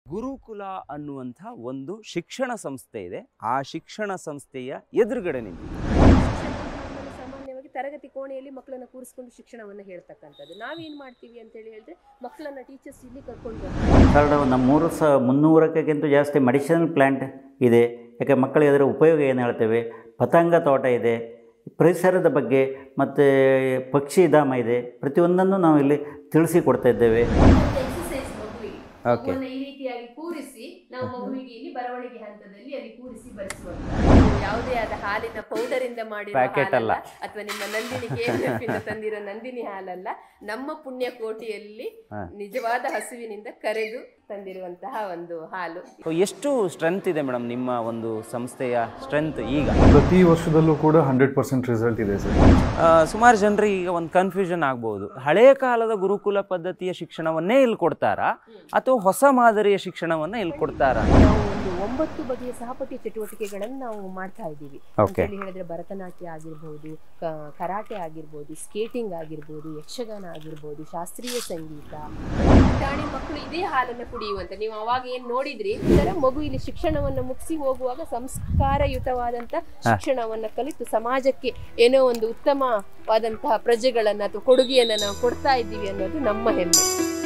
ಗುರುಕುಲ ಅನ್ನುವಂಥ ಒಂದು ಶಿಕ್ಷಣ ಸಂಸ್ಥೆ ಇದೆ ಆ ಶಿಕ್ಷಣ ಸಂಸ್ಥೆಯ ಎದುರುಗಡೆ ನಿಂತು ಶಿಕ್ಷಣ ಸಾಮಾನ್ಯವಾಗಿ ತರಗತಿ ಕೋಣೆಯಲ್ಲಿ ಮಕ್ಕಳನ್ನ ಕೂರಿಸ್ಕೊಂಡು ಶಿಕ್ಷಣವನ್ನು ಹೇಳ್ತಕ್ಕಂಥದ್ದು ನಾವೇನು ಮಾಡ್ತೀವಿ ಅಂತೇಳಿ ಹೇಳಿದ್ರೆ ಮಕ್ಕಳನ್ನ ಟೀಚರ್ಸ್ ಇಲ್ಲಿ ಕರ್ಕೊಂಡು ಬರ್ತಾರೆ ಸರ್ ನಮ್ಮ ಮೂರು ಸ ಮುನ್ನೂರಕ್ಕಿಂತ ಜಾಸ್ತಿ ಮೆಡಿಸಿನಲ್ ಪ್ಲ್ಯಾಂಟ್ ಇದೆ ಯಾಕೆ ಮಕ್ಕಳಿಗೆ ಅದರ ಉಪಯೋಗ ಏನು ಹೇಳ್ತೇವೆ ಪತಂಗ ತೋಟ ಇದೆ ಪರಿಸರದ ಬಗ್ಗೆ ಮತ್ತು ಪಕ್ಷಿಧಾಮ ಇದೆ ಪ್ರತಿಯೊಂದನ್ನು ನಾವು ಇಲ್ಲಿ ತಿಳಿಸಿ ಕೊಡ್ತಾ ಇದ್ದೇವೆ ಎಕ್ಸಸೈಸ್ ಮಗುವಿಗೆ ಓಕೆ ಮಗುವನ್ನ ಈ ರೀತಿಯಾಗಿ ಕೂರಿಸಿ ನಾವು ಮಗುವಿಗೆ ಇಲ್ಲಿ ಬರವಣಿಗೆ ಹಂತದಲ್ಲಿ ಅಲ್ಲಿ ಕೂರಿಸಿ ಬರೆಸುವಂತ ಯಾವುದೇ ಆದ ಹಾಲಿನ ಪೌಡರ್ ಇಂದ ಮಾಡಿರೋ Packet ಅಲ್ಲ. ಹಾಲಲ್ಲ ಅಥವಾ ನಿಮ್ಮ ನಂದಿನಿ KFF ಇಂದ ತಂದಿರೋ ನಂದಿನಿ ಹಾಲಲ್ಲ ನಮ್ಮ ಪುಣ್ಯ ಕೋಟಿಯಲ್ಲಿ ಹಾ. ನಿಜವಾದ ಹಸುವಿನಿಂದ ಕರೆದು ತಂದಿರುವಂತಹ ಒಂದು ಹಾಲು ಸೊ ಎಷ್ಟು ಸ್ಟ್ರೆಂತ್ ಇದೆ ಮೇಡಮ್ ನಿಮ್ಮ ಒಂದು ಸಂಸ್ಥೆಯ ಸ್ಟ್ರೆಂತ್ ಈಗ ಪ್ರತಿ ವರ್ಷದಲ್ಲೂ ಕೂಡ ಹಂಡ್ರೆಡ್ ಪರ್ಸೆಂಟ್ ರಿಸಲ್ಟ್ ಇದೆ ಸರ್ ಸುಮಾರು ಜನರಿಗೆ ಈಗ ಒಂದು ಕನ್ಫ್ಯೂಷನ್ ಆಗ್ಬೋದು ಹಳೆಯ ಕಾಲದ ಗುರುಕುಲ ಪದ್ಧತಿಯ ಶಿಕ್ಷಣವನ್ನೇ ಇಲ್ಲಿ ಕೊಡ್ತಾರಾ ಅಥವಾ ಹೊಸ ಮಾದರಿಯ ಶಿಕ್ಷಣವನ್ನ ಇಲ್ಲಿ ಕೊಡ್ತಾರಾ ನಾವು ಒಂದು ಒಂಬತ್ತು ಬಗೆಯ ಸಹಪಠ್ಯ ಚಟುವಟಿಕೆಗಳನ್ನು ನಾವು ಮಾಡ್ತಾ ಇದ್ದೀವಿ Okay. ಅಂತೇಳಿ ಹೇಳಿದ್ರೆ ಭರತನಾಟ್ಯ ಆಗಿರ್ಬೋದು ಕ- ಕರಾಟೆ ಆಗಿರ್ಬೋದು ಸ್ಕೇಟಿಂಗ್ ಆಗಿರ್ಬೋದು ಯಕ್ಷಗಾನ ಆಗಿರ್ಬೋದು ಶಾಸ್ತ್ರೀಯ ಸಂಗೀತ ಪುಟಾಣಿ ಮಕ್ಕಳು ಇದೇ ಹಾಲನ್ನು ಕುಡಿಯುವಂತ ನೀವು ಅವಾಗ ಏನ್ ನೋಡಿದ್ರಿ ಇದರ ಮಗು ಇಲ್ಲಿ ಶಿಕ್ಷಣವನ್ನ ಮುಗಿಸಿ ಹೋಗುವಾಗ ಸಂಸ್ಕಾರಯುತವಾದಂತ ಶಿಕ್ಷಣವನ್ನ ಕಲಿತು ಸಮಾಜಕ್ಕೆ ಏನೋ ಒಂದು ಉತ್ತಮವಾದಂತಹ ಪ್ರಜೆಗಳನ್ನ ಅಥವಾ ಕೊಡುಗೆಯನ್ನ ನಾವು ಕೊಡ್ತಾ ಇದ್ದೀವಿ ಅನ್ನೋದು ನಮ್ಮ ಹೆಮ್ಮೆ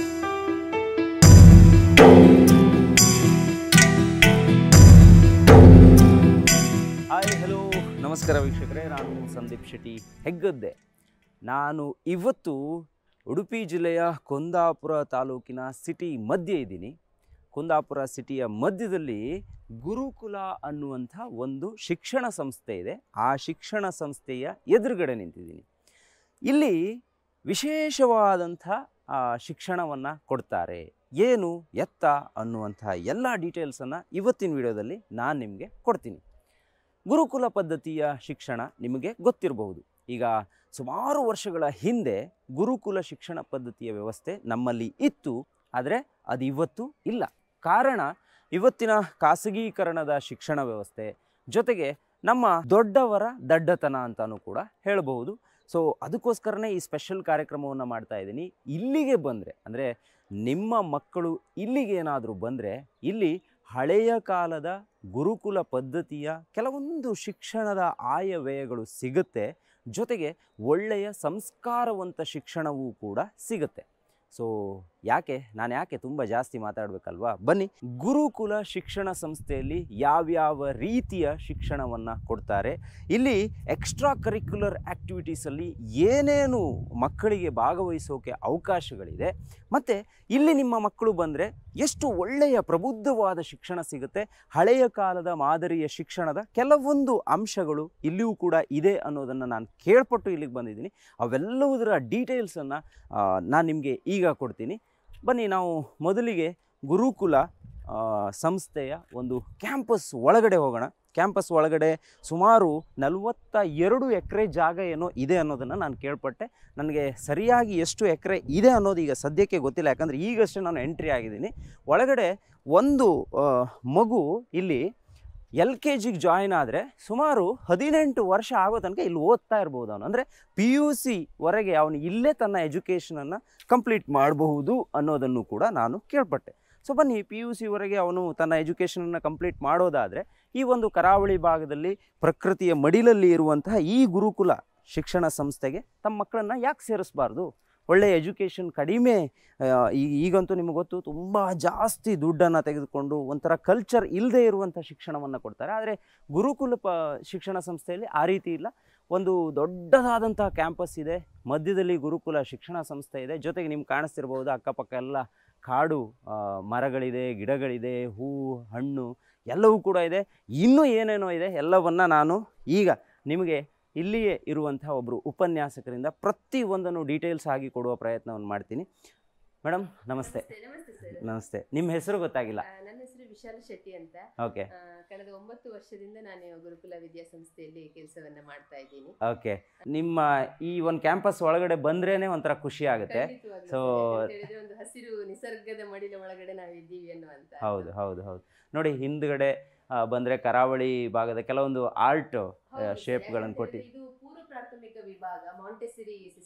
ಹಾಯ್ ಹಲೋ ನಮಸ್ಕಾರ ವೀಕ್ಷಕರೇ ನಾನು ಸಂದೀಪ್ ಶೆಟ್ಟಿ ಹೆಗ್ಗದ್ದೆ ನಾನು ಇವತ್ತು ಉಡುಪಿ ಜಿಲ್ಲೆಯ ಕುಂದಾಪುರ ತಾಲೂಕಿನ ಸಿಟಿ ಮಧ್ಯೆ ಇದ್ದೀನಿ ಕುಂದಾಪುರ ಸಿಟಿಯ ಮಧ್ಯದಲ್ಲಿ ಗುರುಕುಲ ಅನ್ನುವಂಥ ಒಂದು ಶಿಕ್ಷಣ ಸಂಸ್ಥೆ ಇದೆ ಆ ಶಿಕ್ಷಣ ಸಂಸ್ಥೆಯ ಎದುರುಗಡೆ ನಿಂತಿದ್ದೀನಿ ಇಲ್ಲಿ ವಿಶೇಷವಾದಂಥ ಶಿಕ್ಷಣವನ್ನು ಕೊಡ್ತಾರೆ ಏನು ಎತ್ತ ಅನ್ನುವಂಥ ಎಲ್ಲ ಡೀಟೇಲ್ಸನ್ನು ಇವತ್ತಿನ ವಿಡಿಯೋದಲ್ಲಿ ನಾನು ನಿಮಗೆ ಕೊಡ್ತೀನಿ ಗುರುಕುಲ ಪದ್ಧತಿಯ ಶಿಕ್ಷಣ ನಿಮಗೆ ಗೊತ್ತಿರಬಹುದು ಈಗ ಸುಮಾರು ವರ್ಷಗಳ ಹಿಂದೆ ಗುರುಕುಲ ಶಿಕ್ಷಣ ಪದ್ಧತಿಯ ವ್ಯವಸ್ಥೆ ನಮ್ಮಲ್ಲಿ ಇತ್ತು ಆದರೆ ಅದು ಇವತ್ತು ಇಲ್ಲ ಕಾರಣ ಇವತ್ತಿನ ಖಾಸಗೀಕರಣದ ಶಿಕ್ಷಣ ವ್ಯವಸ್ಥೆ ಜೊತೆಗೆ ನಮ್ಮ ದೊಡ್ಡವರ ದಡ್ಡತನ ಅಂತಾನೂ ಕೂಡ ಹೇಳಬಹುದು ಸೊ ಅದಕ್ಕೋಸ್ಕರನೇ ಈ ಸ್ಪೆಷಲ್ ಕಾರ್ಯಕ್ರಮವನ್ನು ಮಾಡ್ತಾ ಇದ್ದೀನಿ ಇಲ್ಲಿಗೆ ಬಂದರೆ ಅಂದರೆ ನಿಮ್ಮ ಮಕ್ಕಳು ಇಲ್ಲಿಗೆ ಏನಾದರೂ ಬಂದರೆ ಇಲ್ಲಿ ಹಳೆಯ ಕಾಲದ ಗುರುಕುಲ ಪದ್ಧತಿಯ ಕೆಲವೊಂದು ಶಿಕ್ಷಣದ ಆಯವ್ಯಯಗಳು ಸಿಗುತ್ತೆ ಜೊತೆಗೆ ಒಳ್ಳೆಯ ಸಂಸ್ಕಾರವಂತ ಶಿಕ್ಷಣವೂ ಕೂಡ ಸಿಗುತ್ತೆ ಸೊ ಯಾಕೆ ನಾನು ಯಾಕೆ ತುಂಬ ಜಾಸ್ತಿ ಮಾತಾಡಬೇಕಲ್ವಾ ಬನ್ನಿ ಗುರುಕುಲ ಶಿಕ್ಷಣ ಸಂಸ್ಥೆಯಲ್ಲಿ ಯಾವ್ಯಾವ ರೀತಿಯ ಶಿಕ್ಷಣವನ್ನು ಕೊಡ್ತಾರೆ ಇಲ್ಲಿ ಎಕ್ಸ್ಟ್ರಾ ಕರಿಕ್ಯುಲರ್ ಆ್ಯಕ್ಟಿವಿಟೀಸಲ್ಲಿ ಏನೇನು ಮಕ್ಕಳಿಗೆ ಭಾಗವಹಿಸೋಕೆ ಅವಕಾಶಗಳಿದೆ ಮತ್ತು ಇಲ್ಲಿ ನಿಮ್ಮ ಮಕ್ಕಳು ಬಂದರೆ ಎಷ್ಟು ಒಳ್ಳೆಯ ಪ್ರಬುದ್ಧವಾದ ಶಿಕ್ಷಣ ಸಿಗುತ್ತೆ ಹಳೆಯ ಕಾಲದ ಮಾದರಿಯ ಶಿಕ್ಷಣದ ಕೆಲವೊಂದು ಅಂಶಗಳು ಇಲ್ಲಿಯೂ ಕೂಡ ಇದೆ ಅನ್ನೋದನ್ನು ನಾನು ಕೇಳ್ಪಟ್ಟು ಇಲ್ಲಿಗೆ ಬಂದಿದ್ದೀನಿ ಅವೆಲ್ಲವುದರ ಡೀಟೇಲ್ಸನ್ನು ನಾನು ನಿಮಗೆ ಈಗ ಕೊಡ್ತೀನಿ ಬನ್ನಿ ನಾವು ಮೊದಲಿಗೆ ಗುರುಕುಲ ಆ, ಸಂಸ್ಥೆಯ ಒಂದು ಕ್ಯಾಂಪಸ್ ಒಳಗಡೆ ಹೋಗೋಣ ಕ್ಯಾಂಪಸ್ ಒಳಗಡೆ ಸುಮಾರು ನಲವತ್ತ ಎರಡು ಎಕರೆ ಜಾಗ ಏನೋ ಇದೆ ಅನ್ನೋದನ್ನು ನಾನು ಕೇಳ್ಪಟ್ಟೆ ನನಗೆ ಸರಿಯಾಗಿ ಎಷ್ಟು ಎಕರೆ ಇದೆ ಅನ್ನೋದು ಈಗ ಸದ್ಯಕ್ಕೆ ಗೊತ್ತಿಲ್ಲ ಯಾಕಂದರೆ ಈಗಷ್ಟೇ ನಾನು ಎಂಟ್ರಿ ಆಗಿದ್ದೀನಿ ಒಳಗಡೆ ಒಂದು ಆ, ಮಗು ಇಲ್ಲಿ ಎಲ್ ಕೆ ಜಿಗೆ ಜಾಯಿನ್ ಆದರೆ ಸುಮಾರು ಹದಿನೆಂಟು ವರ್ಷ ಆಗೋ ತನಕ ಇಲ್ಲಿ ಓದ್ತಾ ಇರ್ಬೋದು ಅವನು ಅಂದರೆ ಪಿ ಯು ಸಿವರೆಗೆ ಅವನು ಇಲ್ಲೇ ತನ್ನ ಎಜುಕೇಷನನ್ನು ಕಂಪ್ಲೀಟ್ ಮಾಡಬಹುದು ಅನ್ನೋದನ್ನು ಕೂಡ ನಾನು ಕೇಳ್ಪಟ್ಟೆ ಸೊ ಬನ್ನಿ ಪಿ ಯು ಸಿವರೆಗೆ ಅವನು ತನ್ನ ಎಜುಕೇಷನನ್ನು ಕಂಪ್ಲೀಟ್ ಮಾಡೋದಾದರೆ ಈ ಒಂದು ಕರಾವಳಿ ಭಾಗದಲ್ಲಿ ಪ್ರಕೃತಿಯ ಮಡಿಲಲ್ಲಿ ಇರುವಂತಹ ಈ ಗುರುಕುಲ ಶಿಕ್ಷಣ ಸಂಸ್ಥೆಗೆ ತಮ್ಮ ಮಕ್ಕಳನ್ನು ಯಾಕೆ ಸೇರಿಸಬಾರ್ದು ಒಳ್ಳೆಯ ಎಜುಕೇಷನ್ ಕಡಿಮೆ ಆ, ಈ ಈಗಂತೂ ನಿಮಗೆ ಗೊತ್ತು ತುಂಬ ಜಾಸ್ತಿ ದುಡ್ಡನ್ನು ತೆಗೆದುಕೊಂಡು ಒಂಥರ ಕಲ್ಚರ್ ಇಲ್ಲದೆ ಇರುವಂಥ ಶಿಕ್ಷಣವನ್ನು ಕೊಡ್ತಾರೆ ಆದರೆ ಗುರುಕುಲ ಪ ಶಿಕ್ಷಣ ಸಂಸ್ಥೆಯಲ್ಲಿ ಆ ರೀತಿ ಇಲ್ಲ ಒಂದು ದೊಡ್ಡದಾದಂಥ ಕ್ಯಾಂಪಸ್ ಇದೆ ಮಧ್ಯದಲ್ಲಿ ಗುರುಕುಲ ಶಿಕ್ಷಣ ಸಂಸ್ಥೆ ಇದೆ ಜೊತೆಗೆ ನಿಮ್ಗೆ ಕಾಣಿಸ್ತಿರ್ಬೋದು ಅಕ್ಕಪಕ್ಕ ಎಲ್ಲ ಕಾಡು ಆ, ಮರಗಳಿದೆ ಗಿಡಗಳಿದೆ ಹೂ ಹಣ್ಣು ಎಲ್ಲವೂ ಕೂಡ ಇದೆ ಇನ್ನೂ ಏನೇನೋ ಇದೆ ಎಲ್ಲವನ್ನು ನಾನು ಈಗ ನಿಮಗೆ ಇಲ್ಲಿಯೇ ಇರುವಂತಹ ಒಬ್ಬರು ಉಪನ್ಯಾಸಕರಿಂದ ಪ್ರತಿ ಒಂದನ್ನು ಡೀಟೇಲ್ಸ್ ಆಗಿ ಕೊಡುವ ಪ್ರಯತ್ನವನ್ನು ಮಾಡ್ತೀನಿ ಮೇಡಮ್ ನಮಸ್ತೆ ನಮಸ್ತೆ ಸರ್ ನಮಸ್ತೆ ನಿಮ್ಮ ಹೆಸರು ಗೊತ್ತಾಗಿಲ್ಲ ನನ್ನ ಹೆಸರು ವಿಶಾಲ ಶೆಟ್ಟಿ ಅಂತ ಓಕೆ ಆ, ಕಳೆದ ಒಂಬತ್ತು ವರ್ಷದಿಂದ ನಾನು ಗುರುಕುಲ ವಿದ್ಯಾಸಂಸ್ಥೆಯಲ್ಲಿ ಕೆಲಸವನ್ನ ಮಾಡ್ತಾ ಇದ್ದೀನಿ ಓಕೆ ನಿಮ್ಮ ಈ ಒಂದು ಕ್ಯಾಂಪಸ್ ಒಳಗಡೆ ಬಂದ್ರೇನೆ ಒಂಥರ ಖುಷಿ ಆಗುತ್ತೆ ಖಂಡಿತವಾಗ್ಲೂ So- ಸರ್. ಯಾಕಂತ ಹೇಳಿದ್ರೆ ಒಂದು ಹಸಿರು ನಿಸರ್ಗದ ಮಡಿಲ ಒಳಗಡೆ ನಾವು ಇದ್ದೀವಿ ಅನ್ನುವಂತ ಹೌದು ಹೌದು ಹೌದು ನೋಡಿ ಹಿಂದ್ಗಡೆ ಆ, ಬಂದ್ರೆ ಕರಾವಳಿ ಭಾಗದ ಕೆಲವೊಂದು ಆರ್ಟ್ ಹೌದು ಸರ್. ಶೇಪ್ಗಳನ್ನು ಯಾಕಂತ ಕೊಟ್ಟು ಹೇಳಿದ್ರೆ ಇದು ಪೂರ್ವ ಪ್ರಾಥಮಿಕ ವಿಭಾಗ ಮಾಂಟೆಸರಿ ಸಿಸ್ಟಮ್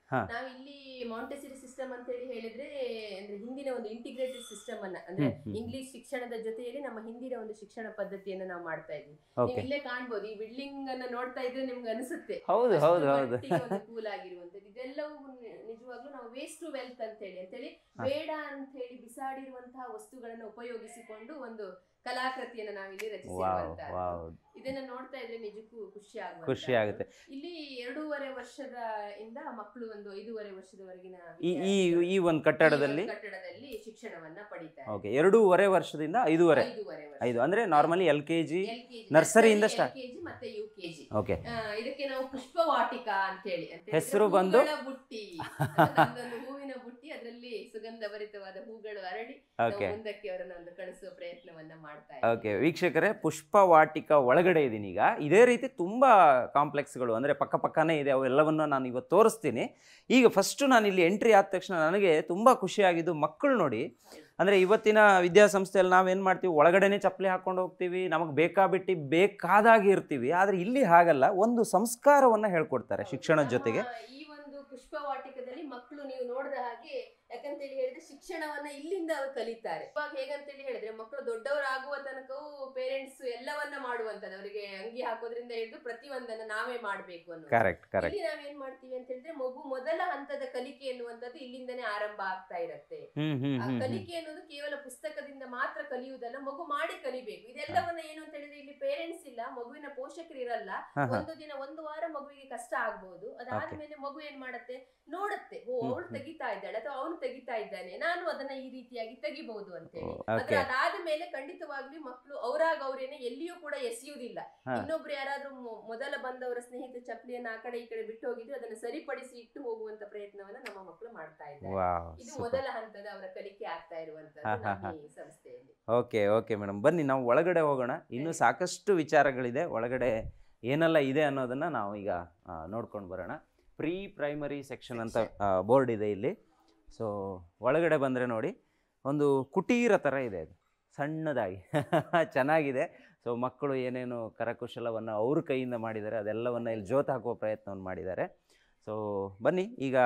ಹಾ. ನಾವು ಇಲ್ಲಿ ಮಾಂಟೆಸರಿ ಸಿಸ್ಟಮ್ ಅಂತ ಹೇಳಿ ಹೇಳಿದ್ರೆ ಅಂದ್ರೆ ಹಿಂದಿನ ಒಂದು ಇಂಟಿಗ್ರೇಟೆಡ್ ಸಿಸ್ಟಮ್ ಅನ್ನ ಅಂದ್ರೆ ಹ್ಮ್, ಹ್ಮ್. ಇಂಗ್ಲಿಷ್ ಶಿಕ್ಷಣದ ಜೊತೆಯಲ್ಲಿ ನಮ್ಮ ಹಿಂದಿನ ಒಂದು ಶಿಕ್ಷಣ ಪದ್ಧತಿಯನ್ನ ನಾವು ಮಾಡ್ತಾ ಇದ್ವಿ ನೀವು ಓಕೆ ಇಲ್ಲೇ ಕಾಣ್ಬೋದು ಈ ಬಿಲ್ಡಿಂಗ್ ಅನ್ನ ನೋಡ್ತಾ ಇದ್ರೆ ನಿಮ್ಗೆ ಅನಿಸುತ್ತೆ ಹೌದು ಅಷ್ಟು ಹೌದು ಹೌದು ಮಟ್ಟಿಗೆ ಒಂದು ಕೂಲ್ ಆಗಿರುವಂತದ್ದು ಇದೆಲ್ಲವೂ ನಿ- ನಿಜವಾಗ್ಲೂ ನಾವು ವೇಸ್ಟ್ ಟು ವೆಲ್ತ್ ಅಂತ ಹೇಳಿ ಅಂತೇಳಿ ಹಾ. ಬೇಡ ಅಂತ ಹೇಳಿ ಬಿಸಾಡಿರುವಂತಹ ವಸ್ತುಗಳನ್ನ ಉಪಯೋಗಿಸಿಕೊಂಡು ಒಂದು ಕಲಾಕೃತಿಯನ್ನ ನಾವಿಲ್ಲಿ ವಾವ್ ರಚಿಸಿರುವಂತಹ ವಾವ್ ಇದನ್ನ ನೋಡ್ತಾ ಇದ್ರೆ ನಿಜಕ್ಕೂ ಖುಷಿ ಆಗುವಂತದ್ದು. ಖುಷಿ ಆಗುತ್ತೆ ಇಲ್ಲಿ ಎರಡೂವರೆ ವರ್ಷದ ಇಂದ ಮಕ್ಕಳು ಒಂದು ಐದೂವರೆ ವರ್ಷದವರೆಗಿನ ಈ ಈ ವಿದ್ಯಾರ್ಥಿಗಳು ಈ ಒಂದು ಕಟ್ಟಡದಲ್ಲಿ ಈ ಒಂದು ಕಟ್ಟಡದಲ್ಲಿ ಶಿಕ್ಷಣವನ್ನ ಪಡಿತಾರೆ ಓಕೆ ಎರಡೂವರೆ ವರ್ಷದಿಂದ ಐದೂವರೆ ಐದೂವರೆ ವರ್ಷ ಐದು ಅಂದ್ರೆ normally L K G LKG, ನರ್ಸರಿಯಿಂದ ನರ್ಸರಿ, start. LKG ಮತ್ತೆ ಯು ಕೆಜಿ ಓಕೆ ಇದಕ್ಕೆ ನಾವು ಪುಷ್ಪವಾಟಿಕ ಅಂತ ಹೇಳಿ ಅಂತ ಹೇಳಿದ್ರೆ ಹೆಸರು ಬಂದು? ಹೂಗಳ ಬುಟ್ಟಿ ಅದೊಂದೊಂದು ಹೂವಿನ ಬುಟ್ಟಿ ಅದರಲ್ಲಿ ಸುಗಂಧ ಭರಿತವಾದ ಹೂಗಳು ಹರಡಿ ನಾವು ಓಕೆ ಮುಂದಕ್ಕೆ ಅವರನ್ನ ಒಂದು ಕಳಿಸುವ ಪ್ರಯತ್ನವನ್ನ ಮಾಡ್ತಾ ಓಕೆ ವೀಕ್ಷಕರೇ ಪುಷ್ಪವಾಟಿಕ ಒಳಗಡೆ ಇದೀನಿ ಈಗ ಇದೇ ರೀತಿ ತುಂಬ ಕಾಂಪ್ಲೆಕ್ಸ್ಗಳು ಅಂದರೆ ಪಕ್ಕ ಪಕ್ಕನೇ ಇದೆ ಅವೆಲ್ಲವನ್ನು ನಾನು ಇವತ್ತು ತೋರಿಸ್ತೀನಿ ಈಗ ಫಸ್ಟು ನಾನು ಇಲ್ಲಿ ಎಂಟ್ರಿ ಆದ ತಕ್ಷಣ ನನಗೆ ತುಂಬ ಖುಷಿಯಾಗಿದ್ದು ಮಕ್ಕಳು ನೋಡಿ ಅಂದರೆ ಇವತ್ತಿನ ವಿದ್ಯಾಸಂಸ್ಥೆಯಲ್ಲಿ ನಾವೇನು ಮಾಡ್ತೀವಿ ಒಳಗಡೆನೇ ಚಪ್ಪಲಿ ಹಾಕ್ಕೊಂಡು ಹೋಗ್ತೀವಿ ನಮಗೆ ಬೇಕಾಬಿಟ್ಟು ಬೇಕಾದಾಗಿ ಇರ್ತೀವಿ ಆದರೆ ಇಲ್ಲಿ ಹಾಗಲ್ಲ ಒಂದು ಸಂಸ್ಕಾರವನ್ನು ಹೇಳ್ಕೊಡ್ತಾರೆ ಶಿಕ್ಷಣದ ಜೊತೆಗೆ ನಮ್ಮ ಈ ಒಂದು ಪುಷ್ಪವಾಟಿಕದಲ್ಲಿ ಮಕ್ಕಳು ನೀವು ನೋಡಿದ ಹಾಗೆ ಯಾಕಂತೇಳಿ ಹೇಳಿದ್ರೆ ಶಿಕ್ಷಣವನ್ನ ಇಲ್ಲಿಂದ ಅವರು ಕಲಿತಾರೆ ಇವಾಗ ಹೇಗಂತೇಳಿ ಹೇಳಿದ್ರೆ ಮಕ್ಕಳು ದೊಡ್ಡವರಾಗುವ ತನಕವೂ ಪೇರೆಂಟ್ಸ್ ಎಲ್ಲವನ್ನ ಮಾಡುವಂತದ್ದು ಅವರಿಗೆ ಅಂಗಿ ಹಾಕೋದ್ರಿಂದ ಹಿಡಿದು ಪ್ರತಿಯೊಂದನ್ನ ನಾವೇ ಮಾಡ್ಬೇಕು ಅನ್ನೋದು ಕರೆಕ್ಟ್ ಕರೆಕ್ಟ್ ಇಲ್ಲಿ ನಾವೇನ್ ಮಾಡ್ತೀವಿ ಅಂತ ಹೇಳಿದ್ರೆ ಮಗು ಮೊದಲ ಹಂತದ ಕಲಿಕೆ ಎನ್ನುವಂಥದ್ದು ಇಲ್ಲಿಂದನೇ ಆರಂಭ ಆಗ್ತಾ ಇರತ್ತೆ ಹ್ಮ್ ಹ್ಮ್ ಆ ಹ್ಮ್ ಹ್ಮ್. ಕಲಿಕೆ ಅನ್ನೋದು ಕೇವಲ ಪುಸ್ತಕದಿಂದ ಮಾತ್ರ ಕಲಿಯುವುದಲ್ಲ ಮಗು ಮಾಡಿ ಕಲಿಬೇಕು ಇದೆಲ್ಲವನ್ನ ಏನು ಅಂತ ಹೇಳಿದ್ರೆ ಇಲ್ಲಿ ಪೇರೆಂಟ್ಸ್ ಇಲ್ಲ ಮಗುವಿನ ಪೋಷಕರು ಇರಲ್ಲ ಹಾ, ಹಾ. ಒಂದು ದಿನ ಒಂದು ವಾರ ಮಗುವಿಗೆ ಕಷ್ಟ ಆಗ್ಬಹುದು ಅದಾದ್ಮೇಲೆ ಮಗು ಏನ್ ಮಾಡತ್ತೆ ನೋಡತ್ತೆ ಓ ಹ್ಮ್, ಅವಳು ಹ್ಮ್. ತೆಗಿತಾ ಇದ್ದಾಳೆ ಅಥವಾ ಅವನು ತೆಗಿತಾ ಇದ್ದಾನೆ ನಾನು ಅದನ್ನ ಈ ರೀತಿಯಾಗಿ ತೆಗಿಬಹುದು ಅಂತ ಹೇಳಿ ಓ, ಆದ್ರೆ okay. ಅದಾದ ಮೇಲೆ ಖಂಡಿತವಾಗ್ಲೂ ಮಕ್ಕಳು ಅವರಾಗ ಅವ್ರೇನೆ ಎಲ್ಲಿಯೂ ಕೂಡ ಎಸೆಯುವುದಿಲ್ಲ ಹಾ. ಇನ್ನೊಬ್ರು ಯಾರಾದ್ರೂ ಮೊ- ಮೊದಲ ಬಂದವರ ಸ್ನೇಹಿತ ಚಪ್ಪಲಿಯನ್ನ ಆ ಕಡೆ ಈ ಕಡೆ ಬಿಟ್ಟು ಹೋಗಿದ್ರೆ ಅದನ್ನ ಸರಿಪಡಿಸಿ ಇಟ್ಟು ಹೋಗುವಂತ ಪ್ರಯತ್ನವನ್ನ ನಮ್ಮ ಮಕ್ಕಳು ಮಾಡ್ತಾ ಇದ್ದಾರೆ ವಾವ್ ಇದು ಸೂಪರ್ ಮೊದಲ ಹಂತದ ಅವರ ಕಲಿಕೆ ಆಗ್ತಾ ಹಾ, ಇರುವಂತದ್ದು ಹಾ, ನಮ್ಮ ಹಾ. ಈ ಸಂಸ್ಥೆಯಲ್ಲಿ ಓಕೆ ಓಕೆ ಮೇಡಮ್ ಬನ್ನಿ ನಾವು ಒಳಗಡೆ ಹೋಗೋಣ ಇನ್ನೂ ಸಾಕಷ್ಟು ವಿಚಾರಗಳಿದೆ ಒಳಗಡೆ ಏನೆಲ್ಲ ಇದೆ ಅನ್ನೋದನ್ನು ನಾವು ಈಗ ನೋಡ್ಕೊಂಡು ಬರೋಣ ಪ್ರೀ ಪ್ರೈಮರಿ ಸೆಕ್ಷನ್ ಅಂತ ಬೋರ್ಡ್ ಇದೆ ಇಲ್ಲಿ ಸೊ ಒಳಗಡೆ ಬಂದರೆ ನೋಡಿ ಒಂದು ಕುಟೀರ ಥರ ಇದೆ ಅದು ಸಣ್ಣದಾಗಿ ಚೆನ್ನಾಗಿದೆ ಸೊ ಮಕ್ಕಳು ಏನೇನು ಕರಕುಶಲವನ್ನು ಅವ್ರ ಕೈಯಿಂದ ಮಾಡಿದ್ದಾರೆ ಅದೆಲ್ಲವನ್ನು ಇಲ್ಲಿ ಜೋತು ಹಾಕುವ ಪ್ರಯತ್ನವನ್ನು ಮಾಡಿದ್ದಾರೆ ಸೊ ಬನ್ನಿ ಈಗ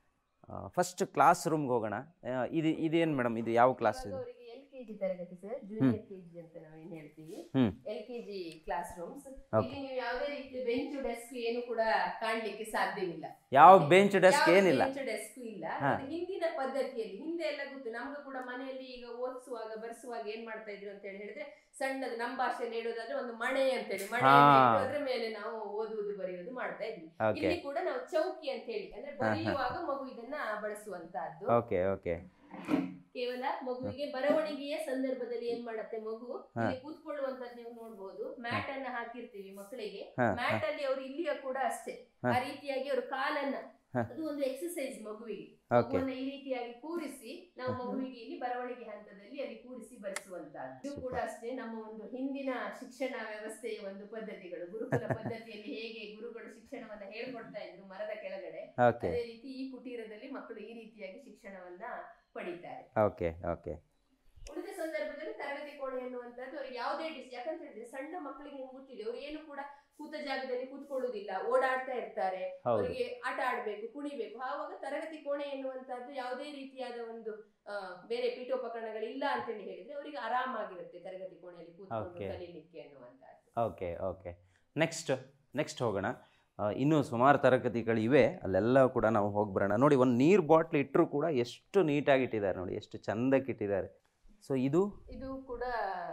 ಫಸ್ಟ್ ಕ್ಲಾಸ್ ರೂಮ್ಗೆ ಹೋಗೋಣ ಆ, ಇದು ಇದೇನು ಮೇಡಮ್ ಇದು ಯಾವ ಕ್ಲಾಸ್ ಇವಾಗ ಇದು ಅವರಿಗೆ ಎಲ್ ಕೆಜಿ ತರಗತಿ ಸರ್ ಜೂನಿಯರ್ ಕೆಜಿ ಅಂತ ನಾವು ಏನ್ ಹೇಳ್ತೀವಿ ಹ್ಮ್. L KG class rooms Okay. ಇಲ್ಲಿ ನೀವು ಯಾವುದೇ ರೀತಿ ಬೆಂಚ್ ಡೆಸ್ಕ್ ಏನು ಕೂಡ ಕಾಣ್ಲಿಕ್ಕೆ ಸಾಧ್ಯವಿಲ್ಲ ಯಾವ ಬೆಂಚ್ ಡೆಸ್ಕ್ ಏನಿಲ್ಲ ಬೆಂಚ್ ಡೆಸ್ಕ್ ಇಲ್ಲ ಹಾ. ಅದು ಹಿಂದಿನ ಪದ್ಧತಿಯಲ್ಲಿ ಹಿಂದೆ ಎಲ್ಲ ಗೊತ್ತು ನಮ್ಗೂ ಕೂಡ ಮನೆಯಲ್ಲಿ ಈಗ ಓದಿಸುವಾಗ ಬರ್ಸುವಾಗ ಏನ್ ಮಾಡ್ತಾ ಇದ್ರು ಅಂತ ಹೇಳಿ ಹೇಳಿದ್ರೆ ಸಣ್ಣದು ನಮ್ಮ ಭಾಷೆಯಲ್ಲಿ ಹೇಳೋದಾದ್ರೆ ಒಂದು ಮಣೆ ಅಂತ ಹೇಳಿ ಮಣೆ ಹಾ. ಅದ್ರ ಮೇಲೆ ನಾವು ಓದುವುದು ಬರೆಯುವುದು ಮಾಡ್ತಾ ಇದ್ವಿ ಓಕೆ ಇಲ್ಲಿ ಕೂಡ ನಾವು ಚೌಕಿ ಅಂತ ಹೇಳಿ ಅಂದ್ರೆ ಬರೆಯುವಾಗ ಮಗು ಇದನ್ನ ಬಳಸುವಂತಹದ್ದು ಓಕೆ ಓಕೆ ಕೇವಲ ಮಗುವಿಗೆ ಬರವಣಿಗೆಯ ಸಂದರ್ಭದಲ್ಲಿ ಏನ್ ಮಾಡತ್ತೆ ಮಗು ಹಾ. ಇಲ್ಲಿ ಕೂತ್ಕೊಳ್ಳುವಂತದ್ದು ನೀವು ನೋಡ್ಬೋದು ಮ್ಯಾಟ್ ಅನ್ನ ಹಾಕಿರ್ತೀವಿ ಮಕ್ಕಳಿಗೆ ಹಾ, ಮ್ಯಾಟ್ ಅಲ್ಲಿ ಅವರು ಇಲ್ಲಿಯ ಕೂಡ ಅಷ್ಟೇ ಹಾ. ಆ ರೀತಿಯಾಗಿ ಅವರು ಕಾಲನ್ನ ಹಾ. ಅದು ಒಂದು ಎಕ್ಸರ್ಸೈಸ್ ಮಗುವಿಗೆ ಓಕೆ ಮಗುವನ್ನ ಈ ರೀತಿಯಾಗಿ ಕೂರಿಸಿ ನಾವು ಮಗುವಿಗೆ ಇಲ್ಲಿ ಬರವಣಿಗೆ ಹಂತದಲ್ಲಿ ಅಲ್ಲಿ ಕೂರಿಸಿ ಬರೆಸುವಂತಹದ್ದು ಇದು ಕೂಡ ಅಷ್ಟೇ ನಮ್ಮ ಒಂದು ಹಿಂದಿನ ಶಿಕ್ಷಣ ವ್ಯವಸ್ಥೆಯ ಒಂದು ಪದ್ಧತಿಗಳು ಗುರುಕುಲ ಪದ್ಧತಿಯಲ್ಲಿ ಹೇಗೆ ಗುರುಗಳು ಶಿಕ್ಷಣವನ್ನ ಹೇಳ್ಕೊಡ್ತಾ ಇದ್ರು ಮರದ ಕೆಳಗಡೆ ಓಕೆ ಅದೇ ರೀತಿ ಈ ಕುಟೀರದಲ್ಲಿ ಮಕ್ಕಳು ಈ ರೀತಿಯಾಗಿ ಶಿಕ್ಷಣವನ್ನ ಪಡಿತಾರೆ ಓಕೆ ಓಕೆ ಉಳಿದ ಸಂದರ್ಭದಲ್ಲಿ ತರಗತಿ ಕೋಣೆ ಅನ್ನುವಂಥದ್ದು ಅವ್ರಿಗೆ ಯಾವುದೇ ಡಿಸ್ ಯಾಕಂತ ಹೇಳಿದ್ರೆ ಸಣ್ಣ ಮಕ್ಕಳಿಗೆ ನಿಮ್ಗೆ ಗೊತ್ತಿದೆ ಅವ್ರು ಏನು ಕೂಡ ಕೂತ ಜಾಗದಲ್ಲಿ ಕೂತ್ಕೊಳ್ಳುವುದಿಲ್ಲ ಓಡಾಡ್ತಾ ಇರ್ತಾರೆ ಹೌದು ಅವರಿಗೆ ಆಟ ಆಡ್ಬೇಕು ಕುಣಿಬೇಕು ಆವಾಗ ತರಗತಿ ಕೋಣೆ ಎನ್ನುವಂತಹದ್ದು ಯಾವುದೇ ರೀತಿಯಾದ ಒಂದು ಆ, ಬೇರೆ ಪೀಠೋಪಕರಣಗಳಿಲ್ಲ ಅಂತೇಳಿ ಹೇಳಿದ್ರೆ ಅವರಿಗೆ ಆರಾಮಾಗಿರುತ್ತೆ ತರಗತಿ ಕೋಣೆಯಲ್ಲಿ ಕೂತ್ಕೊಂಡು Okay. ಕಲೀಲಿಕ್ಕೆ ಅನ್ನುವಂತಹದ್ದು ಓಕೆ ಓಕೆ ನೆಕ್ಸ್ಟ್ ನೆಕ್ಸ್ಟ್ ಹೋಗೋಣ ಆ, ಇನ್ನೂ ಸುಮಾರು ತರಗತಿಗಳಿವೆ ಅಲ್ಲೆಲ್ಲ ಕೂಡ ನಾವು ಹೋಗಿ ಬರೋಣ ನೋಡಿ ಒಂದು ನೀರು ಬಾಟ್ಲ್ ಇಟ್ಟರು ಕೂಡ ಎಷ್ಟು ನೀಟಾಗಿ ಇಟ್ಟಿದ್ದಾರೆ ನೋಡಿ ಎಷ್ಟು ಚಂದಕ್ಕೆ ಇಟ್ಟಿದ್ದಾರೆ ಸೊ ಇದು ಇದು ಕೂಡ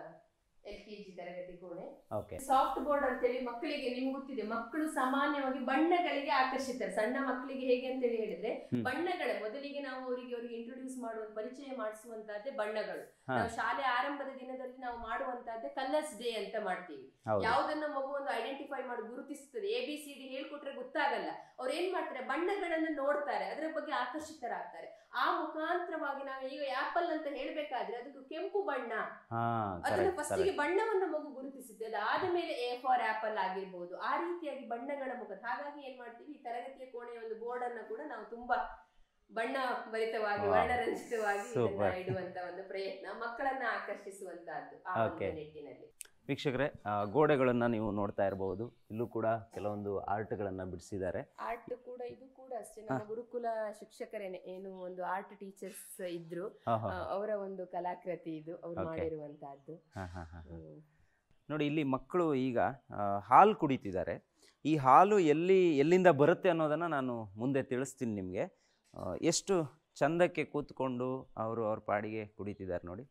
ಎಲ್ ಕೆ ಜಿ ತರಗತಿ ಕೋಣೆ ಓಕೆ ಸಾಫ್ಟ್ ಬೋರ್ಡ್ ಅಂತೇಳಿ ಮಕ್ಕಳಿಗೆ ನಿಮ್ಗೆ ಗೊತ್ತಿದೆ ಮಕ್ಕಳು ಸಾಮಾನ್ಯವಾಗಿ ಬಣ್ಣಗಳಿಗೆ ಆಕರ್ಷಿತಾರೆ ಸಣ್ಣ ಮಕ್ಕಳಿಗೆ ಹೇಗೆ ಅಂತೇಳಿ ಹೇಳಿದ್ರೆ ಹ್ಮ್. ಬಣ್ಣಗಳೇ ಮೊದಲಿಗೆ ನಾವು ಅವರಿಗೆ ಅವರಿಗೆ ಇಂಟ್ರೊಡ್ಯೂಸ್ ಮಾಡುವ ಪರಿಚಯ ಮಾಡಿಸುವಂತಹದ್ದೇ ಬಣ್ಣಗಳು ಹಾ. ನಾವು ಶಾಲೆ ಆರಂಭದ ದಿನದಲ್ಲಿ ನಾವು ಮಾಡುವಂತಹದ್ದೇ ಕಲರ್ಸ್ ಡೇ ಅಂತ ಮಾಡ್ತೀವಿ ಹೌದು ಯಾವುದನ್ನ ಮಗು ಒಂದು ಐಡೆಂಟಿಫೈ ಮಾಡಿ ಗುರುತಿಸ್ತದೆ ಎ ಬಿ ಸಿ ಡಿ ಹೇಳ್ಕೊಟ್ರೆ ಗೊತ್ತಾಗಲ್ಲ ಅವ್ರು ಏನ್ ಮಾಡ್ತಾರೆ ಬಣ್ಣಗಳನ್ನ ನೋಡ್ತಾರೆ ಅದರ ಬಗ್ಗೆ ಆಕರ್ಷಿತರಾಗ್ತಾರೆ ಆ ಮುಖಾಂತರವಾಗಿ ನಾವು ಈಗ ಆಪಲ್ ಅಂತ ಹೇಳ್ಬೇಕಾದ್ರೆ ಅದಕ್ಕೆ ಕೆಂಪು ಬಣ್ಣ ಹಾಂ ಅದನ್ನ ಕರೆಕ್ಟ್ ಫಸ್ಟಿಗೆ ಕರೆಕ್ಟ್ ಬಣ್ಣವನ್ನ ಮಗು ಗುರುತಿಸಿದ್ದೆ ಅದಾದ ಮೇಲೆ ಎ ಫಾರ್ ಆಪಲ್ ಆಗಿರ್ಬೋದು ಆ ರೀತಿಯಾಗಿ ಬಣ್ಣಗಳ ಮುಖ ಹಾಗಾಗಿ ಏನ್ ಮಾಡ್ತೀವಿ ಈ ತರಗತಿಯ ಕೋಣೆಯ ಒಂದು ಬೋರ್ಡ್ ಅನ್ನ ಕೂಡ ನಾವು ತುಂಬಾ ಬಣ್ಣ ಭರಿತವಾಗಿ Wow. ವರ್ಣರಂಜಿತವಾಗಿ ಇದನ್ನ Super. ಇಡುವಂತ ಒಂದು ಪ್ರಯತ್ನ ಮಕ್ಕಳನ್ನ ಆಕರ್ಷಿಸುವಂತಹದ್ದು ಆ ಒಂದು Okay. ನಿಟ್ಟಿನಲ್ಲಿ ವೀಕ್ಷಕರೇ ಗೋಡೆಗಳನ್ನು ನೀವು ನೋಡ್ತಾ ಇರಬಹುದು ಇಲ್ಲೂ ಕೂಡ ಕೆಲವೊಂದು ಆರ್ಟ್ಗಳನ್ನು ಬಿಡಿಸಿದ್ದಾರೆ ಆರ್ಟ್ ಕೂಡ ಇದು ಕೂಡ ಅಷ್ಟೇ ನಮ್ಮ ಗುರುಕುಲ ಶಿಕ್ಷಕರೇನೆ ಏನು ಒಂದು ಆರ್ಟ್ ಟೀಚರ್ಸ್ ಇದ್ರು ಹಾ, ಹಾ, ಆ, ಅವರ ಒಂದು ಕಲಾಕೃತಿ ಇದು ಅವ್ರು Okay. ಮಾಡಿರುವಂತಹದ್ದು ಹಾ, ಹಾ, ಹಾ, ಹಾ. ಹ್ಮ್. ನೋಡಿ ಇಲ್ಲಿ ಮಕ್ಕಳು ಈಗ ಆ, ಹಾಲು ಕುಡಿತಿದ್ದಾರೆ ಈ ಹಾಲು ಎಲ್ಲಿ ಎಲ್ಲಿಂದ ಬರುತ್ತೆ ಅನ್ನೋದನ್ನು ನಾನು ಮುಂದೆ ತಿಳಿಸ್ತೀನಿ ನಿಮಗೆ ಎಷ್ಟು ಚಂದಕ್ಕೆ ಕೂತ್ಕೊಂಡು ಅವರು ಅವ್ರ ಪಾಡಿಗೆ ಕುಡಿತಿದ್ದಾರೆ ನೋಡಿ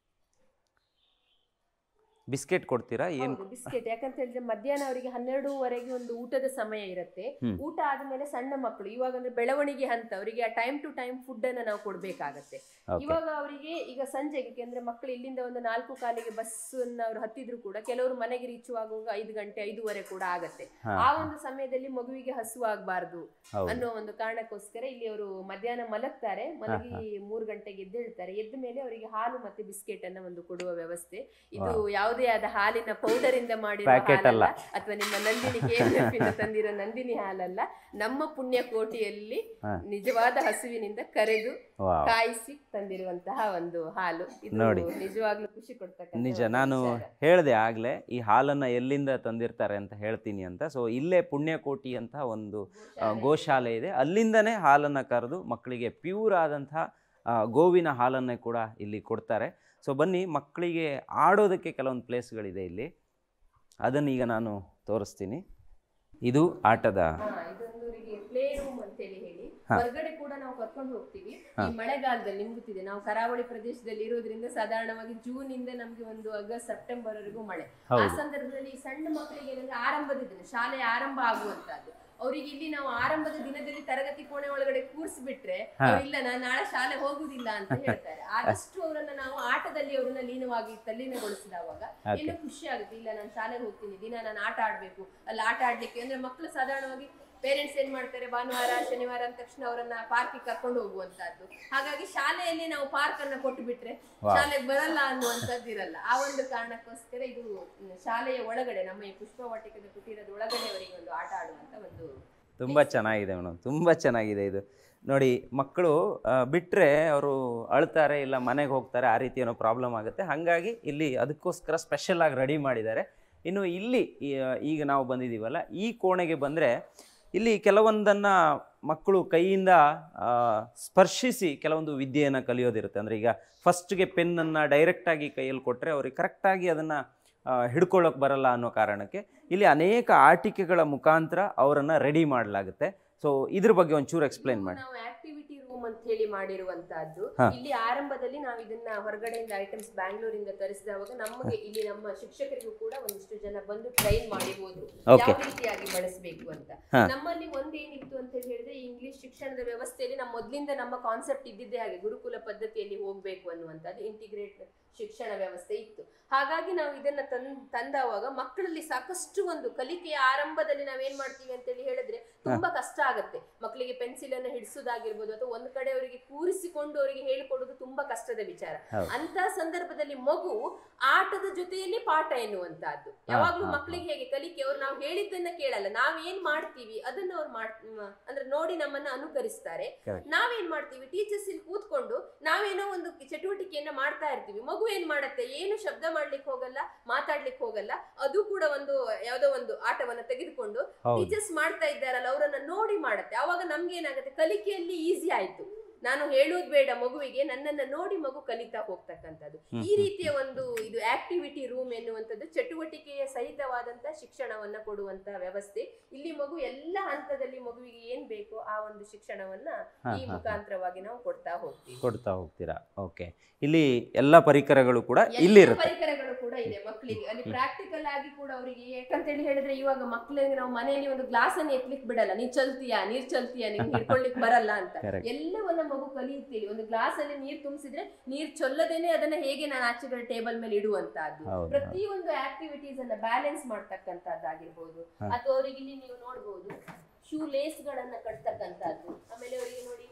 ಬಿಸ್ಕೆಟ್ ಕೊಡ್ತೀರಾ ಏನು ಹೌದು ಬಿಸ್ಕೆಟ್ ಯಾಕಂತ ಹೇಳಿದ್ರೆ ಮಧ್ಯಾಹ್ನ ಅವರಿಗೆ ಹನ್ನೆರಡೂವರೆಗೆ ಒಂದು ಊಟದ ಸಮಯ ಇರುತ್ತೆ ಹ್ಮ್. ಊಟ ಆದ್ಮೇಲೆ ಸಣ್ಣ ಮಕ್ಕಳು ಇವಾಗ ಅಂದ್ರೆ ಬೆಳವಣಿಗೆ ಹಂತ ಅವರಿಗೆ ಆ ಟೈಮ್ ಟು ಟೈಮ್ ಫುಡ್ ಅನ್ನ ನಾವು ಕೊಡ್ಬೇಕಾಗತ್ತೆ ಓಕೆ ಇವಾಗ ಅವರಿಗೆ ಈಗ ಸಂಜೆಗೆ ಯಾಕೆಂದ್ರೆ ಮಕ್ಕಳು ಇಲ್ಲಿಂದ ಒಂದು ನಾಲ್ಕು ಕಾಲಿಗೆ ಬಸ್ ಅನ್ನ ಅವ್ರು ಹತ್ತಿದ್ರು ಕೂಡ ಕೆಲವರು ಮನೆಗೆ ರೀಚ್ ಆಗುವಾಗ ಐದು ಗಂಟೆ ಐದೂವರೆ ಕೂಡ ಆಗತ್ತೆ ಹಾ, ಆ ಒಂದು ಸಮಯದಲ್ಲಿ ಮಗುವಿಗೆ ಹಸುವಾಗಬಾರ್ದು ಹೌದು ಅನ್ನೋ ಒಂದು ಕಾರಣಕ್ಕೋಸ್ಕರ ಇಲ್ಲಿ ಅವರು ಮಧ್ಯಾಹ್ನ ಮಲಗ್ತಾರೆ ಮಲಗಿ ಮೂರು ಗಂಟೆಗೆ ಎದ್ದೇಳ್ತಾರೆ ಎದ್ದ ಮೇಲೆ ಅವರಿಗೆ ಹಾಲು ಮತ್ತೆ ಬಿಸ್ಕೆಟ್ ಅನ್ನ ಒಂದು ಕೊಡುವ ವ್ಯವಸ್ಥೆ ಇದು ಯಾವುದೇ ಆದ ಹಾಲಿನ ಪೌಡರ್ ಇಂದ ಮಾಡಿರುವ Packet ಹಾಲಲ್ಲ ಅಲ್ಲ. ಅಥವಾ ನಿಮ್ಮ ನಂದಿನಿ KFF ಇಂದ ತಂದಿರೋ ನಂದಿನಿ ಹಾಲಲ್ಲ ನಮ್ಮ ಪುಣ್ಯ ಕೋಟಿಯಲ್ಲಿ ಹಾ. ನಿಜವಾದ ಹಸುವಿನಿಂದ ಕರೆದು ವಾವ್ ಕಾಯಿಸಿ ತಂದಿರುವಂತಹ ಒಂದು ಹಾಲು ಇದು ನೋಡಿ. ನಿಜವಾಗ್ಲೂ ಖುಷಿ ಕೊಡ್ತಕ್ಕಂಥ ನಿಜ ಒಂದು ನಾನು ವಿಚಾರ. ಹೇಳಿದೆ ಆಗಲೇ ಈ ಹಾಲನ್ನು ಎಲ್ಲಿಂದ ತಂದಿರ್ತಾರೆ ಅಂತ ಹೇಳ್ತೀನಿ ಅಂತ ಸೊ ಇಲ್ಲೇ ಪುಣ್ಯಕೋಟಿ ಅಂತ ಒಂದು ಆ, ಗೋಶಾಲೆ ಇದೆ ಅಲ್ಲಿಂದನೇ ಹಾಲನ್ನು ಕರೆದು ಮಕ್ಕಳಿಗೆ ಪ್ಯೂರ್ ಆದಂತಹ ಆ, ಗೋವಿನ ಹಾಲನ್ನೇ ಕೂಡ ಇಲ್ಲಿ ಕೊಡ್ತಾರೆ ಸೊ ಬನ್ನಿ ಮಕ್ಕಳಿಗೆ ಆಡೋದಕ್ಕೆ ಕೆಲವೊಂದು ಪ್ಲೇಸ್ಗಳಿದೆ ಇಲ್ಲಿ ಅದನ್ನು ಈಗ ನಾನು ತೋರಿಸ್ತೀನಿ ಇದು ಆಟದ ಹಾ, ಇದೊಂದು ಅವರಿಗೆ ಪ್ಲೇ ರೂಮ್ ಅಂತೇಳಿ ಹೇಳಿ ಹಾ. ಹೊರಗಡೆ ಕೂಡ ನಾವು ಕರ್ಕೊಂಡು ಹೋಗ್ತೀವಿ ಈ ಮಳೆಗಾಲದಲ್ಲಿ ನಿಮ್ಗೆ ಗೊತ್ತಿದೆ ನಾವು ಕರಾವಳಿ ಪ್ರದೇಶದಲ್ಲಿ ಇರೋದ್ರಿಂದ ಸಾಧಾರಣವಾಗಿ ಜೂನ್ ಇಂದ ನಮ್ಗೆ ಒಂದು ಆಗಸ್ಟ್ ಸೆಪ್ಟೆಂಬರ್ ವರೆಗೂ ಮಳೆ ಆ ಹೌದು. ಸಂದರ್ಭದಲ್ಲಿ ಈ ಸಣ್ಣ ಮಕ್ಕಳಿಗೆ ಏನಂದ್ರೆ ಆರಂಭದ ದಿನ ಶಾಲೆ ಆರಂಭ ಆಗುವಂತದ್ದು ಅವರಿಗೆ ಇಲ್ಲಿ ನಾವು ಆರಂಭದ ದಿನದಲ್ಲಿ ತರಗತಿ ಕೋಣೆ ಒಳಗಡೆ ಕೂರಿಸ್ಬಿಟ್ರೆ ಹಾ. ಅವ್ರು ಇಲ್ಲ ನಾನು ನಾಳೆ ಶಾಲೆ ಹೋಗುದಿಲ್ಲ ಅಂತ ಹೇಳ್ತಾರೆ ಆದಷ್ಟು ಅವರನ್ನ ನಾವು ಆಟದಲ್ಲಿ ಅವರನ್ನ ಲೀನವಾಗಿ ತಲ್ಲೀನಗೊಳಿಸಿದವಾಗ Okay. ಏನೋ ಖುಷಿ ಆಗುತ್ತೆ ಇಲ್ಲ ನಾನು ಶಾಲೆಗೆ ಹೋಗ್ತೀನಿ ದಿನ ನಾನು ಆಟ ಆಡ್ಬೇಕು ಅಲ್ಲಿ ಆಟ ಆಡ್ಲಿಕ್ಕೆ ಅಂದ್ರೆ ಮಕ್ಕಳು ಸಾಧಾರಣವಾಗಿ ಪೇರೆಂಟ್ಸ್ ಏನ್ ಮಾಡ್ತಾರೆ ಭಾನುವಾರ ಶನಿವಾರ ಅಂದ ತಕ್ಷಣ ಅವರನ್ನ ಪಾರ್ಕಿಗೆ ಕರ್ಕೊಂಡು ಹೋಗುವಂತದ್ದು ಹಾಗಾಗಿ ಶಾಲೆಯಲ್ಲಿ ನಾವು ಪಾರ್ಕ್ ಅನ್ನ ಕೊಟ್ಟು ಬಿಟ್ರೆ Wow. ಶಾಲೆಗೆ ಬರಲ್ಲ ಅನ್ನುವಂಥದ್ದು ಇರಲ್ಲ ಆ ಒಂದು ಕಾರಣಕ್ಕೋಸ್ಕರ ಇದು ಮ್, ಶಾಲೆಯ ಒಳಗಡೆ ನಮ್ಮ ಈ ಪುಷ್ಪವಾಟಿಕದ ಕುಟೀರದ ಒಳಗಡೆ ಅವರಿಗೆ ಒಂದು ಆಟ ಆಡುವಂತ ಒಂದು ತುಂಬ ಚೆನ್ನಾಗಿದೆ ಮೇಡಮ್ ತುಂಬ ಚೆನ್ನಾಗಿದೆ ಇದು ನೋಡಿ ಮಕ್ಕಳು ಬಿಟ್ಟರೆ ಅವರು ಅಳ್ತಾರೆ ಇಲ್ಲ ಮನೆಗೆ ಹೋಗ್ತಾರೆ ಆ ರೀತಿ ಏನೋ ಪ್ರಾಬ್ಲಮ್ ಆಗುತ್ತೆ ಹಾಗಾಗಿ ಇಲ್ಲಿ ಅದಕ್ಕೋಸ್ಕರ ಸ್ಪೆಷಲ್ ಆಗಿ ರೆಡಿ ಮಾಡಿದ್ದಾರೆ ಇನ್ನು ಇಲ್ಲಿ ಈ- ಈಗ ನಾವು ಬಂದಿದ್ದೀವಲ್ಲ ಈ ಕೋಣೆಗೆ ಬಂದರೆ ಇಲ್ಲಿ ಕೆಲವೊಂದನ್ನು ಮಕ್ಕಳು ಕೈಯಿಂದ ಆ, ಸ್ಪರ್ಶಿಸಿ ಕೆಲವೊಂದು ವಿದ್ಯೆಯನ್ನು ಕಲಿಯೋದಿರುತ್ತೆ ಅಂದರೆ ಈಗ ಫಸ್ಟ್ಗೆ ಪೆನ್ನನ್ನು ಡೈರೆಕ್ಟಾಗಿ ಕೈಯಲ್ಲಿ ಕೊಟ್ಟರೆ ಅವ್ರಿಗೆ ಕರೆಕ್ಟಾಗಿ ಅದನ್ನು ಹಿಡ್ಕೊಳ್ಳೋಕೆ ಬರಲ್ಲ ಅನ್ನೋ ಕಾರಣಕ್ಕೆ ಇಲ್ಲಿ ಅನೇಕ ಆಟಿಕೆಗಳ ಮುಖಾಂತರ ಅವರನ್ನು ರೆಡಿ ಮಾಡಲಾಗುತ್ತೆ ಸೊ ಇದ್ರ ಬಗ್ಗೆ ಒಂಚೂರು ಎಕ್ಸ್ಪ್ಲೈನ್ ಮಾಡಿ ನಾವು ಆಕ್ಟಿವಿಟಿ ರೂಮ್ ಅಂತ ಹೇಳಿ ಮಾಡಿರುವಂತಹದ್ದು ಹಾ. ಇಲ್ಲಿ ಆರಂಭದಲ್ಲಿ ನಾವು ಇದನ್ನ ಹೊರಗಡೆಯಿಂದ ಐಟಮ್ಸ್ ಬ್ಯಾಂಗ್ಳೂರಿಂದ ತರಿಸಿದವಾಗ ನಮಗೆ ಇಲ್ಲಿ ನಮ್ಮ ಶಿಕ್ಷಕರಿಗೂ ಕೂಡ ಒಂದಿಷ್ಟು ಜನ ಬಂದು ಟ್ರೈನ್ ಮಾಡಿ ಹೋದ್ರು Okay. ಯಾವ ರೀತಿಯಾಗಿ ಬಳಸಬೇಕು ಅಂತ ಹಾ. ನಮ್ಮಲ್ಲಿ ಒಂದೇನಿತ್ತು ಅಂತ ಹೇಳಿ ಹೇಳಿದ್ರೆ ಈ ಇಂಗ್ಲಿಷ್ ಶಿಕ್ಷಣದ ವ್ಯವಸ್ಥೆಯಲ್ಲಿ ನಮ್ಮ ಮೊದಲಿಂದ ನಮ್ಮ ಕಾನ್ಸೆಪ್ಟ್ ಇದ್ದಿದ್ದೇ ಹಾಗೆ ಗುರುಕುಲ ಪದ್ಧತಿಯಲ್ಲಿ ಹೋಗ್ಬೇಕು ಅನ್ನುವಂಥದ್ದು ಇಂಟಿಗ್ರೇಟ್ ಶಿಕ್ಷಣ ವ್ಯವಸ್ಥೆ ಇತ್ತು ಹಾಗಾಗಿ ನಾವು ಇದನ್ನ ತನ್ ತಂದವಾಗ ಮಕ್ಕಳಲ್ಲಿ ಸಾಕಷ್ಟು ಒಂದು ಕಲಿಕೆಯ ಆರಂಭದಲ್ಲಿ ನಾವೇನ್ ಮಾಡ್ತೀವಿ ಅಂತೇಳಿ ಹೇಳಿದ್ರೆ ತುಂಬಾ ಕಷ್ಟ ಆಗುತ್ತೆ ಮಕ್ಕಳಿಗೆ ಪೆನ್ಸಿಲ್ ಅನ್ನು ಹಿಡಿಸೋದಾಗಿರ್ಬೋದು ಅಥವಾ ಒಂದ್ ಕಡೆ ಅವರಿಗೆ ಕೂರಿಸಿಕೊಂಡು ಅವರಿಗೆ ಹೇಳಿಕೊಡೋದು ತುಂಬಾ ಕಷ್ಟದ ವಿಚಾರ ಹೌದು. ಅಂತ ಸಂದರ್ಭದಲ್ಲಿ ಮಗು ಆಟದ ಜೊತೆಯಲ್ಲಿ ಪಾಠ ಎನ್ನುವಂತಹದ್ದು ಯಾವಾಗ್ಲೂ ಹಾ, ಹಾ. ಮಕ್ಕಳಿಗೆ ಹೇಗೆ ಕಲಿಕೆ ಅವ್ರು ನಾವು ಹೇಳಿದ್ದನ್ನ ಕೇಳಲ್ಲ ನಾವೇನ್ ಮಾಡ್ತೀವಿ ಅದನ್ನ ಅವ್ರು ಮಾಡ್ ಮ- ಅಂದ್ರೆ ನೋಡಿ ನಮ್ಮನ್ನ ಅನುಕರಿಸ್ತಾರೆ Correct. ನಾವೇನ್ ಮಾಡ್ತೀವಿ ಟೀಚರ್ಸ್ ಇಲ್ಲಿ ಕೂತ್ಕೊಂಡು ನಾವೇನೋ ಒಂದು ಚಟುವಟಿಕೆಯನ್ನ ಮಾಡ್ತಾ ಇರ್ತೀವಿ ಮಗು ಏನ್ ಮಾಡತ್ತೆ ಏನು ಶಬ್ದ ಮಾಡ್ಲಿಕ್ಕೆ ಹೋಗಲ್ಲ ಮಾತಾಡ್ಲಿಕ್ಕೆ ಹೋಗಲ್ಲ ಅದು ಕೂಡ ಒಂದು ಯಾವ್ದೋ ಒಂದು ಆಟವನ್ನ ತೆಗೆದುಕೊಂಡು ಹೌದು ಟೀಚರ್ಸ್ ಮಾಡ್ತಾ ಇದ್ದಾರಲ್ಲ ಅವರನ್ನ ನೋಡಿ ಮಾಡತ್ತೆ ಅವಾಗ ನಮ್ಗೆ ಏನಾಗುತ್ತೆ ಕಲಿಕೆಯಲ್ಲಿ ಈಸಿ ಆಯ್ತು ನಾನು ಹೇಳೋದು ಬೇಡ ಮಗುವಿಗೆ ನನ್ನನ್ನ ನೋಡಿ ಮಗು ಕಲಿತಾ ಹೋಗ್ತಕ್ಕಂಥದ್ದು ಹ್ಮ್, ಈ ರೀತಿಯ ಒಂದು ಇದು ಆಕ್ಟಿವಿಟಿ ರೂಮ್ ಎನ್ನುವಂಥದ್ದು ಚಟುವಟಿಕೆಯ ಸಹಿತವಾದಂತ ಶಿಕ್ಷಣವನ್ನ ಕೊಡುವಂತ ವ್ಯವಸ್ಥೆ ಇಲ್ಲಿ ಮಗು ಎಲ್ಲ ಹಂತದಲ್ಲಿ ಮಗುವಿಗೆ ಏನ್ ಬೇಕೋ ಆ ಒಂದು ಶಿಕ್ಷಣವನ್ನ ಹಾ, ಈ ಹಾ, ಹಾ. ಮುಖಾಂತರವಾಗಿ ನಾವು ಕೊಡ್ತಾ ಹೋಗ್ತೀವಿ ಕೊಡ್ತಾ ಹೋಗ್ತೀರಾ ಓಕೆ ಇಲ್ಲಿ ಎಲ್ಲ ಪರಿಕರಗಳು ಕೂಡ ಎಲ್ಲ ಇಲ್ಲಿರುತ್ತೆ ಪರಿಕರಗಳು ಕೂಡ ಇದೆ ಮಕ್ಕಳಿಗೆ ಅಲ್ಲಿ ಪ್ರಾಕ್ಟಿಕಲ್ ಆಗಿ ಕೂಡ ಅವರಿಗೆ ಯಾಕಂತೇಳಿ ಹೇಳಿದ್ರೆ ಇವಾಗ ಮಕ್ಕಳಿಗೆ ನಾವು ಮನೆಯಲ್ಲಿ ಒಂದು ಗ್ಲಾಸ್ ಅನ್ನು ಎತ್ಲಿಕ್ಕೆ ಬಿಡಲ್ಲ ನೀನ್ ಚಲ್ತೀಯಾ ನೀರ್ ಚಲ್ತೀಯಾ ನೀನ್ ಹಿಡ್ಕೊಳ್ಳಿಕ್ ಬರಲ್ಲ ಅಂತ Correct. ಎಲ್ಲವನ್ನ ಮಗು ಕಲಿಯುತ್ತೀವಿ ಒಂದು ಗ್ಲಾಸ್ ಅಲ್ಲಿ ನೀರ್ ತುಂಬಿಸಿದ್ರೆ ನೀರ್ ಚೊಲ್ಲದೇನೆ ಅದನ್ನ ಹೇಗೆ ನಾನು ಆಚೆಗಡೆ ಟೇಬಲ್ ಮೇಲೆ ಇಡುವಂತಹದ್ದು ಹೌದು ಪ್ರತಿಯೊಂದು ಆಕ್ಟಿವಿಟೀಸ್ ಅನ್ನ ಬ್ಯಾಲೆನ್ಸ್ ಮಾಡ್ತಕ್ಕಂಥದ್ದಾಗಿರ್ಬೋದು ಹಾ. ಅಥವಾ ಅವರಿಗೆ ಇಲ್ಲಿ ನೀವು ನೋಡ್ಬೋದು ಶೂ ಲೇಸ್ ಗಳನ್ನ ಕಟ್ತಕ್ಕಂಥದ್ದು ಆಮೇಲೆ ಅವರಿಗೆ ನೋಡಿ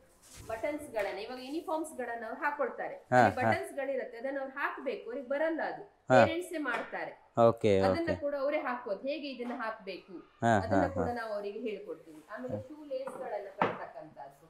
ಬಟನ್ಸ್ ಗಳನ್ನ ಇವಾಗ ಯೂನಿಫಾರ್ಮ್ಸ್ ಗಳನ್ನ ಅವ್ರು ಹಾಕೊಳ್ತಾರೆ ಹಾ, ಹಾ. ಬಟನ್ಸ್ ಗಳಿರುತ್ತೆ ಅದನ್ನ ಅವ್ರು ಹಾಕ್ಬೇಕು ಅವ್ರಿಗೆ ಬರಲ್ಲ ಅದು ಹಾ. ಪೇರೆಂಟ್ಸ್ ಮಾಡ್ತಾರೆ ಓಕೆ ಅದನ್ನ ಓಕೆ ಕೂಡ ಅವರೇ ಹಾಕೋದು ಹೇಗೆ ಇದನ್ನ ಹಾಕ್ಬೇಕು ಹಾ ಹಾ ಅದನ್ನ ಹಾ ಕೂಡ ನಾವು ಅವರಿಗೆ ಹೇಳ್ಕೊಡ್ತೀವಿ ಆಮೇಲೆ ಶೂ ಲೇಸ್ ಗಳನ್ನ ಕಟ್ತಕ್ಕಂಥದ್ದು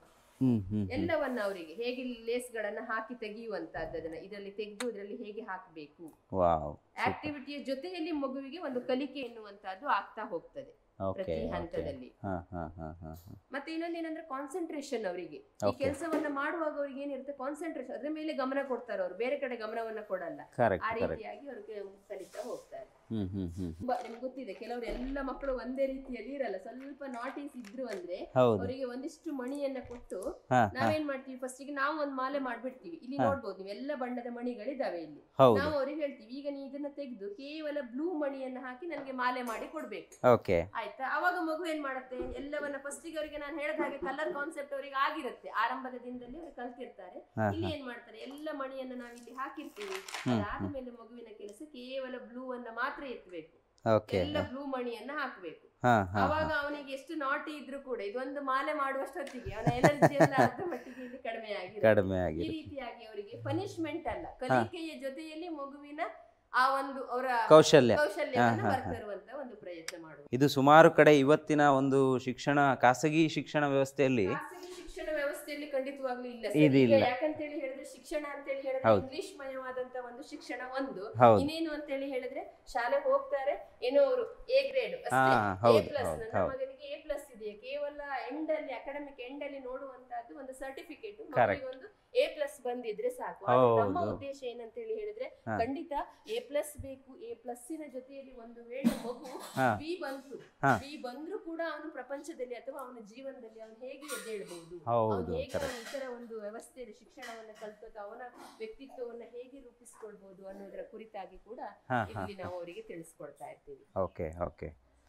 ಹ್ಮ್ ಹ್ಮ್ ಎಲ್ಲವನ್ನ ಅವರಿಗೆ ಹೇಗೆ ಲೇಸ್ ಗಳನ್ನ ಹಾಕಿ ತೆಗೆಯುವಂತಹದ್ದು ಅದನ್ನ ಇದರಲ್ಲಿ ತೆಗೆದು ಇದರಲ್ಲಿ ಹೇಗೆ ಹಾಕಬೇಕು ವಾವ್ ಆಕ್ಟಿವಿಟಿಯ ಜೊತೆಯಲ್ಲಿ ಮಗುವಿಗೆ ಒಂದು ಕಲಿಕೆ ಎನ್ನುವಂತಹದ್ದು ಆಗ್ತಾ ಹೋಗ್ತದೆ ಓಕೆ ಪ್ರತಿ ಓಕೆ ಹಂತದಲ್ಲಿ ಹಾ ಹಾ ಹಾ ಹಾ ಹಾ ಮತ್ತೆ ಇನ್ನೊಂದೇನಂದ್ರೆ ಕಾನ್ಸಂಟ್ರೇಷನ್ ಅವರಿಗೆ ಈ Okay. ಕೆಲಸವನ್ನ ಮಾಡುವಾಗ ಅವ್ರಿಗೆ ಏನಿರುತ್ತೆ ಕಾನ್ಸಂಟ್ರೇಷನ್ ಅದ್ರ ಮೇಲೆ ಗಮನ ಕೊಡ್ತಾರೆ ಅವರು ಬೇರೆ ಕಡೆ ಗಮನವನ್ನ ಕೊಡಲ್ಲ ಕರೆಕ್ಟ್ ಆ ಕರೆಕ್ಟ್ ರೀತಿಯಾಗಿ ಅವ್ರಿಗೆ ಕಲಿತಾ ಹೋಗ್ತಾರೆ ಹ್ಮ್ ಹ್ಮ್ ಹ್ಮ್ ತುಂಬಾ ನಿಮ್ಗೆ ಗೊತ್ತಿದೆ ಕೆಲವರು ಎಲ್ಲ ಮಕ್ಕಳು ಒಂದೇ ರೀತಿಯಲ್ಲಿ ಇರಲ್ಲ ಸ್ವಲ್ಪ ನಾಟೀಸ್ ಇದ್ರು ಅಂದ್ರೆ ಹೌದು ಅವರಿಗೆ ಒಂದಿಷ್ಟು ಮಣಿಯನ್ನ ಕೊಟ್ಟು ಹಾ ಹಾ ನಾವೇನ್ ಮಾಡ್ತೀವಿ ಫಸ್ಟ್ ಗೆ ನಾವು ಒಂದ್ ಮಾಲೆ ಮಾಡ್ಬಿಡ್ತೀವಿ ಇಲ್ಲಿ ಹಾ. ನೋಡ್ಬೋದು ನೀವು ಎಲ್ಲ ಬಣ್ಣದ ಮಣಿಗಳಿದಾವೆ ಇಲ್ಲಿ ಹೌದು ನಾವು ಅವ್ರಿಗೆ ಹೇಳ್ತೀವಿ ಈಗ ನೀವು ಇದನ್ನ ತೆಗೆದು ಕೇವಲ ಬ್ಲೂ ಮಣಿಯನ್ನ ಹಾಕಿ ನನಗೆ ಮಾಲೆ ಮಾಡಿ ಕೊಡ್ಬೇಕು ಓಕೆ ಆಯ್ತಾ ಅವಾಗ ಮಗು ಏನ್ ಮಾಡುತ್ತೆ ಎಲ್ಲವನ್ನ ಫಸ್ಟ್ ಗೆ ಅವರಿಗೆ ನಾನು ಹೇಳಿದ ಹಾಗೆ ಕಲರ್ ಕಾನ್ಸೆಪ್ಟ್ ಅವರಿಗೆ ಆಗಿರುತ್ತೆ ಆರಂಭದ ದಿನದಲ್ಲಿ ಅವ್ರು ಕಲ್ತಿರ್ತಾರೆ ಹಾ ಇಲ್ಲಿ ಹಾ ಏನ್ ಮಾಡ್ತಾರೆ ಎಲ್ಲ ಮಣಿಯನ್ನ ನಾವು ಇಲ್ಲಿ ಹಾಕಿರ್ತೀವಿ ಹ್ಮ್, ಅದಾದ್ಮೇಲೆ ಮಗುವಿನ ಕೆಲಸ ಕೇವಲ ಬ್ಲೂ ಅನ್ನ ಮಾತ್ರ ಎತ್ತಬೇಕು ಓಕೆ ಎಲ್ಲ ಬ್ಲೂ ಮಣಿಯನ್ನ ಹಾಕ್ಬೇಕು ಹಾ ಹಾ ಅವಾಗ ಅವನಿಗೆ ಎಷ್ಟು ನಾಟಿ ಇದ್ರು ಕೂಡ ಇದೊಂದು ಮಾಲೆ ಮಾಡುವಷ್ಟೊತ್ತಿಗೆ ಅವನ ಎನರ್ಜಿ ಎಲ್ಲ ಅರ್ಧ ಮಟ್ಟಿಗೆ ಇಲ್ಲಿ ಕಡಿಮೆ ಆಗಿರುತ್ತೆ ಕಡಿಮೆ ಈ ಆಗಿದೆ ರೀತಿಯಾಗಿ ಅವರಿಗೆ ಪನಿಷ್ಮೆಂಟ್ ಅಲ್ಲ ಕಲಿಕೆಯ ಜೊತೆಯಲ್ಲಿ ಮಗುವಿನ ಆ ಒಂದು ಅವರ ಕೌಶಲ್ಯ ಕೌಶಲ್ಯವನ್ನ ಹಾ, ಹಾ, ಬರ್ತರುವಂತ ಒಂದು ಪ್ರಯತ್ನ ಮಾಡುವುದು ಇದು ಸುಮಾರು ಕಡೆ ಇವತ್ತಿನ ಒಂದು ಶಿಕ್ಷಣ ಖಾಸಗಿ ಶಿಕ್ಷಣ ವ್ಯವಸ್ಥೆಯಲ್ಲಿ ಖಾಸಗಿ ಶಿಕ್ಷಣ ವ್ಯವಸ್ಥೆಯಲ್ಲಿ ಖಂಡಿತವಾಗ್ಲೂ ಇಲ್ಲ ಇದು ಈಗ ಇಲ್ಲ. ಯಾಕಂತೇಳಿ ಹೇಳಿದ್ರೆ ಶಿಕ್ಷಣ ಅಂತೇಳಿ ಹೇಳಿದ್ರೆ ಹೌದು. ಇಂಗ್ಲಿಷ್ ಮಯವಾದಂತ ಒಂದು ಶಿಕ್ಷಣ ಒಂದು ಹೌದು ಇನ್ನೇನು ಅಂತೇಳಿ ಹೇಳಿದ್ರೆ ಶಾಲೆ ಹೋಗ್ತಾರೆ ಏನೋ ಅವರು ಎ ಗ್ರೇಡ್ ಹಾ, ಎ ಹೌದು, ಪ್ಲಸ್ ಹೌದು, ನನ್ನ ಹೌದು. ಮಗನಿಗೆ ಎ ಪ್ಲಸ್ ಇದೆ ಕೇವಲ ಎಂಡ್ ಅಲ್ಲಿ ಅಕಾಡೆಮಿಕ್ ಎಂಡ್ ಅಲ್ಲಿ ನೋಡುವಂತಹದ್ದು ಒಂದು ಸರ್ಟಿಫಿಕೇಟ್ Correct. ಒಂದು ಎ ಪ್ಲಸ್ ಬಂದಿದ್ರೆ ಸಾಕು ಆದ್ರೆ ನಮ್ಮ ಹೌದು. ಉದ್ದೇಶ ಏನಂತೇಳಿ ಹೇಳಿದ್ರೆ ಹಾ. ಖಂಡಿತ ಎ ಪ್ಲಸ್ ಬೇಕು ಎ ಪ್ಲಸ್ ನ ಜೊತೆಯಲ್ಲಿ ಒಂದು ವೇಳೆ ಮಗು ಹಾ. ಬಿ ಬಂತು ಹಾ. ಬಿ ಬಂದ್ರು ಕೂಡ ಅವನು ಪ್ರಪಂಚದಲ್ಲಿ ಅಥವಾ ಅವನ ಜೀವನದಲ್ಲಿ ಅವನು ಹೇಗೆ ಎದ್ದೇಳಬಹುದು ಹೌದು ಅವನು ಹೇಗೆ ಕರೆಕ್ಟ್ ಅವನ ಇತರ ಒಂದು ವ್ಯವಸ್ಥೆಯಲ್ಲಿ ಶಿಕ್ಷಣವನ್ನ ಕಲ್ತು ಅಥವಾ ಅವನ ವ್ಯಕ್ತಿತ್ವವನ್ನ ಹೇಗೆ ರೂಪಿಸ್ಕೊಳ್ಬಹುದು ಅನ್ನೋದರ ಕುರಿತಾಗಿ ಕೂಡ ಹಾ ಹಾ ಇಲ್ಲಿ ನಾವು ಅವರಿಗೆ ತಿಳಿಸ್ಕೊಡ್ತಾ ಇರ್ತೀವಿ ಓಕೆ ಓಕೆ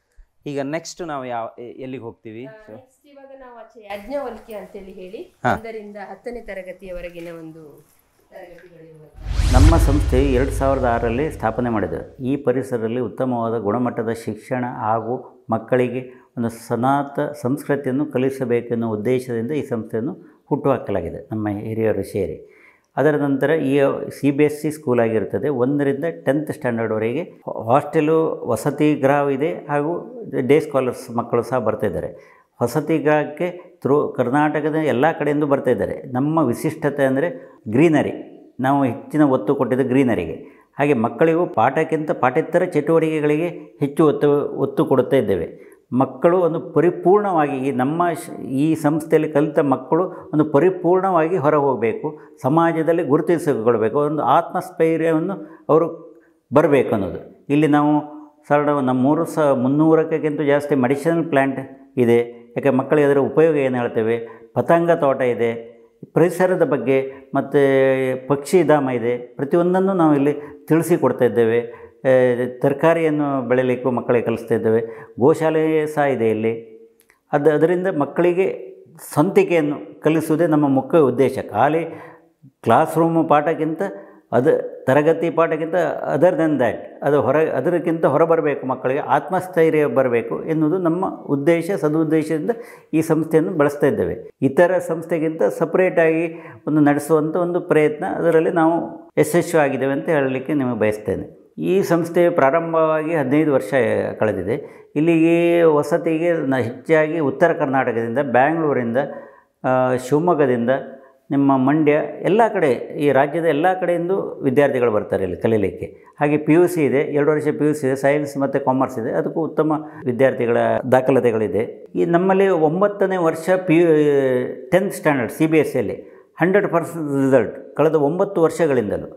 ಈಗ ನೆಕ್ಸ್ಟ್ ನಾವು ಯಾವ ಎ- ಎಲ್ಲಿಗೆ ಹೋಗ್ತೀವಿ ನೆಕ್ಸ್ಟ್ ಇವಾಗ ನಾವು ಆಚೆ ಯಾಜ್ಞವಲ್ಕ್ಯ ಅಂತೇಳಿ ಹೇಳಿ ಹಾ. ಒಂದರಿಂದ ಹತ್ತನೇ ತರಗತಿಯವರೆಗಿನ ಒಂದು ತರಗತಿಗಳಿರುವಂತಹ ನಮ್ಮ ಸಂಸ್ಥೆ ಎರಡು ಸಾವಿರದ ಆರರಲ್ಲಿ ಸ್ಥಾಪನೆ ಮಾಡಿದೆ ಈ ಪರಿಸರದಲ್ಲಿ ಉತ್ತಮವಾದ ಗುಣಮಟ್ಟದ ಶಿಕ್ಷಣ ಹಾಗೂ ಮಕ್ಕಳಿಗೆ ಒಂದು ಸನಾತ ಸಂಸ್ಕೃತಿಯನ್ನು ಕಲಿಸಬೇಕೆನ್ನುವ ಉದ್ದೇಶದಿಂದ ಈ ಸಂಸ್ಥೆಯನ್ನು ಹುಟ್ಟುಹಾಕಲಾಗಿದೆ ನಮ್ಮ ಹಿರಿಯರು ಸೇರಿ ಅದರ ನಂತರ ಈ C B S C school ಆಗಿರುತ್ತದೆ ಒಂದರಿಂದ ಟೆಂತ್ ಸ್ಟ್ಯಾಂಡರ್ಡ್ವರೆಗೆ ಹಾಸ್ಟೆಲು ವಸತಿ ಗೃಹವಿದೆ ಹಾಗೂ ಡೇ ಸ್ಕಾಲರ್ಸ್ ಮಕ್ಕಳು ಸಹ ಬರ್ತಿದ್ದಾರೆ ವಸತಿ ಗೃಹಕ್ಕೆ ಥ್ರೂ ಕರ್ನಾಟಕದ ಎಲ್ಲ ಕಡೆಯಿಂದ ಬರ್ತಾ ಇದ್ದಾರೆ ನಮ್ಮ ವಿಶಿಷ್ಟತೆ ಅಂದರೆ ಗ್ರೀನರಿ ನಾವು ಹೆಚ್ಚಿನ ಒತ್ತು ಕೊಟ್ಟಿದ್ದು ಗ್ರೀನರಿಗೆ ಹಾಗೆ ಮಕ್ಕಳಿಗೂ ಪಾಠಕ್ಕಿಂತ ಪಾಠೇತರ ಚಟುವಟಿಕೆಗಳಿಗೆ ಹೆಚ್ಚು ಒತ್ತು ಒತ್ತು ಕೊಡುತ್ತಾ ಇದ್ದೇವೆ ಮಕ್ಕಳು ಒಂದು ಪರಿಪೂರ್ಣವಾಗಿ ಈ ನಮ್ಮ ಶ ಈ ಸಂಸ್ಥೆಯಲ್ಲಿ ಕಲಿತ ಮಕ್ಕಳು ಒಂದು ಪರಿಪೂರ್ಣವಾಗಿ ಹೊರ ಹೋಗಬೇಕು ಸಮಾಜದಲ್ಲಿ ಗುರುತಿಸಿಕೊಳ್ಬೇಕು ಒಂದು ಆತ್ಮಸ್ಥೈರ್ಯವನ್ನು ಅವರು ಬರಬೇಕು ಅನ್ನೋದು ಇಲ್ಲಿ ನಾವು ಸಾಧಾರಣ ನಮ್ಮ ಮೂರು ಸ ಮುನ್ನೂರಕ್ಕಿಂತ ಜಾಸ್ತಿ ಮೆಡಿಸಿನಲ್ ಪ್ಲ್ಯಾಂಟ್ ಇದೆ ಯಾಕೆ ಮಕ್ಕಳಿಗೆ ಅದರ ಉಪಯೋಗ ಏನು ಹೇಳ್ತೇವೆ ಪತಂಗ ತೋಟ ಇದೆ ಪರಿಸರದ ಬಗ್ಗೆ ಮತ್ತು ಪಕ್ಷಿಧಾಮ ಇದೆ ಪ್ರತಿಯೊಂದನ್ನು ನಾವು ಇಲ್ಲಿ ತಿಳಿಸಿಕೊಡ್ತಾ ಇದ್ದೇವೆ ಆ, ತರಕಾರಿಯನ್ನು ಬೆಳೀಲಿಕ್ಕೂ ಮಕ್ಕಳಿಗೆ ಕಲಿಸ್ತಾ ಇದ್ದೇವೆ ಗೋಶಾಲೆ ಸಹ ಇದೆ ಇಲ್ಲಿ ಅದು ಅದರಿಂದ ಮಕ್ಕಳಿಗೆ ಸ್ವಂತಿಕೆಯನ್ನು ಕಲಿಸುವುದೇ ನಮ್ಮ ಮುಖ್ಯ ಉದ್ದೇಶ ಖಾಲಿ ಕ್ಲಾಸ್ ರೂಮ್ ಪಾಠಕ್ಕಿಂತ ಅದು ತರಗತಿ ಪಾಠಕ್ಕಿಂತ ಅದರ್ ದೆನ್ ದ್ಯಾಟ್ ಅದು ಹೊರ ಅದಕ್ಕಿಂತ ಹೊರಬರಬೇಕು ಮಕ್ಕಳಿಗೆ ಆತ್ಮಸ್ಥೈರ್ಯ ಬರಬೇಕು ಎನ್ನುವುದು ನಮ್ಮ ಉದ್ದೇಶ ಸದುದ್ದೇಶದಿಂದ ಈ ಸಂಸ್ಥೆಯನ್ನು ಬಳಸ್ತಾ ಇದ್ದೇವೆ ಇತರ ಸಂಸ್ಥೆಗಿಂತ ಸಪ್ರೇಟಾಗಿ ಒಂದು ನಡೆಸುವಂಥ ಒಂದು ಪ್ರಯತ್ನ ಅದರಲ್ಲಿ ನಾವು ಯಶಸ್ವಿ ಆಗಿದ್ದೇವೆ ಅಂತ ಹೇಳಲಿಕ್ಕೆ ನಿಮಗೆ ಬಯಸ್ತೇನೆ ಈ ಸಂಸ್ಥೆ ಪ್ರಾರಂಭವಾಗಿ ಹದಿನೈದು ವರ್ಷ ಕಳೆದಿದೆ ಇಲ್ಲಿಗೆ ವಸತಿಗೆ ನ ಹೆಚ್ಚಾಗಿ ಉತ್ತರ ಕರ್ನಾಟಕದಿಂದ ಬ್ಯಾಂಗ್ಳೂರಿಂದ ಆ, ಶಿವಮೊಗ್ಗದಿಂದ ನಿಮ್ಮ ಮಂಡ್ಯ ಎಲ್ಲ ಕಡೆ ಈ ರಾಜ್ಯದ ಎಲ್ಲ ಕಡೆಯಿಂದ ವಿದ್ಯಾರ್ಥಿಗಳು ಬರ್ತಾರೆ ಇಲ್ಲಿ ಕಲೀಲಿಕ್ಕೆ ಹಾಗೆ ಪಿ ಯು ಸಿ ಇದೆ ಎರಡು ವರ್ಷ ಪಿ ಯು ಸಿ ಇದೆ ಸೈನ್ಸ್ ಮತ್ತು ಕಾಮರ್ಸ್ ಇದೆ ಅದಕ್ಕೂ ಉತ್ತಮ ವಿದ್ಯಾರ್ಥಿಗಳ ದಾಖಲಾತಿಗಳಿದೆ ಈ ನಮ್ಮಲ್ಲಿ ಒಂಬತ್ತನೇ ವರ್ಷ P U tenth standard C B S ಸಿಯಲ್ಲಿ ಹಂಡ್ರೆಡ್ ಪರ್ಸೆಂಟ್ ರಿಸಲ್ಟ್ ಕಳೆದ ಒಂಬತ್ತು ವರ್ಷಗಳಿಂದಲೂ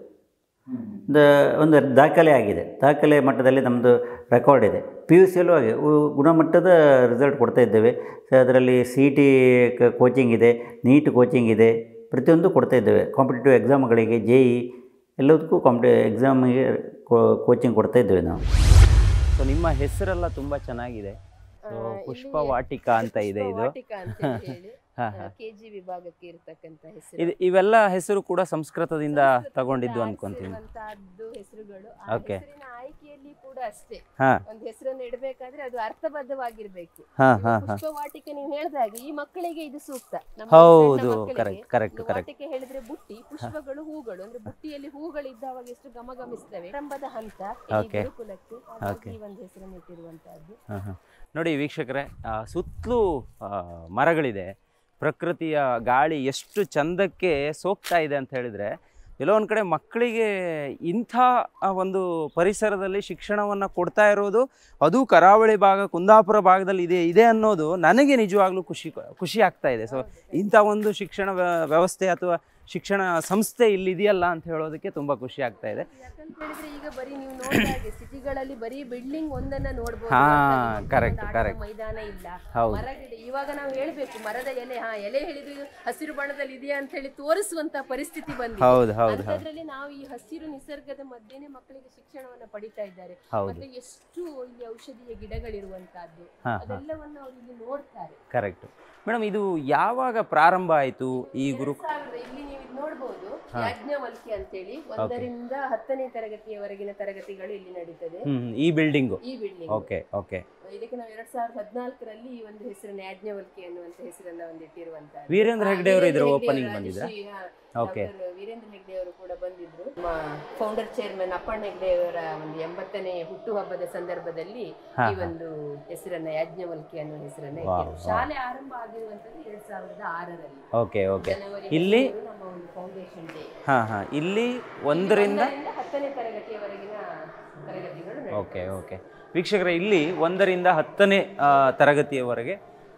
ದ ಒಂದು ದಾಖಲೆ ಆಗಿದೆ ದಾಖಲೆ ಮಟ್ಟದಲ್ಲಿ ನಮ್ಮದು ರೆಕಾರ್ಡ್ ಇದೆ ಪಿ ಯು ಸಿಯಲ್ಲೂ ಹಾಗೆ ಉ- ಗುಣಮಟ್ಟದ ರಿಸಲ್ಟ್ ಕೊಡ್ತಾ ಇದ್ದೇವೆ ಸೊ ಅದರಲ್ಲಿ ಸಿ ಟಿ ಕೋಚಿಂಗ್ ಇದೆ ನೀಟ್ ಕೋಚಿಂಗ್ ಇದೆ ಪ್ರತಿಯೊಂದು ಕೊಡ್ತಾ ಇದ್ದೇವೆ ಕಾಂಪಿಟೇಟಿವ್ ಎಕ್ಸಾಮ್ಗಳಿಗೆ ಜೆ ಇ ಎಲ್ಲದಕ್ಕೂ ಕಾಂಪಿಟೇ ಎಕ್ಸಾಮಿಗೆ ಕೋಚಿಂಗ್ ಕೊಡ್ತಾ ಇದ್ದೇವೆ ನಾವು ಸೊ ನಿಮ್ಮ ಹೆಸರೆಲ್ಲ ತುಂಬಾ ಚೆನ್ನಾಗಿದೆ ಸೊ ಆ, ಪುಷ್ಪ ಇಲ್ಲಿ ವಾಟಿಕಾ ಅಂತ ಇದೆ ಇದು ಪುಷ್ಪವಾಟಿಕ ಅಂತ ಹೇಳಿ ಹಾ, ಹಾ. ಕೆಜಿ ವಿಭಾಗಕ್ಕೆ ಇರತಕ್ಕಂತ ಹೆಸರು ಇದು ಇವೆಲ್ಲ ಹೆಸರು ಕೂಡ ಸಂಸ್ಕೃತದಿಂದ ತಗೊಂಡಿದ್ದು ಅನ್ಕೊಂತೀನಿ ಆರಿಸಿರುವಂತಹದ್ದು ಹೆಸರುಗಳು ಆ Okay. ಹೆಸರಿನ ಆಯ್ಕೆಯಲ್ಲಿ ಕೂಡ ಅಷ್ಟೇ ಹಾ ಒಂದು ಹೆಸರನ್ನು ಇಡಬೇಕಾದ್ರೆ ಅದು ಅರ್ಥಬದ್ಧವಾಗಿರ್ಬೇಕು ಹಾ ಹಾ ಹಾ ಪುಷ್ಪವಾಟಿಕೆ ನೀವು ಹೇಳಿದಾಗ ಈ ಮಕ್ಕಳಿಗೆ ಇದು ಸೂಕ್ತ ನಮ್ಮ ಹೌದು ಸಣ್ಣ ಮಕ್ಕಳಿಗೆ ಕರೆಕ್ಟ್ ಕರೆಕ್ಟ್ ಒಂದು ಕರೆಕ್ಟ್ ವಾಟಿಕೆ ಹೇಳಿದ್ರೆ ಬುಟ್ಟಿ ಪುಷ್ಪಗಳು ಹೂಗಳು ಅಂದ್ರೆ ಬುಟ್ಟಿಯಲ್ಲಿ ಹೂಗಳು ಇದ್ದಾವಾಗ ಎಷ್ಟು ಗಮಗಮಿಸ್ತವೆ ಆರಂಭದ ಹಂತ ಈ Okay. ಗುರುಕುಲಕ್ಕೆ ಹಾಗಾಗಿ Okay. ಈ ಒಂದು ಹೆಸರನ್ನು ಇಟ್ಟಿರುವಂತಹದ್ದು ಹಾಂ ಹಾಂ ನೋಡಿ ವೀಕ್ಷಕರೇ ಆ, ಸುತ್ತಲೂ ಆ, ಮರಗಳಿದೆ ಪ್ರಕೃತಿಯ ಗಾಳಿ ಎಷ್ಟು ಚಂದಕ್ಕೆ ಸೋಗ್ತಾ ಇದೆ ಅಂತ ಹೇಳಿದರೆ ಎಲ್ಲೋ ಒಂದು ಕಡೆ ಮಕ್ಕಳಿಗೆ ಇಂಥ ಆ ಒಂದು ಪರಿಸರದಲ್ಲಿ ಶಿಕ್ಷಣವನ್ನು ಕೊಡ್ತಾ ಇರೋದು ಅದು ಕರಾವಳಿ ಭಾಗ ಕುಂದಾಪುರ ಭಾಗದಲ್ಲಿ ಇದೆ ಇದೆ ಅನ್ನೋದು ನನಗೆ ನಿಜವಾಗ್ಲೂ ಖುಷಿ ಖುಷಿ ಆಗ್ತಾ ಇದೆ ಸೊ ಇಂಥ ಒಂದು ಶಿಕ್ಷಣ ವ್ಯ- ವ್ಯವಸ್ಥೆ ಅಥವಾ ಶಿಕ್ಷಣ ಸಂಸ್ಥೆ ಇಲ್ಲಿ ಇದೆಯಲ್ಲ ಅಂತ ಹೇಳೋದಕ್ಕೆ ತುಂಬ ಖುಷಿ ಆಗ್ತಾ ಇದೆ ಯಾಕಂತ ಹೇಳಿದ್ರೆ ಈಗ ಬರೀ ನೀವು ನೋಡಿದಾಗೆ ಸಿಟಿಗಳಲ್ಲಿ ಬರೀ ಬಿಲ್ಡಿಂಗ್ ಒಂದನ್ನ ನೋಡ್ಬೋದು ಹಾ, ಅರ್ಥಾಗಿ correct, ಒಂದು ಆಟದ correct. ಮೈದಾನ ಇಲ್ಲ ಹೌದು. ಮರಗಿಡ ಇವಾಗ ನಾವು ಹೇಳ್ಬೇಕು ಮರದ ಎಲೆ ಹಾ ಎಲೆ ಹೇಳಿದ್ರೆ ಹಸಿರು ಬಣ್ಣದಲ್ಲಿ ಇದೆಯಾ ಅಂತ ಹೇಳಿ ತೋರಿಸುವಂತ ಪರಿಸ್ಥಿತಿ ಬಂದಿದೆ ಹೌದು ಹೌದು ಹೌದು ಅಂತದ್ರಲ್ಲಿ ನಾವು ಈ ಹಸಿರು ನಿಸರ್ಗದ ಮಧ್ಯೆನೆ ಮಕ್ಕಳಿಗೆ ಶಿಕ್ಷಣವನ್ನ ಪಡಿತಾ ಇದ್ದಾರೆ ಹೌದು ಮತ್ತೆ ಎಷ್ಟು ಇಲ್ಲಿ ಔಷಧೀಯ ಗಿಡಗಳಿರುವಂತಹದ್ದು ಹಾ, ಹಾ. ಅದೆಲ್ಲವನ್ನು ಅವರು ಇಲ್ಲಿ ನೋಡ್ತಾರೆ ಕರೆಕ್ಟ್ ಮೇಡಮ್ ಇದು ಯಾವಾಗ ಪ್ರಾರಂಭ ಆಯಿತು ಈ ಗುರು ಎರಡ್ ಸಾವಿರದ ಇಲ್ಲಿ ನೀವು ಇದು ನೋಡ್ಬೋದು ಯಾಜ್ಞವಲ್ಕಿ ಅಂತೇಳಿ ಒಂದರಿಂದ ಹತ್ತನೇ ತರಗತಿಯವರೆಗಿನ ತರಗತಿಗಳು ಇಲ್ಲಿ ನಡೀತದೆ ಹ್ಮ್ ಈ ಬಿಲ್ಡಿಂಗು ಈ ಬಿಲ್ಡಿಂಗ್ ಓಕೆ ಓಕೆ ಇದಕ್ಕೆ ನಾವು ಎರಡ್ ಸಾವಿರದ ಹದಿನಾಲ್ಕರಲ್ಲಿ ಈ ಒಂದು ಹೆಸರನ್ನ ಯಾಜ್ಞವಲ್ಕಿ ಅನ್ನುವಂತ ಹೆಸರನ್ನ ಒಂದು ಇಟ್ಟಿರುವಂತ ವೀರೇಂದ್ರ ಹೆಗ್ಡೆ ಅವರು ಇದ್ರ ಓಪನಿಂಗ್ ಬಂದಿದ್ರ Okay. ವೀರೇಂದ್ರ ಹೆಗ್ಡೆ ಅವರು ಕೂಡ ಬಂದಿದ್ರು ನಮ್ಮ ಫೌಂಡರ್ ಚೇರ್ಮನ್ ಅಪ್ಪಣ್ಣ ಹೆಗ್ಡೆ ಅವರ ಒಂದು ಎಂಬತ್ತನೇ ಹುಟ್ಟುಹಬ್ಬದ ಸಂದರ್ಭದಲ್ಲಿ ಹಾ, ಈ ಒಂದು ಹೆಸರನ್ನ ಯಾಜ್ಞವಲ್ಕಿ ಅನ್ನೋ ಹೆಸರನ್ನ ವಾಹ್, ಇಟ್ಟಿದ್ರು ಶಾಲೆ ಆರಂಭ ಆಗಿರುವಂತದ್ದು ಎರಡ್ ಸಾವಿರದ ಆರರಲ್ಲಿ ಓಕೆ ಓಕೆ ಜನವರಿ ಇಲ್ಲಿ ಹದಿಮೂರು ನಮ್ಮ ಒಂದು ಫೌಂಡೇಶನ್ ಡೇ ಹಾಂ ಹಾಂ ಇಲ್ಲಿ ಒಂದರಿಂದ ಒಂದರಿಂದ ಹತ್ತನೇ ತರಗತಿಯವರೆಗಿನ ತರಗತಿಗಳು ನಡೆಯುತ್ತೆ. ಓಕೆ ಓಕೆ ವೀಕ್ಷಕರೇ ಇಲ್ಲಿ ಒಂದರಿಂದ ಹತ್ತನೇ ಆ, ತರಗತಿಯವರೆಗೆ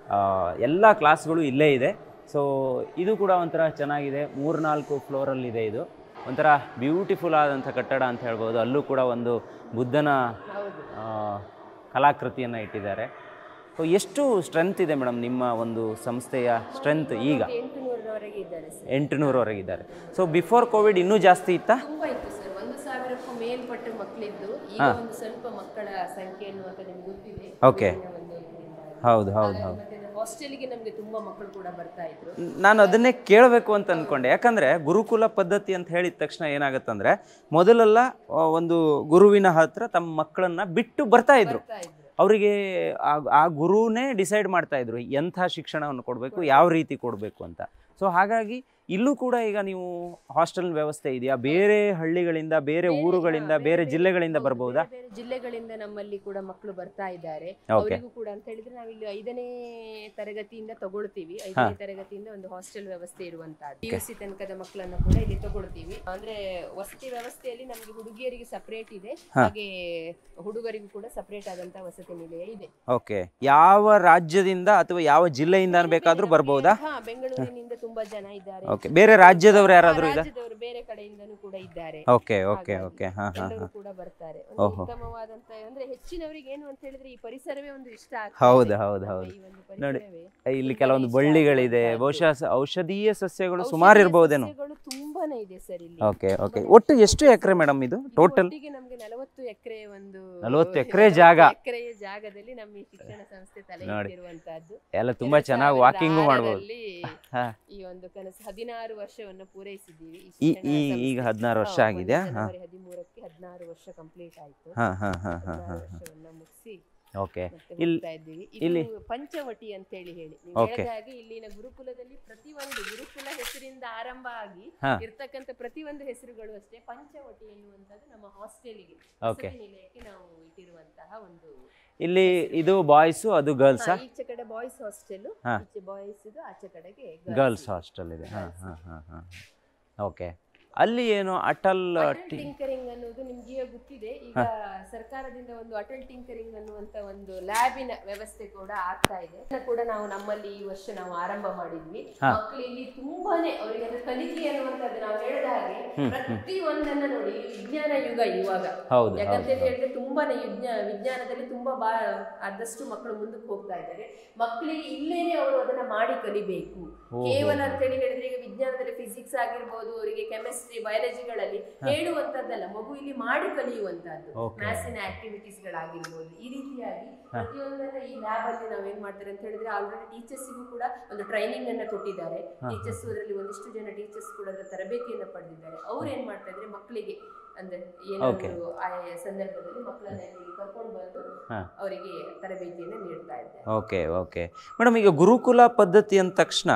ಎಲ್ಲ ಕ್ಲಾಸ್ಗಳು ಇಲ್ಲೇ ಇದೆ ಸೊ ಇದು ಕೂಡ ಒಂಥರ ಚೆನ್ನಾಗಿದೆ ಮೂರ್ನಾಲ್ಕು ಫ್ಲೋರಲ್ಲಿದೆ ಇದು ಒಂಥರ ಬ್ಯೂಟಿಫುಲ್ ಆದಂಥ ಕಟ್ಟಡ ಅಂತ ಹೇಳ್ಬೋದು ಅಲ್ಲೂ ಕೂಡ ಒಂದು ಬುದ್ಧನ ಹೌದು ಆ, ಕಲಾಕೃತಿಯನ್ನು ಇಟ್ಟಿದ್ದಾರೆ ಸೊ ಎಷ್ಟು ಸ್ಟ್ರೆಂತ್ ಇದೆ ಮೇಡಮ್ ನಿಮ್ಮ ಒಂದು ಸಂಸ್ಥೆಯ ಸ್ಟ್ರೆಂತ್ ಈಗ ಎಂಟು ನೂರರವರೆಗೆ ಇದ್ದಾರೆ ಸರ್ ಎಂಟುನೂರವರೆಗಿದ್ದಾರೆ ಸೊ ಬಿಫೋರ್ ಕೋವಿಡ್ ಇನ್ನೂ ಜಾಸ್ತಿ ಇತ್ತಾ ತುಂಬಾ ಇತ್ತು ಸರ್ ಒಂದು ಸಾವಿರಕ್ಕೂ ಮೇಲ್ಪಟ್ಟ ಮಕ್ಕಳಿದ್ದು ಈಗ ಒಂದು ಸ್ವಲ್ಪ ಮಕ್ಕಳ ಸಂಖ್ಯೆ ಅನ್ನುವಂತ ನಿಮ್ಗೆ ಗೊತ್ತಿದೆ Okay. ಊರಿನ ಒಂದು ಇದರಿಂದ. ಹೌದು ಹೌದು ಹಾಗಾಗಿ ಹೌದು ಮತ್ತೆ ಹಾಸ್ಟೆಲ್ಗೆ ನಮ್ಗೆ ತುಂಬಾ ಮಕ್ಕಳು ಕೂಡ ಬರ್ತಾ ಇದ್ರು ನಾನು ಅದನ್ನೇ ಕೇಳಬೇಕು ಅಂತ ಅಂದ್ಕೊಂಡೆ ಯಾಕಂದರೆ ಗುರುಕುಲ ಪದ್ಧತಿ ಅಂತ ಹೇಳಿದ ತಕ್ಷಣ ಏನಾಗುತ್ತಂದ್ರೆ ಮೊದಲೆಲ್ಲ ಆ, ಒಂದು ಗುರುವಿನ ಹತ್ರ ತಮ್ಮ ಮಕ್ಕಳನ್ನ ಬಿಟ್ಟು ಬರ್ತಾ ಇದ್ರು ಬರ್ತಾ ಇದ್ರು ಅವರಿಗೆ ಆ ಆ ಗುರುನೇ ಡಿಸೈಡ್ ಮಾಡ್ತಾ ಇದ್ರು ಎಂಥ ಶಿಕ್ಷಣವನ್ನು ಕೊಡಬೇಕು ಯಾವ ರೀತಿ ಕೊಡಬೇಕು ಅಂತ ಸೊ ಹಾಗಾಗಿ ಇಲ್ಲೂ ಕೂಡ ಈಗ ನೀವು ಹಾಸ್ಟೆಲ್ ವ್ಯವಸ್ಥೆ ಇದೆಯಾ ಬೇರೆ ಹಳ್ಳಿಗಳಿಂದ ಬೇರೆ ಊರುಗಳಿಂದ ಬೇರೆ ಜಿಲ್ಲೆಗಳಿಂದ ಹೌದು, ಬರ್ಬೋದಾ ಬೇರೆ ಬೇರೆ ಜಿಲ್ಲೆಗಳಿಂದ ನಮ್ಮಲ್ಲಿ ಕೂಡ ಮಕ್ಕಳು ಬರ್ತಾ ಇದ್ದಾರೆ Okay. ಅವರಿಗೂ ಕೂಡ ಅಂತ ಹೇಳಿದ್ರೆ ನಾವಿಲ್ಲಿ ಐದನೇ ತರಗತಿಯಿಂದ ತಗೊಳ್ತೀವಿ ಐದನೇ ತರಗತಿಯಿಂದ ಒಂದು ಹಾಸ್ಟೆಲ್ ವ್ಯವಸ್ಥೆ ಇರುವಂತಹದ್ದು ಪಿ ಯು ಸಿ ತನಕದ ಮಕ್ಕಳನ್ನ ಕೂಡ ಇಲ್ಲಿ ತಗೊಳ್ತೀವಿ ಅಂದ್ರೆ ವಸತಿ ವ್ಯವಸ್ಥೆಯಲ್ಲಿ ನಮ್ಗೆ ಹುಡುಗಿಯರಿಗೆ ಸಪರೇಟ್ ಇದೆ ಹಾಗೆ ಹುಡುಗರಿಗೂ ಕೂಡ ಸಪರೇಟ್ ಆದಂತ ವಸತಿ ನಿಲಯ ಇದೆ ಓಕೆ ಯಾವ ರಾಜ್ಯದಿಂದ ಅಥವಾ ಯಾವ ಜಿಲ್ಲೆಯಿಂದ ಬೇಕಾದರೂ ಬರ್ಬೋದಾ ಹಾ ಬೆಂಗಳೂರಿನಿಂದ ತುಂಬಾ ಜನ ಇದ್ದಾರೆ ಓಕೆ ಬೇರೆ ರಾಜ್ಯದವರು ಯಾರಾದರೂ ಹಾ, ಈಗ ರಾಜ್ಯದವರು ಬೇರೆ ಕಡೆಯಿಂದನೂ ಕೂಡ ಇದ್ದಾರೆ ಓಕೆ ಓಕೆ ಹಾಗಾಗಿ ಓಕೆ ಹಾಂ ಹಾಂ ಎಲ್ಲರೂ ಹಾಂ ಕೂಡ ಬರ್ತಾರೆ ಒಂದು ಓಹೋ. ಉತ್ತಮವಾದಂತ ಅಂದ್ರೆ ಹೆಚ್ಚಿನವರಿಗೆ ಏನು ಅಂತ ಹೇಳಿದ್ರೆ ಈ ಪರಿಸರವೇ ಒಂದು ಇಷ್ಟ ಆಗ್ತದೆ. ಹೌದು, ಹೌದು, ನಮ್ಮ ಹೌದು. ಈ ಒಂದು ನೋಡಿ, ಪರಿಸರವೇ ಇಲ್ಲಿ ತುಂಬಾನೇ ಕೆಲವೊಂದು ಇಷ್ಟ ಬಳ್ಳಿಗಳಿದೆ ಆಗುವಂತಹದ್ದು. ಬಹುಶಃ ಸ- ಔಷಧೀಯ ಸಸ್ಯಗಳು ಔಷಧೀಯ ಸುಮಾರು ಇರ್ಬೋದೇನೋ ಸಸ್ಯಗಳು ತುಂಬಾನೇ ಇದೆ ಸರ್ ಇಲ್ಲಿ ಓಕೆ ಓಕೆ ತುಂಬಾನೇ ಒಟ್ಟು ಎಷ್ಟು ಎಕರೆ ಮೇಡಮ್ ಇದು ಇದು ಟೋಟಲ್ ಒಟ್ಟಿಗೆ ನಮ್ಗೆ ನಲವತ್ತು ಎಕರೆ ಒಂದು ನಲವತ್ತು ಎಕರೆ ಜಾಗ. ಎಕರೆಯ ಜಾಗದಲ್ಲಿ ನಮ್ಮ ಈ ಶಿಕ್ಷಣ ಸಂಸ್ಥೆ ತಲೆ ನೋಡಿ. ಇಟ್ಟಿರುವಂತಹದ್ದು ಎಲ್ಲ ತುಂಬಾ ಎರಡ್ ಚೆನ್ನಾಗಿ ಸಾವಿರದ ವಾಕಿಂಗು ಮಾಡ್ಬೋದು ಆರರಲ್ಲಿ ಹಾ. ಈ ಒಂದು ಕನಸು ಹದಿನಾರು ವರ್ಷವನ್ನು ಪೂರೈಸಿದ್ದೀವಿ ಈ ಈ ಶಿಕ್ಷಣ ಈ ಸಂಸ್ಥೆ. ಈಗ ಹದಿನಾರು ವರ್ಷ ಹಾ, ಆಗಿದೆಯಾ ಒಂದು ಹಾಂ ಜನವರಿ ಹದಿಮೂರಕ್ಕೆ ಹದಿನಾರು ವರ್ಷ ಕಂಪ್ಲೀಟ್ ಆಯ್ತು ಹಾಂ ಹಾಂ ಹಾಂ ಹಾಂ ಹದಿನಾರು ಹಾಂ ವರ್ಷವನ್ನ ಮುಗಿಸಿ ಓಕೆ ಮತ್ತೆ ಇಲ್ಲಿ- ಹೋಗ್ತಾ ಇದ್ದೀವಿ ಇಲ್ಲಿ- ಇದು ಪಂಚವಟಿ ಅಂತ ಹೇಳಿ ಹೇಳಿ ನೀವು Okay. ಹೇಳಿದ ಹಾಗೆ ಇಲ್ಲಿನ ಗುರುಕುಲದಲ್ಲಿ ಪ್ರತಿಯೊಂದು ಗುರುಕುಲ ಹೆಸರಿಂದ ಆರಂಭ ಆಗಿ ಹಾ. ಇರ್ತಕ್ಕಂಥ ಪ್ರತಿಯೊಂದು ಹೆಸರುಗಳು ಅಷ್ಟೇ ಪಂಚವಟಿ ಎನ್ನುವಂಥದ್ದು ನಮ್ಮ ಹಾಸ್ಟೆಲ್ಗೆ Okay. ನಿಲಯಕ್ಕೆ ನಾವು ಇಟ್ಟಿರುವಂತಹ ಒಂದು ಇಲ್ಲಿ ಇದು ಬಾಯ್ಸು ಅದು ಗರ್ಲ್ಸಾ ಹಾ, ಈಚೆ ಕಡೆ ಬಾಯ್ಸ್ ಹಾಸ್ಟೆಲ್ ಹಾ. ಈಚೆ ಬಾಯ್ಸ್ ಇದು ಆಚೆ ಕಡೆಗೆ ಗರ್ಲ್ಸ್ ಹಾಸ್ಟೆಲ್ ಇದೆ ಹಾಂ ಹಾಂ ಹಾಂ ಹಾಂ ಓಕೆ ಅಲ್ಲಿ ಏನು ಅಟಲ್ ಟಿ ಟಿಂಕರಿಂಗ್ ಅನ್ನೋದು ನಿಮ್ಗೆ ಗೊತ್ತಿದೆ ಈಗ ಸರ್ಕಾರದಿಂದ ಒಂದು ಅಟಲ್ ಟಿಂಕರಿಂಗ್ ಅನ್ನುವಂತ ಒಂದು ಲ್ಯಾಬಿನ ವ್ಯವಸ್ಥೆ ಕೂಡ ಆಗ್ತಾ ಇದೆ ಅದನ್ನ ಕೂಡ ನಾವು ನಮ್ಮಲ್ಲಿ ಈ ವರ್ಷ ನಾವು ಆರಂಭ ಮಾಡಿದ್ವಿ ಹಾ. ಮಕ್ಕಳು ಇಲ್ಲಿ ತುಂಬಾನೇ ಅವರಿಗೆ ಅದು ಕಲಿಕೆ ಅನ್ನುವಂಥದ್ದು ನಾವು ಹೇಳಿದ ಹಾಗೆ ಪ್ರತಿ ಒಂದನ್ನ ನೋಡಿ ಈ ವಿಜ್ಞಾನ ಯುಗ ಇವಾಗ ಹೌದು ಯಾಕಂತ ಹೌದು ಹೇಳಿದ್ರೆ ತುಂಬಾನೇ ವಿಜ್ಞಾನ ವಿಜ್ಞಾನದಲ್ಲಿ ತುಂಬಾ ಬಾ ಆದಷ್ಟು ಮಕ್ಕಳು ಮುಂದಕ್ಕೆ ಹೋಗ್ತಾ ಇದ್ದಾರೆ ಮಕ್ಕಳಿಗೆ ಇಲ್ಲೇನೆ ಅವರು ಅದನ್ನ ಮಾಡಿ ಕಲಿಬೇಕು ಓಹೋ. ಕೇವಲ ಅಂತ ಹೇಳಿ ಹೇಳಿದ್ರೆ ಈಗ ವಿಜ್ಞಾನದಲ್ಲಿ ಫಿಸಿಕ್ಸ್ ಆಗಿರ್ಬೋದು ಅವರಿಗೆ ಕೆಮಿಸ್ಟ್ರಿ ಬಯಾಲಜಿಗಳಲ್ಲಿ ಹೇಳುವಂತದ್ದಲ್ಲ ಮಗು ಇಲ್ಲಿ ಮಾಡಿ ಕಲಿಯುವಂತದ್ದು Okay. ಮ್ಯಾಥ್ಸಿನ ಆಕ್ಟಿವಿಟೀಸ್ ಗಳಾಗಿರ್ಬೋದು ಈ ರೀತಿಯಾಗಿ ಪ್ರತಿಯೊಂದನ್ನ ಈ ಲ್ಯಾಬ್ ಅಲ್ಲಿ ನಾವ್ ಏನ್ ಮಾಡ್ತಾರೆ ಅಂತ ಹೇಳಿದ್ರೆ ಆಲ್ರೆಡಿ ಟೀಚರ್ಸ್ಗೂ ಕೂಡ ಒಂದು ಟ್ರೈನಿಂಗ್ ಅನ್ನ ಕೊಟ್ಟಿದ್ದಾರೆ ಟೀಚರ್ಸ್ ಅದರಲ್ಲಿ ಒಂದಿಷ್ಟು ಜನ ಟೀಚರ್ಸ್ ಕೂಡ ಅದರ ತರಬೇತಿಯನ್ನ ಪಡೆದಿದ್ದಾರೆ ಅವ್ರು ಏನ್ ಮಾಡ್ತಾ ಇದ್ರೆ ಮಕ್ಕಳಿಗೆ ಅಂದ್ರೆ ಏನೋ Okay. ಒಂದು ಆಯಾ ಸಂದರ್ಭದಲ್ಲಿ ಮಕ್ಕಳನ್ನ ಇಲ್ಲಿ ಕರ್ಕೊಂಡು ಬಂದು ಹಾ. ಅವರಿಗೆ ತರಬೇತಿಯನ್ನ ನೀಡ್ತಾ ಇದ್ದಾರೆ ಓಕೆ ಓಕೆ ಮೇಡಮ್ ಈಗ ಗುರುಕುಲ ಪದ್ಧತಿ ಅಂದ ತಕ್ಷಣ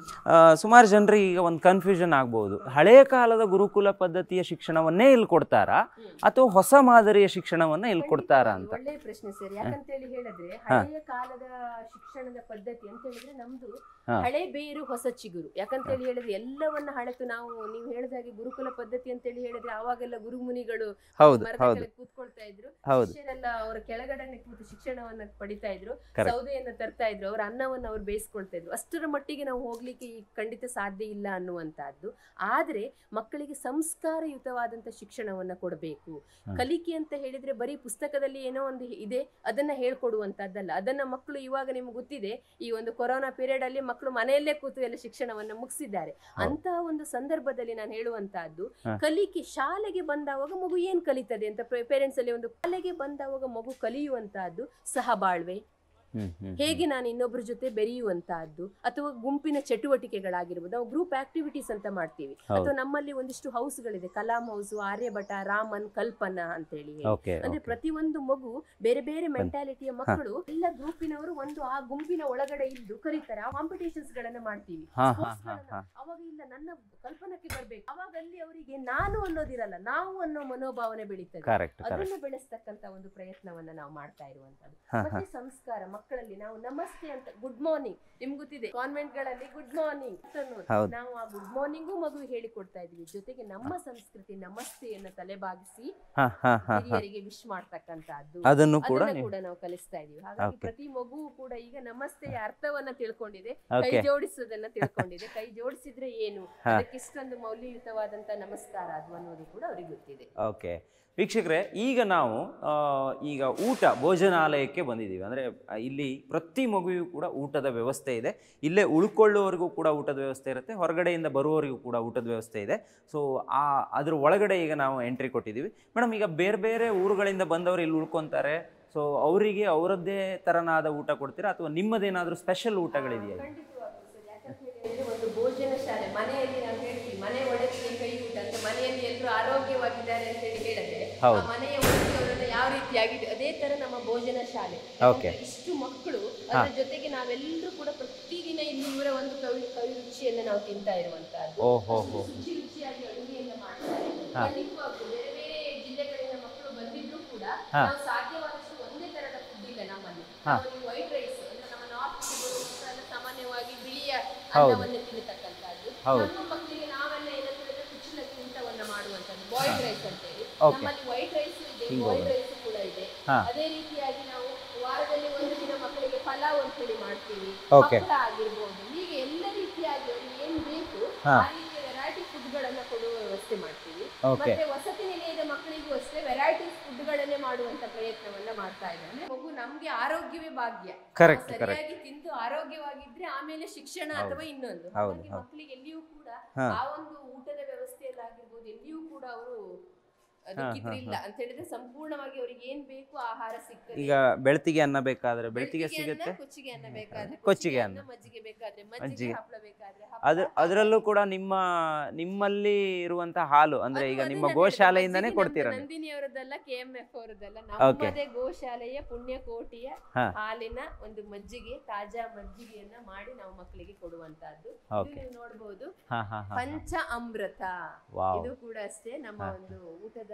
ಸುಮಾರು ಜನರಿಗೆ ಈಗ ಒಂದು ಕನ್ಫ್ಯೂಷನ್ ಆಗ್ಬೋದು ಹಳೆಯ ಕಾಲದ ಗುರುಕುಲ ಪದ್ಧತಿಯ ಶಿಕ್ಷಣವನ್ನೇ ಇಲ್ಲಿ ಕೊಡ್ತಾರಾ ಅಥವಾ ಹೊಸ ಮಾದರಿಯ ಶಿಕ್ಷಣವನ್ನ ಇಲ್ಲಿ ಕೊಡ್ತಾರಾ ಅಂತ ಒಳ್ಳೆ ಪ್ರಶ್ನೆ ಸರ್ ಯಾಕಂತೇಳಿ ಹೇಳಿದ್ರೆ ಹಳೆಯ ಕಾಲದ ಶಿಕ್ಷಣದ ಪದ್ಧತಿ ಅಂತ ಹೇಳಿದ್ರೆ ನಮ್ದು ಹಾ. ಹಳೆ ಬೇರು ಹೊಸ ಚಿಗುರು ಯಾಕಂತೇಳಿ ಹೇಳಿದ್ರೆ ಎಲ್ಲವನ್ನ ಹಳೆತು ನಾವು ನೀವು ಹೇಳಿದಾಗೆ ಗುರುಕುಲ ಪದ್ಧತಿ ಅಂತೇಳಿ ಹೇಳಿದ್ರೆ ಆವಾಗೆಲ್ಲ ಗುರುಮುನಿಗಳು ಹೌದು ಮರದ ಹೌದು ಕೆಳಗೆ ಕೂತ್ಕೊಳ್ತಾ ಇದ್ರು ಹೌದು ಶಿಷ್ಯರೆಲ್ಲ ಅವರ ಕೆಳಗಡೆ ಕೂತು ಶಿಕ್ಷಣವನ್ನ ಪಡಿತಾ ಇದ್ರು Correct. ಸೌದೆಯನ್ನ ತರ್ತಾ ಇದ್ರು ಅವ್ರ ಅನ್ನವನ್ನ ಅವ್ರು ಬೇಯಿಸ್ಕೊಳ್ತಾ ಇದ್ರು ಅಷ್ಟರ ಮಟ್ಟಿಗೆ ನಾವು ಹೋಗ್ಲಿಕ್ಕೆ ಈಗ ಖಂಡಿತ ಸಾಧ್ಯ ಇಲ್ಲ ಅನ್ನುವಂತಹದ್ದು ಆದ್ರೆ ಮಕ್ಕಳಿಗೆ ಸಂಸ್ಕಾರಯುತವಾದಂತ ಶಿಕ್ಷಣವನ್ನ ಕೊಡಬೇಕು ಕಲಿಕೆ ಅಂತ ಹೇಳಿದ್ರೆ ಬರೀ ಪುಸ್ತಕದಲ್ಲಿ ಏನೋ ಒಂದು ಇದೆ ಅದನ್ನ ಹೇಳ್ಕೊಡುವಂತದ್ದಲ್ಲ ಅದನ್ನ ಮಕ್ಕಳು ಇವಾಗ ನಿಮ್ಗೆ ಗೊತ್ತಿದೆ ಈ ಒಂದು ಕೊರೋನಾ ಪೀರಿಯಡ್ ಅಲ್ಲಿ ಮಕ್ಕಳು ಮನೆಯಲ್ಲೇ ಕೂತು ಎಲ್ಲ ಶಿಕ್ಷಣವನ್ನ ಮುಗಿಸಿದ್ದಾರೆ ಅಂತಹ ಒಂದು ಸಂದರ್ಭದಲ್ಲಿ ನಾನು ಹೇಳುವಂತಹದ್ದು ಹಾ. ಕಲಿಕೆ ಶಾಲೆಗೆ ಬಂದಾವಾಗ ಮಗು ಏನ್ ಕಲಿತದೆ ಅಂತ ಪೇರೆಂಟ್ಸ್ ಅಲ್ಲಿ ಒಂದು ಶಾಲೆಗೆ ಬಂದಾವಾಗ ಮಗು ಕಲಿಯುವಂತಹದ್ದು ಸಹಬಾಳ್ವೆ ಹ್ಮ್ ಹ್ಮ್ ಹೇಗೆ ನಾನು ಇನ್ನೊಬ್ಬರ ಜೊತೆ ಬೆರೆಯುವಂತಹದ್ದು ಅಥವಾ ಗುಂಪಿನ ಚಟುವಟಿಕೆಗಳಾಗಿರ್ಬೋದು ನಾವು ಗ್ರೂಪ್ ಆಕ್ಟಿವಿಟೀಸ್ ಅಂತ ಮಾಡ್ತೀವಿ ಹೌದು. ಅಥವಾ ನಮ್ಮಲ್ಲಿ ಒಂದಿಷ್ಟು ಹೌಸ್ಗಳಿದೆ ಕಲಾಂ ಹೌಸ್ ಆರ್ಯಭಟ ರಾಮನ್ ಕಲ್ಪನಾ ಅಂತ ಹೇಳಿ ಹೇಳಿ. ಓಕೆ ಅಂದ್ರೆ ಪ್ರತಿಯೊಂದು ಮಗು ಬೇರೆ ಬೇರೆ ಮೆಂಟಾಲಿಟಿಯ ಮಕ್ಕಳು ಎಲ್ಲ ಗ್ರೂಪಿನವರು ಒಂದು ಆ ಗುಂಪಿನ ಒಳಗಡೆ ಇದ್ದು ಕರೀತಾರೆ ಆ ಕಾಂಪಿಟೇಷನ್ಸ್ ಗಳನ್ನ ಮಾಡ್ತೀವಿ ಹಾ ಹಾ Sports ಹಾ ಗಳನ್ನ. ಹಾ ಅವಾಗ ಇಲ್ಲ ನನ್ನ ಕಲ್ಪನಕ್ಕೆ ಬರ್ಬೇಕು ಅವಾಗ ಅಲ್ಲಿ ಅವರಿಗೆ ನಾನು ಅನ್ನೋದಿರಲ್ಲ ನಾವು ಅನ್ನೋ ಮನೋಭಾವನೆ ಬೆಳೀತದೆ ಕರೆಕ್ಟ್ ಕರೆಕ್ಟ್ ಅದನ್ನು ಬೆಳೆಸ್ತಕ್ಕಂತ ಒಂದು ಪ್ರಯತ್ನವನ್ನ ನಾವು ಮಾಡ್ತಾ ಇರುವಂತದ್ದು ಹಾ, ಹಾ. ಮತ್ತೆ ಸಂಸ್ಕಾರ ಮಕ್ಕಳಲ್ಲಿ ನಾವು ನಮಸ್ತೆ ಅಂತ ಗುಡ್ ಮಾರ್ನಿಂಗ್ ನಿಮ್ಗೆ ಗೊತ್ತಿದೆ ಕಾನ್ವೆಂಟ್ ಗಳಲ್ಲಿ ಗುಡ್ ಮಾರ್ನಿಂಗ್ ಹೌದು. ನಾವು ಆ ಗುಡ್ ಮಾರ್ನಿಂಗು ಮಗು ಹೇಳಿಕೊಡ್ತಾ ಇದೀವಿ ಜೊತೆಗೆ ನಮ್ಮ ಸಂಸ್ಕೃತಿ ನಮಸ್ತೆಯನ್ನ ತಲೆಬಾಗಿಸಿ ಹಾ ಹಾ ಹಾ ಹಾ ಹಿರಿಯರಿಗೆ ವಿಶ್ ಮಾಡ್ತಕ್ಕಂತಹದ್ದು ಅದನ್ನು ಕೂಡ ಅದನ್ನ ನೀವು ಕೂಡ ನಾವು ಕಲಿಸ್ತಾ ಇದೀವಿ ಹಾಗಾಗಿ Okay. ಪ್ರತಿ ಮಗುವು ಕೂಡ ಈಗ ನಮಸ್ತೆಯ ಅರ್ಥವನ್ನ ತಿಳ್ಕೊಂಡಿದೆ ಕೈ ಓಕೆ ಜೋಡಿಸೋದನ್ನ ತಿಳ್ಕೊಂಡಿದೆ ಕೈ ಜೋಡಿಸಿದ್ರೆ ಏನು ಹಾ. ಅದಕ್ಕೆ ಇಷ್ಟೊಂದು ಮೌಲ್ಯಯುತವಾದಂತ ನಮಸ್ಕಾರ ಅದು ಅನ್ನೋದು ಕೂಡ ಅವ್ರಿಗೆ ಗೊತ್ತಿದೆ ಓಕೆ ವೀಕ್ಷಕರೇ ಈಗ ನಾವು ಆ, ಈಗ ಊಟ ಭೋಜನಾಲಯಕ್ಕೆ ಬಂದಿದ್ದೀವಿ ಅಂದರೆ ಇಲ್ಲಿ ಪ್ರತಿ ಮಗುವಿಗೂ ಕೂಡ ಊಟದ ವ್ಯವಸ್ಥೆ ಇದೆ ಇಲ್ಲೇ ಉಳ್ಕೊಳ್ಳೋವರೆಗೂ ಕೂಡ ಊಟದ ವ್ಯವಸ್ಥೆ ಇರುತ್ತೆ ಹೊರಗಡೆಯಿಂದ ಬರುವವರಿಗೂ ಕೂಡ ಊಟದ ವ್ಯವಸ್ಥೆ ಇದೆ ಸೊ ಆ ಅದ್ರ ಒಳಗಡೆ ಈಗ ನಾವು ಎಂಟ್ರಿ ಕೊಟ್ಟಿದ್ದೀವಿ ಮೇಡಮ್ ಈಗ ಬೇರೆ ಬೇರೆ ಊರುಗಳಿಂದ ಬಂದವರು ಇಲ್ಲಿ ಉಳ್ಕೊತಾರೆ ಸೊ ಅವರಿಗೆ ಅವರದ್ದೇ ತರನಾದ ಊಟ ಕೊಡ್ತೀರಾ ಅಥವಾ ನಿಮ್ಮದೇನಾದರೂ ಸ್ಪೆಷಲ್ ಊಟಗಳಿದೆಯಾ ಇಲ್ಲಿ? ಖಂಡಿತವಾಗ್ಲೂ ಸರ್ ಯಾಕಂತ ಹೇಳಿದ್ರೆ ಒಂದು ಭೋಜನ ಶಾಲೆ ಮನೆಯಲ್ಲಿ ನಾವು ಹೇಳ್ತೀವಿ ಮನೆ ಒಳಗೆ ಕೈ ಊಟ ಅಂತ ಮನೆಯಲ್ಲಿ ಎಲ್ಲರೂ ಆರೋಗ್ಯವಾಗಿದ್ದಾರೆ ಅಂತ ಹೇಳಿ ಹೇಳಿದ್ರೆ ಆ ಹೌದು. ಮನೆಯ ಒಳಗೆಯವರನ್ನ ಯಾವ ರೀತಿಯಾಗಿ ಅದೇ ತರ ನಮ್ಮ ಭೋಜನ ಶಾಲೆ Okay. ಯಾಕಂದ್ರೆ ಇಷ್ಟು ಮಕ್ಕಳು ಅದ್ರ ಜೊತೆಗೆ ನಾವೆಲ್ಲರೂ ಕೂಡ ಪ್ರತಿದಿನ ಇಲ್ಲಿ ಇವರ ಒಂದು ಕವಿ ಕವಿ ರುಚಿಯನ್ನ ನಾವು ತಿಂತಾ ಇರುವಂತಹದ್ದು ಓ ಹೋ ಹೋ ರುಚಿ ರುಚಿಯಾಗಿ ಅಡುಗೆಯನ್ನ ಮಾಡ್ತಾರೆ ಖಂಡಿತವಾಗ್ಲೂ ಬೇರೆ ಬೇರೆ ಜಿಲ್ಲೆಗಳಿಂದ ಮಕ್ಕಳು ಬಂದಿದ್ರು ಕೂಡ ಹಾ. ನಾವು ಸಾಧ್ಯವಾದಷ್ಟು ಒಂದೇ ತರದ ಫುಡ್ ಇಲ್ಲ ನಮ್ಮಲ್ಲಿ ನಾವು ವೈಟ್ ರೈಸ್ ಅಂದ್ರೆ ನಮ್ಮ ನಾರ್ತ್ ಎಲ್ಲ ಸಾಮಾನ್ಯವಾಗಿ ಬಿಳಿಯ ಹೌದು. ಅನ್ನವನ್ನ ತಿನ್ನತಕ್ಕಂಥದ್ದು ಹೌದು. ನಮ್ಮ ಮಕ್ಕಳಿಗೆ ನಾವೆಲ್ಲ ಏನಂತ ಹೇಳಿದ್ರೆ ಕುಚ್ಚಲಕ್ಕಿ ಊಟವನ್ನ ಮಾಡುವಂತದ್ದು ಬಾಯ್ಲ್ಡ್ ರೈಸ್ ಅಂತ ಹೇಳಿ Okay. ನಮ್ಮಲ್ಲಿ ವೈಟ್ ರೈಸ್ ಇದೆ ಹಿಂಗ್ ಬಾಯ್ಲ್ಡ್ ಹೋಗೋದು. ರೈಸ್ ಕೂಡ ಇದೆ ಹಾ. ಅದೇ ರೀತಿಯಾಗಿ ನಾವು ವಾರದಲ್ಲಿ ಒಂದು ದಿನ ಮಕ್ಕಳಿಗೆ ಪಲಾವ್ ಅಂತ ಹೇಳಿ ಮಾಡ್ತೀವಿ Okay. ಹಪ್ಪಳ ಆಗಿರ್ಬೋದು ಹೀಗೆ ಎಲ್ಲ ರೀತಿಯಾಗಿ ಅವ್ರಿಗೆ ಏನ್ ಬೇಕು ಹಾ. ಆ ರೀತಿಯ ವೆರೈಟಿ ಫುಡ್ ಗಳನ್ನ ಕೊಡುವ ವ್ಯವಸ್ಥೆ ಮಾಡ್ತೀವಿ Okay. ಮತ್ತೆ ವಸತಿ ನಿಲಯದ ಮಕ್ಕಳಿಗೂ ಅಷ್ಟೇ ವೆರೈಟಿ ಫುಡ್ ಗಳನ್ನೇ ಮಾಡುವಂತ ಪ್ರಯತ್ನವನ್ನ ಮಾಡ್ತಾ ಇದ್ದಾರೆ ಅಂದ್ರೆ ಮಗು ನಮ್ಗೆ ಆರೋಗ್ಯವೇ ಭಾಗ್ಯ Correct, ನಾವು ಸರಿಯಾಗಿ ತಿಂದು ಆರೋಗ್ಯವಾಗಿದ್ರೆ ಆಮೇಲೆ ಶಿಕ್ಷಣ ಅಥವಾ ಇನ್ನೊಂದು ಹೌದು, ಹಾಗಾಗಿ ಹೌದು. ಮಕ್ಕಳಿಗೆ ಎಲ್ಲಿಯೂ ಕೂಡ ಹಾ. ಆ ಒಂದು ಊಟದ ವ್ಯವಸ್ಥೆಯಲ್ಲಾಗಿರ್ಬೋದು ಎಲ್ಲಿಯೂ ಕೂಡ ಅವರು ಅದಕ್ಕಿದ್ರಿಲ್ಲ ಅಂತ ಹೇಳಿದ್ರೆ ಸಂಪೂರ್ಣವಾಗಿ ಅವ್ರಿಗೆ ಏನ್ ಬೇಕು ಆಹಾರ ಸಿಗ್ತದೆ ಈಗ ಬೆಳ್ತಿಗೆ ಅನ್ನ ಬೇಕಾದ್ರೆ ಬೆಳ್ತಿಗೆ ಬೆಳ್ತಿಗೆ ಅನ್ನ, ಸಿಗುತ್ತೆ ಕೊಚ್ಚಿಗೆ ಅನ್ನ ಬೇಕಾದ್ರೆ ಕೊಚ್ಚಿಗೆ ಅನ್ನ. ಮಜ್ಜಿಗೆ ಬೇಕಾದ್ರೆ ಮಜ್ಜಿಗೆ. ಮಜ್ಜಿಗೆ ಹಪ್ಪಳ ಬೇಕಾದ್ರೆ ಹಪ್ಪಳ, ಅದ್ರ ಅದರಲ್ಲೂ ಕೂಡ ನಿಮ್ಮ ನಿಮ್ಮಲ್ಲಿ ಇರುವಂತ ಹಾಲು ಅಂದ್ರೆ ಅದು ಈಗ ಅದೇ ನಿಮ್ಮ ನಾನು ಗೋಶಾಲೆಯಿಂದನೇ ಹೇಳಿದ್ದು, ಕೊಡ್ತೀರ ನಮ್ದು ನಂದಿನಿ ಅವರದ್ದಲ್ಲ ಕೆ ಎಂ ಎಫ್ ಅವರದ್ದಲ್ಲ Okay. ನಮ್ಮದೇ ಗೋಶಾಲೆಯ ಪುಣ್ಯಕೋಟಿಯ ಹಾ. ಹಾಲಿನ ಒಂದು ಮಜ್ಜಿಗೆ ತಾಜಾ ಮಜ್ಜಿಗೆಯನ್ನ ಮಾಡಿ ನಾವು ಮಕ್ಕಳಿಗೆ ಕೊಡುವಂತಹದ್ದು ಇದು Okay. ನೀವು ನೋಡಬಹುದು ಹಾ ಹಾ ಹಾ ಪಂಚ ಅಮೃತ ವಾವ್ ಇದು ಕೂಡ ಅಷ್ಟೇ ನಮ್ಮ ಒಂದು ಊಟದ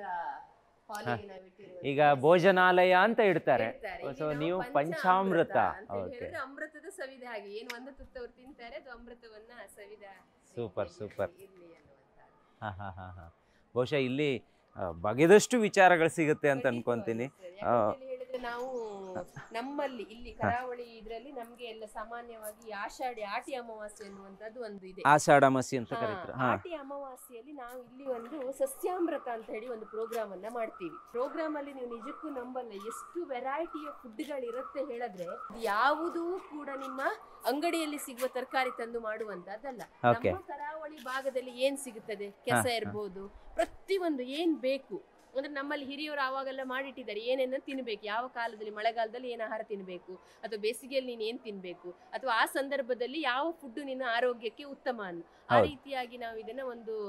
ಹಾಲಿಗೆ ನಾವು ಇಟ್ಟಿರುವ ಈಗ ಭೋಜನಾಲಯ ಅಂತ ಇಡ್ತಾರೆ ಹೇಳ್ತಾರೆ. ಸೊ ಇಲ್ಲಿ ನೀವು ನಾವು ಪಂಚಾಮೃತ ಅಂತ ಹೇಳಿ ಓಕೆ ಹೇಳಿದ್ರೆ ಅಮೃತದ ಸವಿದೆ ಹಾಗೆ ಏನು ಒಂದು ತುತ್ತು ಅವ್ರು ತಿಂತಾರೆ ಅದು ಅಮೃತವನ್ನ ಸವಿದ Super, super. ಇರ್ಲಿ ಅನ್ನುವಂಥದ್ದು. ಹಾ ಹಾ ಹಾ ಹಾ ಬಹುಶಃ ಇಲ್ಲಿ ಆ, ಬಗೆದಷ್ಟು ವಿಚಾರಗಳು ಸಿಗುತ್ತೆ ಅಂತ ಅನ್ಕೊಂತೀನಿ ಖಂಡಿತವಾಗ್ಲೂ ಸರ್. ಯಾಕಂತ ಹೇಳಿದ್ರೆ ನಾವು ನಮ್ಮಲ್ಲಿ ಇಲ್ಲಿ ಕರಾವಳಿ ಇದ್ರಲ್ಲಿ ನಮ್ಗೆ ಎಲ್ಲ ಸಾಮಾನ್ಯವಾಗಿ ಆಷಾಢಿ ಆಟಿ ಅಮಾವಾಸ್ಯೆ ಅನ್ನುವಂಥದ್ದು ಒಂದು ಇದೆ ಆಷಾಢ ಮಸಿ ಅಂತ ಹಾ, ಕರೀತಾರೆ ಹಾ ಆಟಿ ಅಮಾವಾಸ್ಯೆಯಲ್ಲಿ ನಾವು ಇಲ್ಲಿ ಒಂದು ಸಸ್ಯಾಮೃತ ಅಂತ ಹೇಳಿ ಒಂದು ಪ್ರೋಗ್ರಾಮ್ ಅನ್ನ ಮಾಡ್ತೀವಿ ಪ್ರೋಗ್ರಾಮ್ ಅಲ್ಲಿ ನೀವು ನಿಜಕ್ಕೂ ನಂಬಲ್ಲ ಎಷ್ಟು ವೆರೈಟಿಯ ಫುಡ್ಗಳಿರುತ್ತೆ ಹೇಳಿದ್ರೆ ಇದು ಯಾವುದೂ ಕೂಡ ನಿಮ್ಮ ಅಂಗಡಿಯಲ್ಲಿ ಸಿಗುವ ತರಕಾರಿ ತಂದು ಮಾಡುವಂತದ್ದಲ್ಲ Okay. ನಮ್ಮ ಕರಾವಳಿ ಭಾಗದಲ್ಲಿ ಏನ್ ಸಿಗುತ್ತದೆ ಕೆಸ ಹಾ, ಹಾ. ಇರ್ಬೋದು ಪ್ರತಿಯೊಂದು ಏನ್ ಬೇಕು ಅಂದ್ರೆ ನಮ್ಮಲ್ಲಿ ಹಿರಿಯವರು ಆವಾಗೆಲ್ಲ ಮಾಡಿಟ್ಟಿದ್ದಾರೆ ಏನೇನ ತಿನ್ಬೇಕು ಯಾವ ಕಾಲದಲ್ಲಿ ಮಳೆಗಾಲದಲ್ಲಿ ಏನು ಆಹಾರ ತಿನ್ಬೇಕು ಅಥವಾ ಬೇಸಿಗೆಯಲ್ಲಿ ನೀನು ಏನ್ ತಿನ್ಬೇಕು ಅಥವಾ ಆ ಸಂದರ್ಭದಲ್ಲಿ ಯಾವ ಫುಡ್ ನಿನ್ನ ಆರೋಗ್ಯಕ್ಕೆ ಉತ್ತಮ ಅನ್ನು ಆ ಹೌದು. ರೀತಿಯಾಗಿ ನಾವು ಇದನ್ನ ಒಂದು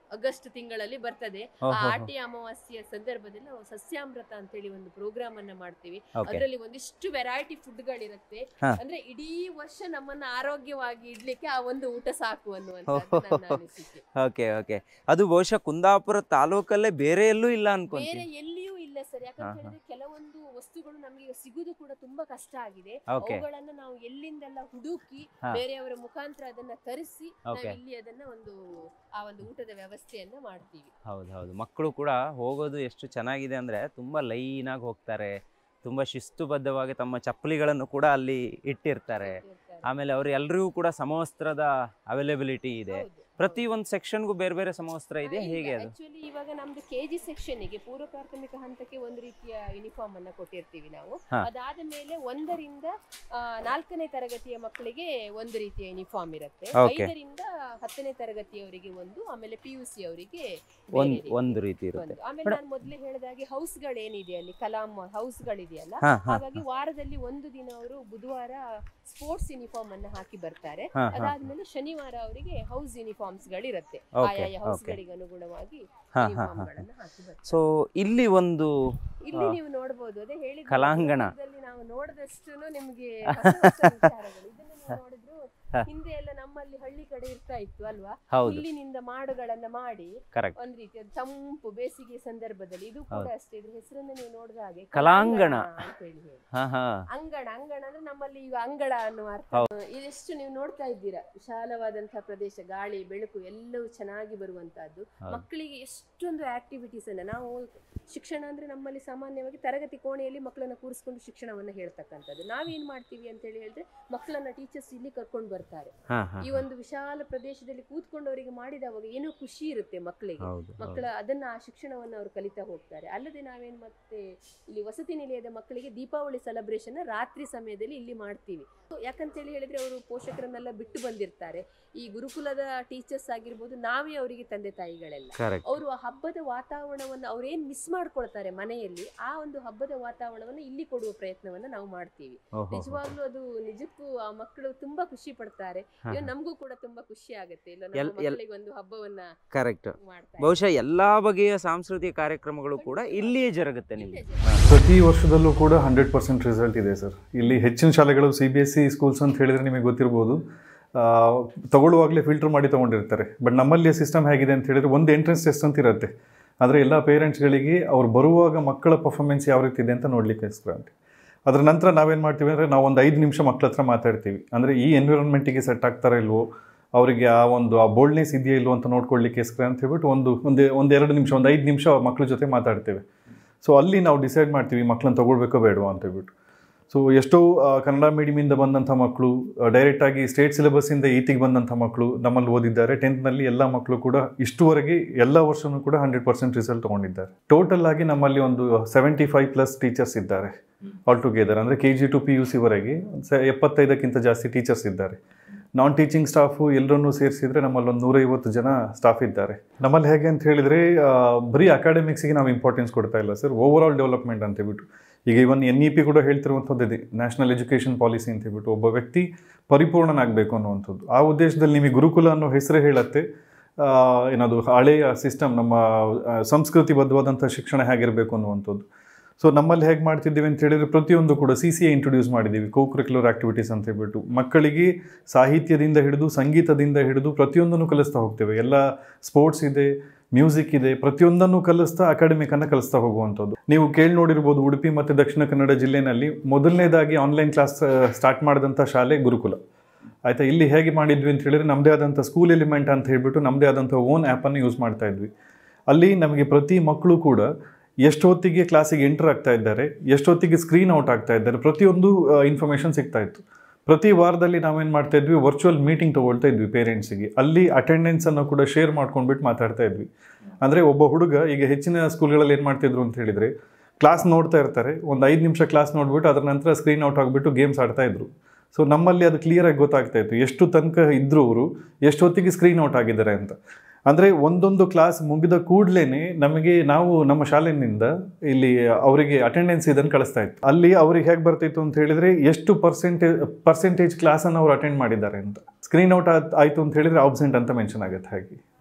ಆಗಸ್ಟ್ ತಿಂಗಳಲ್ಲಿ ಬರ್ತದೆ ಆ ಓಹೋ ಆಟಿ ಅಮಾವಾಸ್ಯೆಯ ಸಂದರ್ಭದಲ್ಲಿ ನಾವು ಸಸ್ಯಾಮೃತ ಅಂತೇಳಿ ಒಂದು ಪ್ರೋಗ್ರಾಮ್ ಅನ್ನ ಮಾಡ್ತೀವಿ ಓಕೆ ಅದರಲ್ಲಿ ಒಂದಿಷ್ಟು ವೆರೈಟಿ ಫುಡ್ ಗಳಿರುತ್ತೆ ಹಾ. ಅಂದ್ರೆ ಇಡೀ ವರ್ಷ ನಮ್ಮನ್ನ ಆರೋಗ್ಯವಾಗಿ ಇಡ್ಲಿಕ್ಕೆ ಆ ಒಂದು ಊಟ ಸಾಕು ಅನ್ನುವಂಥದ್ದು ನನ್ನ ಅನಿಸಿಕೆ ಓಕೆ ಓಕೆ ಅದು ಬಹುಶಃ ಕುಂದಾಪುರ ತಾಲೂಕಲ್ಲೇ ಬೇರೆ ಎಲ್ಲೂ ಇಲ್ಲ ಬೇರೆ ಅನ್ಕೊಂತೀನಿ ಎಲ್ಲಿಯೂ ಇಲ್ಲ ಸರ್ ಯಾಕಂತ ಹಾ, ಹಾ. ಹೇಳಿದ್ರೆ ಕೆಲವೊಂದು ವಸ್ತುಗಳು ನಮಗೆ ಈಗ ಸಿಗುದು ಕೂಡ ತುಂಬಾ ಕಷ್ಟ ಆಗಿದೆ ಓಕೆ ಅವುಗಳನ್ನ ನಾವು ಎಲ್ಲಿಂದೆಲ್ಲ ಹುಡುಕಿ ಹಾ. ಬೇರೆಯವರ ಮುಖಾಂತರ ಅದನ್ನ ತರಿಸಿ ನಾವು Okay. ಇಲ್ಲಿ ಅದನ್ನ ಒಂದು ಆ ಒಂದು ಊಟದ ವ್ಯವಸ್ಥೆಯನ್ನ ಮಾಡ್ತೀವಿ ಹೌದು ಹೌದು ಮಕ್ಕಳು ಕೂಡ ಹೋಗೋದು ಎಷ್ಟು ಚೆನ್ನಾಗಿದೆ ಅಂದರೆ ತುಂಬ ಲೈನಾಗಿ ಹೋಗ್ತಾರೆ ತುಂಬ ಶಿಸ್ತುಬದ್ಧವಾಗಿ ತಮ್ಮ ಚಪ್ಪಲಿಗಳನ್ನು ಕೂಡ ಅಲ್ಲಿ ಇಟ್ಟಿರ್ತಾರೆ ಇರ್ತಾರೆ. ಆಮೇಲೆ ಅವರು ಎಲ್ರಿಗೂ ಕೂಡ ಸಮವಸ್ತ್ರದ ಅವೈಲೇಬಿಲಿಟಿ ಇದೆ ಹೌದು, ಪ್ರತಿ ಒಂದು ಸೆಕ್ಷನ್ಗೂ ಬೇರೆ ಬೇರೆ ಸಮವಸ್ತ್ರ ಇದೆ ಹೌದು. ಹೇಗೆ ಅದು ಆಕ್ಚುಲಿ ಇವಾಗ ನಮ್ದು ಕೆಜಿ ಸೆಕ್ಷನ್ ಗೆ ಪೂರ್ವ ಪ್ರಾಥಮಿಕ ಹಂತಕ್ಕೆ ಒಂದು ರೀತಿಯ ಯೂನಿಫಾರ್ಮ್ ಅನ್ನ ಕೊಟ್ಟಿರ್ತೀವಿ ನಾವು ಹಾ. ಅದಾದ ಮೇಲೆ ಒಂದರಿಂದ ಆ, ನಾಲ್ಕನೇ ತರಗತಿಯ ಮಕ್ಕಳಿಗೆ ಒಂದು ರೀತಿಯ ಯೂನಿಫಾರ್ಮ್ ಇರುತ್ತೆ Okay. ಐದರಿಂದ ಹತ್ತನೇ ತರಗತಿಯವರಿಗೆ ಒಂದು ಆಮೇಲೆ ಪಿ ಯು ಸಿ ಅವರಿಗೆ ಒಂದು ಒಂದು ರೀತಿ ಇರುತ್ತೆ ಒಂದು ಆಮೇಲೆ ನಾನು ಮೊದಲೇ ಹೇಳಿದಾಗೆ ಹೌಸ್ ಗಳೇನಿದೆ ಅಲ್ಲಿ ಕಲಾಂ ಹೌಸ್ ಗಳಿದೆಯಲ್ಲ ಹಾ ಹಾ ಹಾಗಾಗಿ ವಾರದಲ್ಲಿ ಒಂದು ದಿನ ಅವರು ಬುಧವಾರ ಸ್ಪೋರ್ಟ್ಸ್ ಯೂನಿಫಾರ್ಮ್ ಅನ್ನ ಹಾಕಿ ಬರ್ತಾರೆ ಹಾ ಹಾ ಅದಾದ್ಮೇಲೆ ಶನಿವಾರ ಅವರಿಗೆ ಹೌಸ್ ಯೂನಿಫಾರ್ಮ್ಸ್ ಗಳಿರುತ್ತೆ Okay, ಆಯಾಯ ಹೌಸ್ okay. ಗಳಿಗೆ ಅನುಗುಣವಾಗಿ ಹಾ ಹಾ ಯೂನಿಫಾರ್ಮ್ ಹಾ ಗಳನ್ನ ಹಾಕಿ ಬರ್ತಾರೆ ಸೊ ಇಲ್ಲಿ ಒಂದು ಇಲ್ಲಿ ಹಾ. ನೀವು ನೋಡಬಹುದು ಅದೇ ಹೇಳಿದ ಕಲಾಂಗಣ. ನಾವು ನೋಡಿದಷ್ಟು ನಿಮ್ಗೆ ಹೊಸ ಹೊಸ ವಿಚಾರಗಳು ಇದನ್ನ ನೀವು ನೋಡಿದ್ರು ಹಾ. ಹಿಂದೆ ಎಲ್ಲ ನಮ್ಮಲ್ಲಿ ಹಳ್ಳಿ ಕಡೆ ಇರ್ತಾ ಇತ್ತು ಅಲ್ವಾ ಹೌದು ಇಲ್ಲಿನಿಂದ ಮಾಡುಗಳನ್ನ ಮಾಡಿ ಕರೆಕ್ಟ್ ಒಂದ್ ರೀತಿಯ ತಂಪು ಬೇಸಿಗೆ ಸಂದರ್ಭದಲ್ಲಿ ಇದು ಕೂಡ ಹೌದು. ಅಷ್ಟೇ ಇದ್ರ ಹೆಸರನ್ನ ನೀವು ನೋಡಿದ ಹಾಗೆ ಕಲಾಂಗಣ. ಅಂತ ಹೇಳಿ ಹೇಳಿ ಹಾ ಹಾ ಅಂಗಣ ಅಂಗಣ ಅಂದ್ರೆ ನಮ್ಮಲ್ಲಿ ಈಗ ಅಂಗಳ ಅನ್ನುವ ಅರ್ಥ ಇದೆಷ್ಟು ನೀವು ನೋಡ್ತಾ ಇದ್ದೀರಾ ವಿಶಾಲವಾದಂತಹ ಪ್ರದೇಶ ಗಾಳಿ ಬೆಳಕು ಎಲ್ಲವೂ ಚೆನ್ನಾಗಿ ಬರುವಂತಹದ್ದು ಹೌದು. ಮಕ್ಕಳಿಗೆ ಎಷ್ಟೊಂದು ಆಕ್ಟಿವಿಟೀಸ್ ಅನ್ನ ನಾವು ಶಿಕ್ಷಣ ಅಂದ್ರೆ ನಮ್ಮಲ್ಲಿ ಸಾಮಾನ್ಯವಾಗಿ ತರಗತಿ ಕೋಣೆಯಲ್ಲಿ ಮಕ್ಕಳನ್ನ ಕೂರಿಸ್ಕೊಂಡು ಶಿಕ್ಷಣವನ್ನ ಹೇಳ್ತಕ್ಕಂಥದ್ದು ನಾವೇನ್ ಮಾಡ್ತೀವಿ ಅಂತ ಹೇಳಿ ಹೇಳಿದ್ರೆ ಮಕ್ಕಳನ್ನ ಟೀಚರ್ಸ್ ಇಲ್ಲಿ ಕರ್ಕೊಂಡು ಬರ್ತಾರೆ ಹಾ ಹಾ ಈ ಒಂದು ವಿಶಾಲ ಪ್ರದೇಶದಲ್ಲಿ ಕೂತ್ಕೊಂಡು ಅವರಿಗೆ ಮಾಡಿದವಾಗ ಏನೋ ಖುಷಿ ಇರುತ್ತೆ ಮಕ್ಕಳಿಗೆ ಹೌದು ಮಕ್ಕಳ ಅದನ್ನ ಆ ಶಿಕ್ಷಣವನ್ನು ಅವರು ಕಲಿತಾ ಹೋಗ್ತಾರೆ ಅಲ್ಲದೆ ನಾವೇನ್ ಮತ್ತೆ ಇಲ್ಲಿ ವಸತಿ ನಿಲಯದ ಮಕ್ಕಳಿಗೆ ದೀಪಾವಳಿ ಸೆಲೆಬ್ರೇಷನ್ ರಾತ್ರಿ ಸಮಯದಲ್ಲಿ ಇಲ್ಲಿ ಮಾಡ್ತೀವಿ ಯಾಕಂತ ಹೇಳಿ ಹೇಳಿದ್ರೆ ಅವರು ಪೋಷಕರನ್ನೆಲ್ಲ ಬಿಟ್ಟು ಬಂದಿರ್ತಾರೆ ಈ ಗುರುಕುಲದ ಟೀಚರ್ಸ್ ಆಗಿರ್ಬೋದು ನಾವೇ ಅವರಿಗೆ ತಂದೆ ತಾಯಿಗಳೆಲ್ಲ ಕರೆಕ್ಟ್ ಅವರು ಆ ಹಬ್ಬದ ವಾತಾವರಣವನ್ನು ಅವ್ರೇನ್ ಮಿಸ್ ಮಾಡ್ಕೊಳ್ತಾರೆ ಮನೆಯಲ್ಲಿ ಆ ಒಂದು ಹಬ್ಬದ ವಾತಾವರಣವನ್ನು ಇಲ್ಲಿ ಕೊಡುವ ಪ್ರಯತ್ನವನ್ನ ನಾವು ಮಾಡ್ತೀವಿ ನಿಜವಾಗ್ಲೂ ಅದು ನಿಜಕ್ಕೂ ಆ ಮಕ್ಕಳು ತುಂಬಾ ಖುಷಿ ಪಡ್ತಾರೆ ಹಾ, ಇವಾಗ ಹಾ. ನಮಗೂ ಕೂಡ ತುಂಬಾ ಖುಷಿ ಆಗುತ್ತೆ ಇಲ್ಲ ಎಲ್- ನಮ್ಮ ಎಲ್- ಮಕ್ಕಳಿಗೆ ಒಂದು ಹಬ್ಬವನ್ನ ಕರೆಕ್ಟ್ ಮಾಡ್ತಾರೆ ಬಹುಶಃ ಎಲ್ಲಾ ಬಗೆಯ ಸಾಂಸ್ಕೃತಿಕ ಕಾರ್ಯಕ್ರಮಗಳು ಕೂಡ ಇಲ್ಲಿಯೇ ಜರುಗುತ್ತೆ ನಿಮ್ಗೆ ಪ್ರತಿ ವರ್ಷದಲ್ಲೂ ಕೂಡ ಹಂಡ್ರೆಡ್ ಪರ್ಸೆಂಟ್ ರಿಸಲ್ಟ್ ಇದೆ ಸರ್ ಇಲ್ಲಿ ಹೆಚ್ಚಿನ ಶಾಲೆಗಳು C B S C schools ಅಂತ ಹೇಳಿದರೆ ನಿಮಗೆ ಗೊತ್ತಿರ್ಬೋದು ಆ, ತಗೊಳ್ಳುವಾಗಲೇ ಫಿಲ್ಟರ್ ಮಾಡಿ ತೊಗೊಂಡಿರ್ತಾರೆ ಬಟ್ ನಮ್ಮಲ್ಲಿ ಸಿಸ್ಟಮ್ ಹೇಗಿದೆ ಅಂತ ಹೇಳಿದ್ರೆ ಒಂದು ಎಂಟ್ರೆನ್ಸ್ ಟೆಸ್ಟ್ ಅಂತ ಇರುತ್ತೆ ಆದರೆ ಎಲ್ಲ ಪೇರೆಂಟ್ಸ್ಗಳಿಗೆ ಅವ್ರು ಬರುವಾಗ ಮಕ್ಕಳ ಪರ್ಫಾರ್ಮೆನ್ಸ್ ಯಾವ ರೀತಿ ಇದೆ ಅಂತ ನೋಡಲಿಕ್ಕೋಸ್ಕರ ಅಂತ ಅದರ ನಂತರ ನಾವೇನು ಮಾಡ್ತೀವಿ ಅಂದರೆ ನಾವು ಒಂದು ಐದು ನಿಮಿಷ ಮಕ್ಕಳ ಹತ್ರ ಮಾತಾಡ್ತೀವಿ ಅಂದರೆ ಈ ಎನ್ವಿರಾನ್ಮೆಂಟಿಗೆ ಸೆಟ್ ಆಗ್ತಾರಾ ಇಲ್ವೋ ಅವರಿಗೆ ಆ ಒಂದು ಆ ಬೋಲ್ಡ್ನೆಸ್ ಇದೆಯಾ ಇಲ್ವೋ ಅಂತ ನೋಡ್ಕೊಳ್ಳಿಕ್ಕೋಸ್ಕರ ಅಂತ ಹೇಳ್ಬಿಟ್ಟು ಒಂದು ಒಂದು ಒಂದು ಎರಡು ನಿಮಿಷ ಒಂದು ಐದು ನಿಮಿಷ ಮಕ್ಕಳ ಜೊತೆ ಮಾತಾಡ್ತೇವೆ ಸೊ ಅಲ್ಲಿ ನಾವು ಡಿಸೈಡ್ ಮಾಡ್ತೀವಿ ಮಕ್ಕಳನ್ನ ತಗೊಳ್ಬೇಕೋ ಬೇಡವಾ ಅಂತ ಹೇಳ್ಬಿಟ್ಟು ಸೊ ಎಷ್ಟೋ ಆ, ಕನ್ನಡ ಮೀಡಿಯಮಿಂದ ಬಂದಂಥ ಮಕ್ಕಳು ಡೈರೆಕ್ಟಾಗಿ ಸ್ಟೇಟ್ ಸಿಲೆಬಸ್ಸಿಂದ ಈತಿಗೆ ಬಂದಂಥ ಮಕ್ಕಳು ನಮ್ಮಲ್ಲಿ ಓದಿದ್ದಾರೆ ಟೆಂತ್ನಲ್ಲಿ ಎಲ್ಲ ಮಕ್ಕಳು ಕೂಡ ಇಷ್ಟುವರೆಗೆ ಎಲ್ಲ ವರ್ಷವೂ ಕೂಡ ಹಂಡ್ರೆಡ್ ಪರ್ಸೆಂಟ್ ರಿಸಲ್ಟ್ ತೊಗೊಂಡಿದ್ದಾರೆ ಟೋಟಲ್ ಆಗಿ ನಮ್ಮಲ್ಲಿ ಒಂದು ಸೆವೆಂಟಿ ಫೈವ್ ಪ್ಲಸ್ ಟೀಚರ್ಸ್ ಇದ್ದಾರೆ ಆಲ್ ಟುಗೆದರ್ ಅಂದರೆ K G to P U ಸಿವರೆಗೆ ಸ ಎಪ್ಪತ್ತೈದಕ್ಕಿಂತ ಜಾಸ್ತಿ ಟೀಚರ್ಸ್ ಇದ್ದಾರೆ ನಾನ್ ಟೀಚಿಂಗ್ ಸ್ಟಾಫು ಎಲ್ಲರನ್ನೂ ಸೇರಿಸಿದ್ರೆ ನಮ್ಮಲ್ಲಿ ಒಂದು ನೂರೈವತ್ತು ಜನ ಸ್ಟಾಫ್ ಇದ್ದಾರೆ ನಮ್ಮಲ್ಲಿ ಹೇಗೆ ಅಂತ ಹೇಳಿದರೆ ಬರೀ ಅಕಾಡೆಮಿಕ್ಸಿಗೆ ನಾವು ಇಂಪಾರ್ಟೆನ್ಸ್ ಕೊಡ್ತಾ ಇಲ್ಲ ಸರ್ ಓವರ್ ಆಲ್ ಡೆವಲಪ್ಮೆಂಟ್ ಅಂತ ಹೇಳ್ಬಿಟ್ಟು ಈಗ ಇವನ್ ಎನ್ ಇ ಪಿ ಕೂಡ ಹೇಳ್ತಿರುವಂಥದ್ದು ಇದೆ ನ್ಯಾಷನಲ್ ಎಜುಕೇಷನ್ ಪಾಲಿಸಿ ಅಂತ ಹೇಳ್ಬಿಟ್ಟು ಒಬ್ಬ ವ್ಯಕ್ತಿ ಪರಿಪೂರ್ಣನಾಗಬೇಕು ಅನ್ನುವಂಥದ್ದು ಆ ಉದ್ದೇಶದಲ್ಲಿ ನಿಮಗೆ ಗುರುಕುಲ ಅನ್ನೋ ಹೆಸರೇ ಹೇಳುತ್ತೆ ಆ, ಏನದು ಹಳೆಯ ಸಿಸ್ಟಮ್ ನಮ್ಮ ಆ, ಸಂಸ್ಕೃತಿಬದ್ಧವಾದಂಥ ಶಿಕ್ಷಣ ಹೇಗಿರಬೇಕು ಅನ್ನುವಂಥದ್ದು ಸೊ ನಮ್ಮಲ್ಲಿ ಹೇಗೆ ಮಾಡ್ತಿದ್ದೀವಿ ಅಂತ ಹೇಳಿದ್ರೆ ಪ್ರತಿಯೊಂದು ಕೂಡ ಸಿ ಸಿ ಎ ಇಂಟ್ರೊಡ್ಯೂಸ್ ಮಾಡಿದ್ದೀವಿ ಕೋ ಕರಿಕ್ಯುಲರ್ ಆಕ್ಟಿವಿಟೀಸ್ ಅಂತ ಹೇಳ್ಬಿಟ್ಟು ಮಕ್ಕಳಿಗೆ ಸಾಹಿತ್ಯದಿಂದ ಹಿಡಿದು ಸಂಗೀತದಿಂದ ಹಿಡಿದು ಪ್ರತಿಯೊಂದನ್ನು ಕಲಿಸ್ತಾ ಹೋಗ್ತೇವೆ ಎಲ್ಲ ಸ್ಪೋರ್ಟ್ಸ್ ಇದೆ ಮ್ಯೂಸಿಕ್ ಇದೆ ಪ್ರತಿಯೊಂದನ್ನು ಕಲಿಸ್ತಾ ಅಕಾಡೆಮಿಕನ್ನು ಕಲಿಸ್ತಾ ಹೋಗುವಂಥದ್ದು ನೀವು ಕೇಳಿ ನೋಡಿರ್ಬೋದು ಉಡುಪಿ ಮತ್ತು ದಕ್ಷಿಣ ಕನ್ನಡ ಜಿಲ್ಲೆನಲ್ಲಿ ಮೊದಲನೇದಾಗಿ ಆನ್ಲೈನ್ ಕ್ಲಾಸ್ ಸ್ಟಾರ್ಟ್ ಮಾಡಿದಂಥ ಶಾಲೆ ಗುರುಕುಲ ಆಯಿತಾ ಇಲ್ಲಿ ಹೇಗೆ ಮಾಡಿದ್ವಿ ಅಂತ ಹೇಳಿದ್ರೆ ನಮ್ಮದೇ ಆದಂಥ ಸ್ಕೂಲ್ ಎಲಿಮೆಂಟ್ ಅಂತ ಹೇಳ್ಬಿಟ್ಟು ನಮ್ಮದೇ ಆದಂಥ ಓನ್ ಆ್ಯಪನ್ನು ಯೂಸ್ ಮಾಡ್ತಾ ಇದ್ವಿ ಅಲ್ಲಿ ನಮಗೆ ಪ್ರತಿ ಮಕ್ಕಳು ಕೂಡ ಎಷ್ಟೊತ್ತಿಗೆ ಕ್ಲಾಸಿಗೆ ಎಂಟರ್ ಆಗ್ತಾ ಇದ್ದಾರೆ ಎಷ್ಟೊತ್ತಿಗೆ ಸ್ಕ್ರೀನ್ ಔಟ್ ಆಗ್ತಾ ಇದ್ದಾರೆ ಪ್ರತಿಯೊಂದು ಇನ್ಫಾರ್ಮೇಷನ್ ಸಿಗ್ತಾ ಇತ್ತು ಪ್ರತಿ ವಾರದಲ್ಲಿ ನಾವೇನು ಮಾಡ್ತಾ ಇದ್ವಿ ವರ್ಚುವಲ್ ಮೀಟಿಂಗ್ ತೊಗೊಳ್ತಾ ಇದ್ವಿ ಪೇರೆಂಟ್ಸಿಗೆ ಅಲ್ಲಿ ಅಟೆಂಡೆನ್ಸನ್ನು ಕೂಡ ಶೇರ್ ಮಾಡ್ಕೊಂಡ್ಬಿಟ್ಟು ಮಾತಾಡ್ತಾ ಇದ್ವಿ ಅಂದರೆ ಒಬ್ಬ ಹುಡುಗ ಈಗ ಹೆಚ್ಚಿನ ಸ್ಕೂಲ್ಗಳಲ್ಲಿ ಏನು ಮಾಡ್ತಿದ್ರು ಅಂತ ಹೇಳಿದರೆ ಕ್ಲಾಸ್ ನೋಡ್ತಾ ಇರ್ತಾರೆ ಒಂದು ಐದು ನಿಮಿಷ ಕ್ಲಾಸ್ ನೋಡ್ಬಿಟ್ಟು ಅದರ ನಂತರ ಸ್ಕ್ರೀನ್ ಔಟ್ ಆಗಿಬಿಟ್ಟು ಗೇಮ್ಸ್ ಆಡ್ತಾ ಇದ್ರು ಸೊ ನಮ್ಮಲ್ಲಿ ಅದು ಕ್ಲಿಯರಾಗಿ ಗೊತ್ತಾಗ್ತಾ ಇತ್ತು ಎಷ್ಟು ತನಕ ಇದ್ರು ಅವರು ಎಷ್ಟೊತ್ತಿಗೆ ಸ್ಕ್ರೀನ್ ಔಟ್ ಆಗಿದ್ದಾರೆ ಅಂತ ಅಂದರೆ ಒಂದೊಂದು ಕ್ಲಾಸ್ ಮುಗಿದ ಕೂಡಲೇ ನಮಗೆ ನಾವು ನಮ್ಮ ಶಾಲೆಯಿಂದ ಇಲ್ಲಿ ಅವರಿಗೆ ಅಟೆಂಡೆನ್ಸ್ ಇದನ್ನು ಕಳಿಸ್ತಾ ಇತ್ತು ಅಲ್ಲಿ ಅವ್ರಿಗೆ ಹೇಗೆ ಬರ್ತಿತ್ತು ಅಂತ ಹೇಳಿದರೆ ಎಷ್ಟು ಪರ್ಸೆಂಟೇಜ್ ಪರ್ಸೆಂಟೇಜ್ ಕ್ಲಾಸನ್ನು ಅವ್ರು ಅಟೆಂಡ್ ಮಾಡಿದ್ದಾರೆ ಅಂತ ಸ್ಕ್ರೀನ್ ಔಟ್ ಆಯ್ತು ಅಂತ ಹೇಳಿದರೆ ಆಬ್ಸೆಂಟ್ ಅಂತ ಮೆನ್ಷನ್ ಆಗುತ್ತೆ ಹಾಗೆ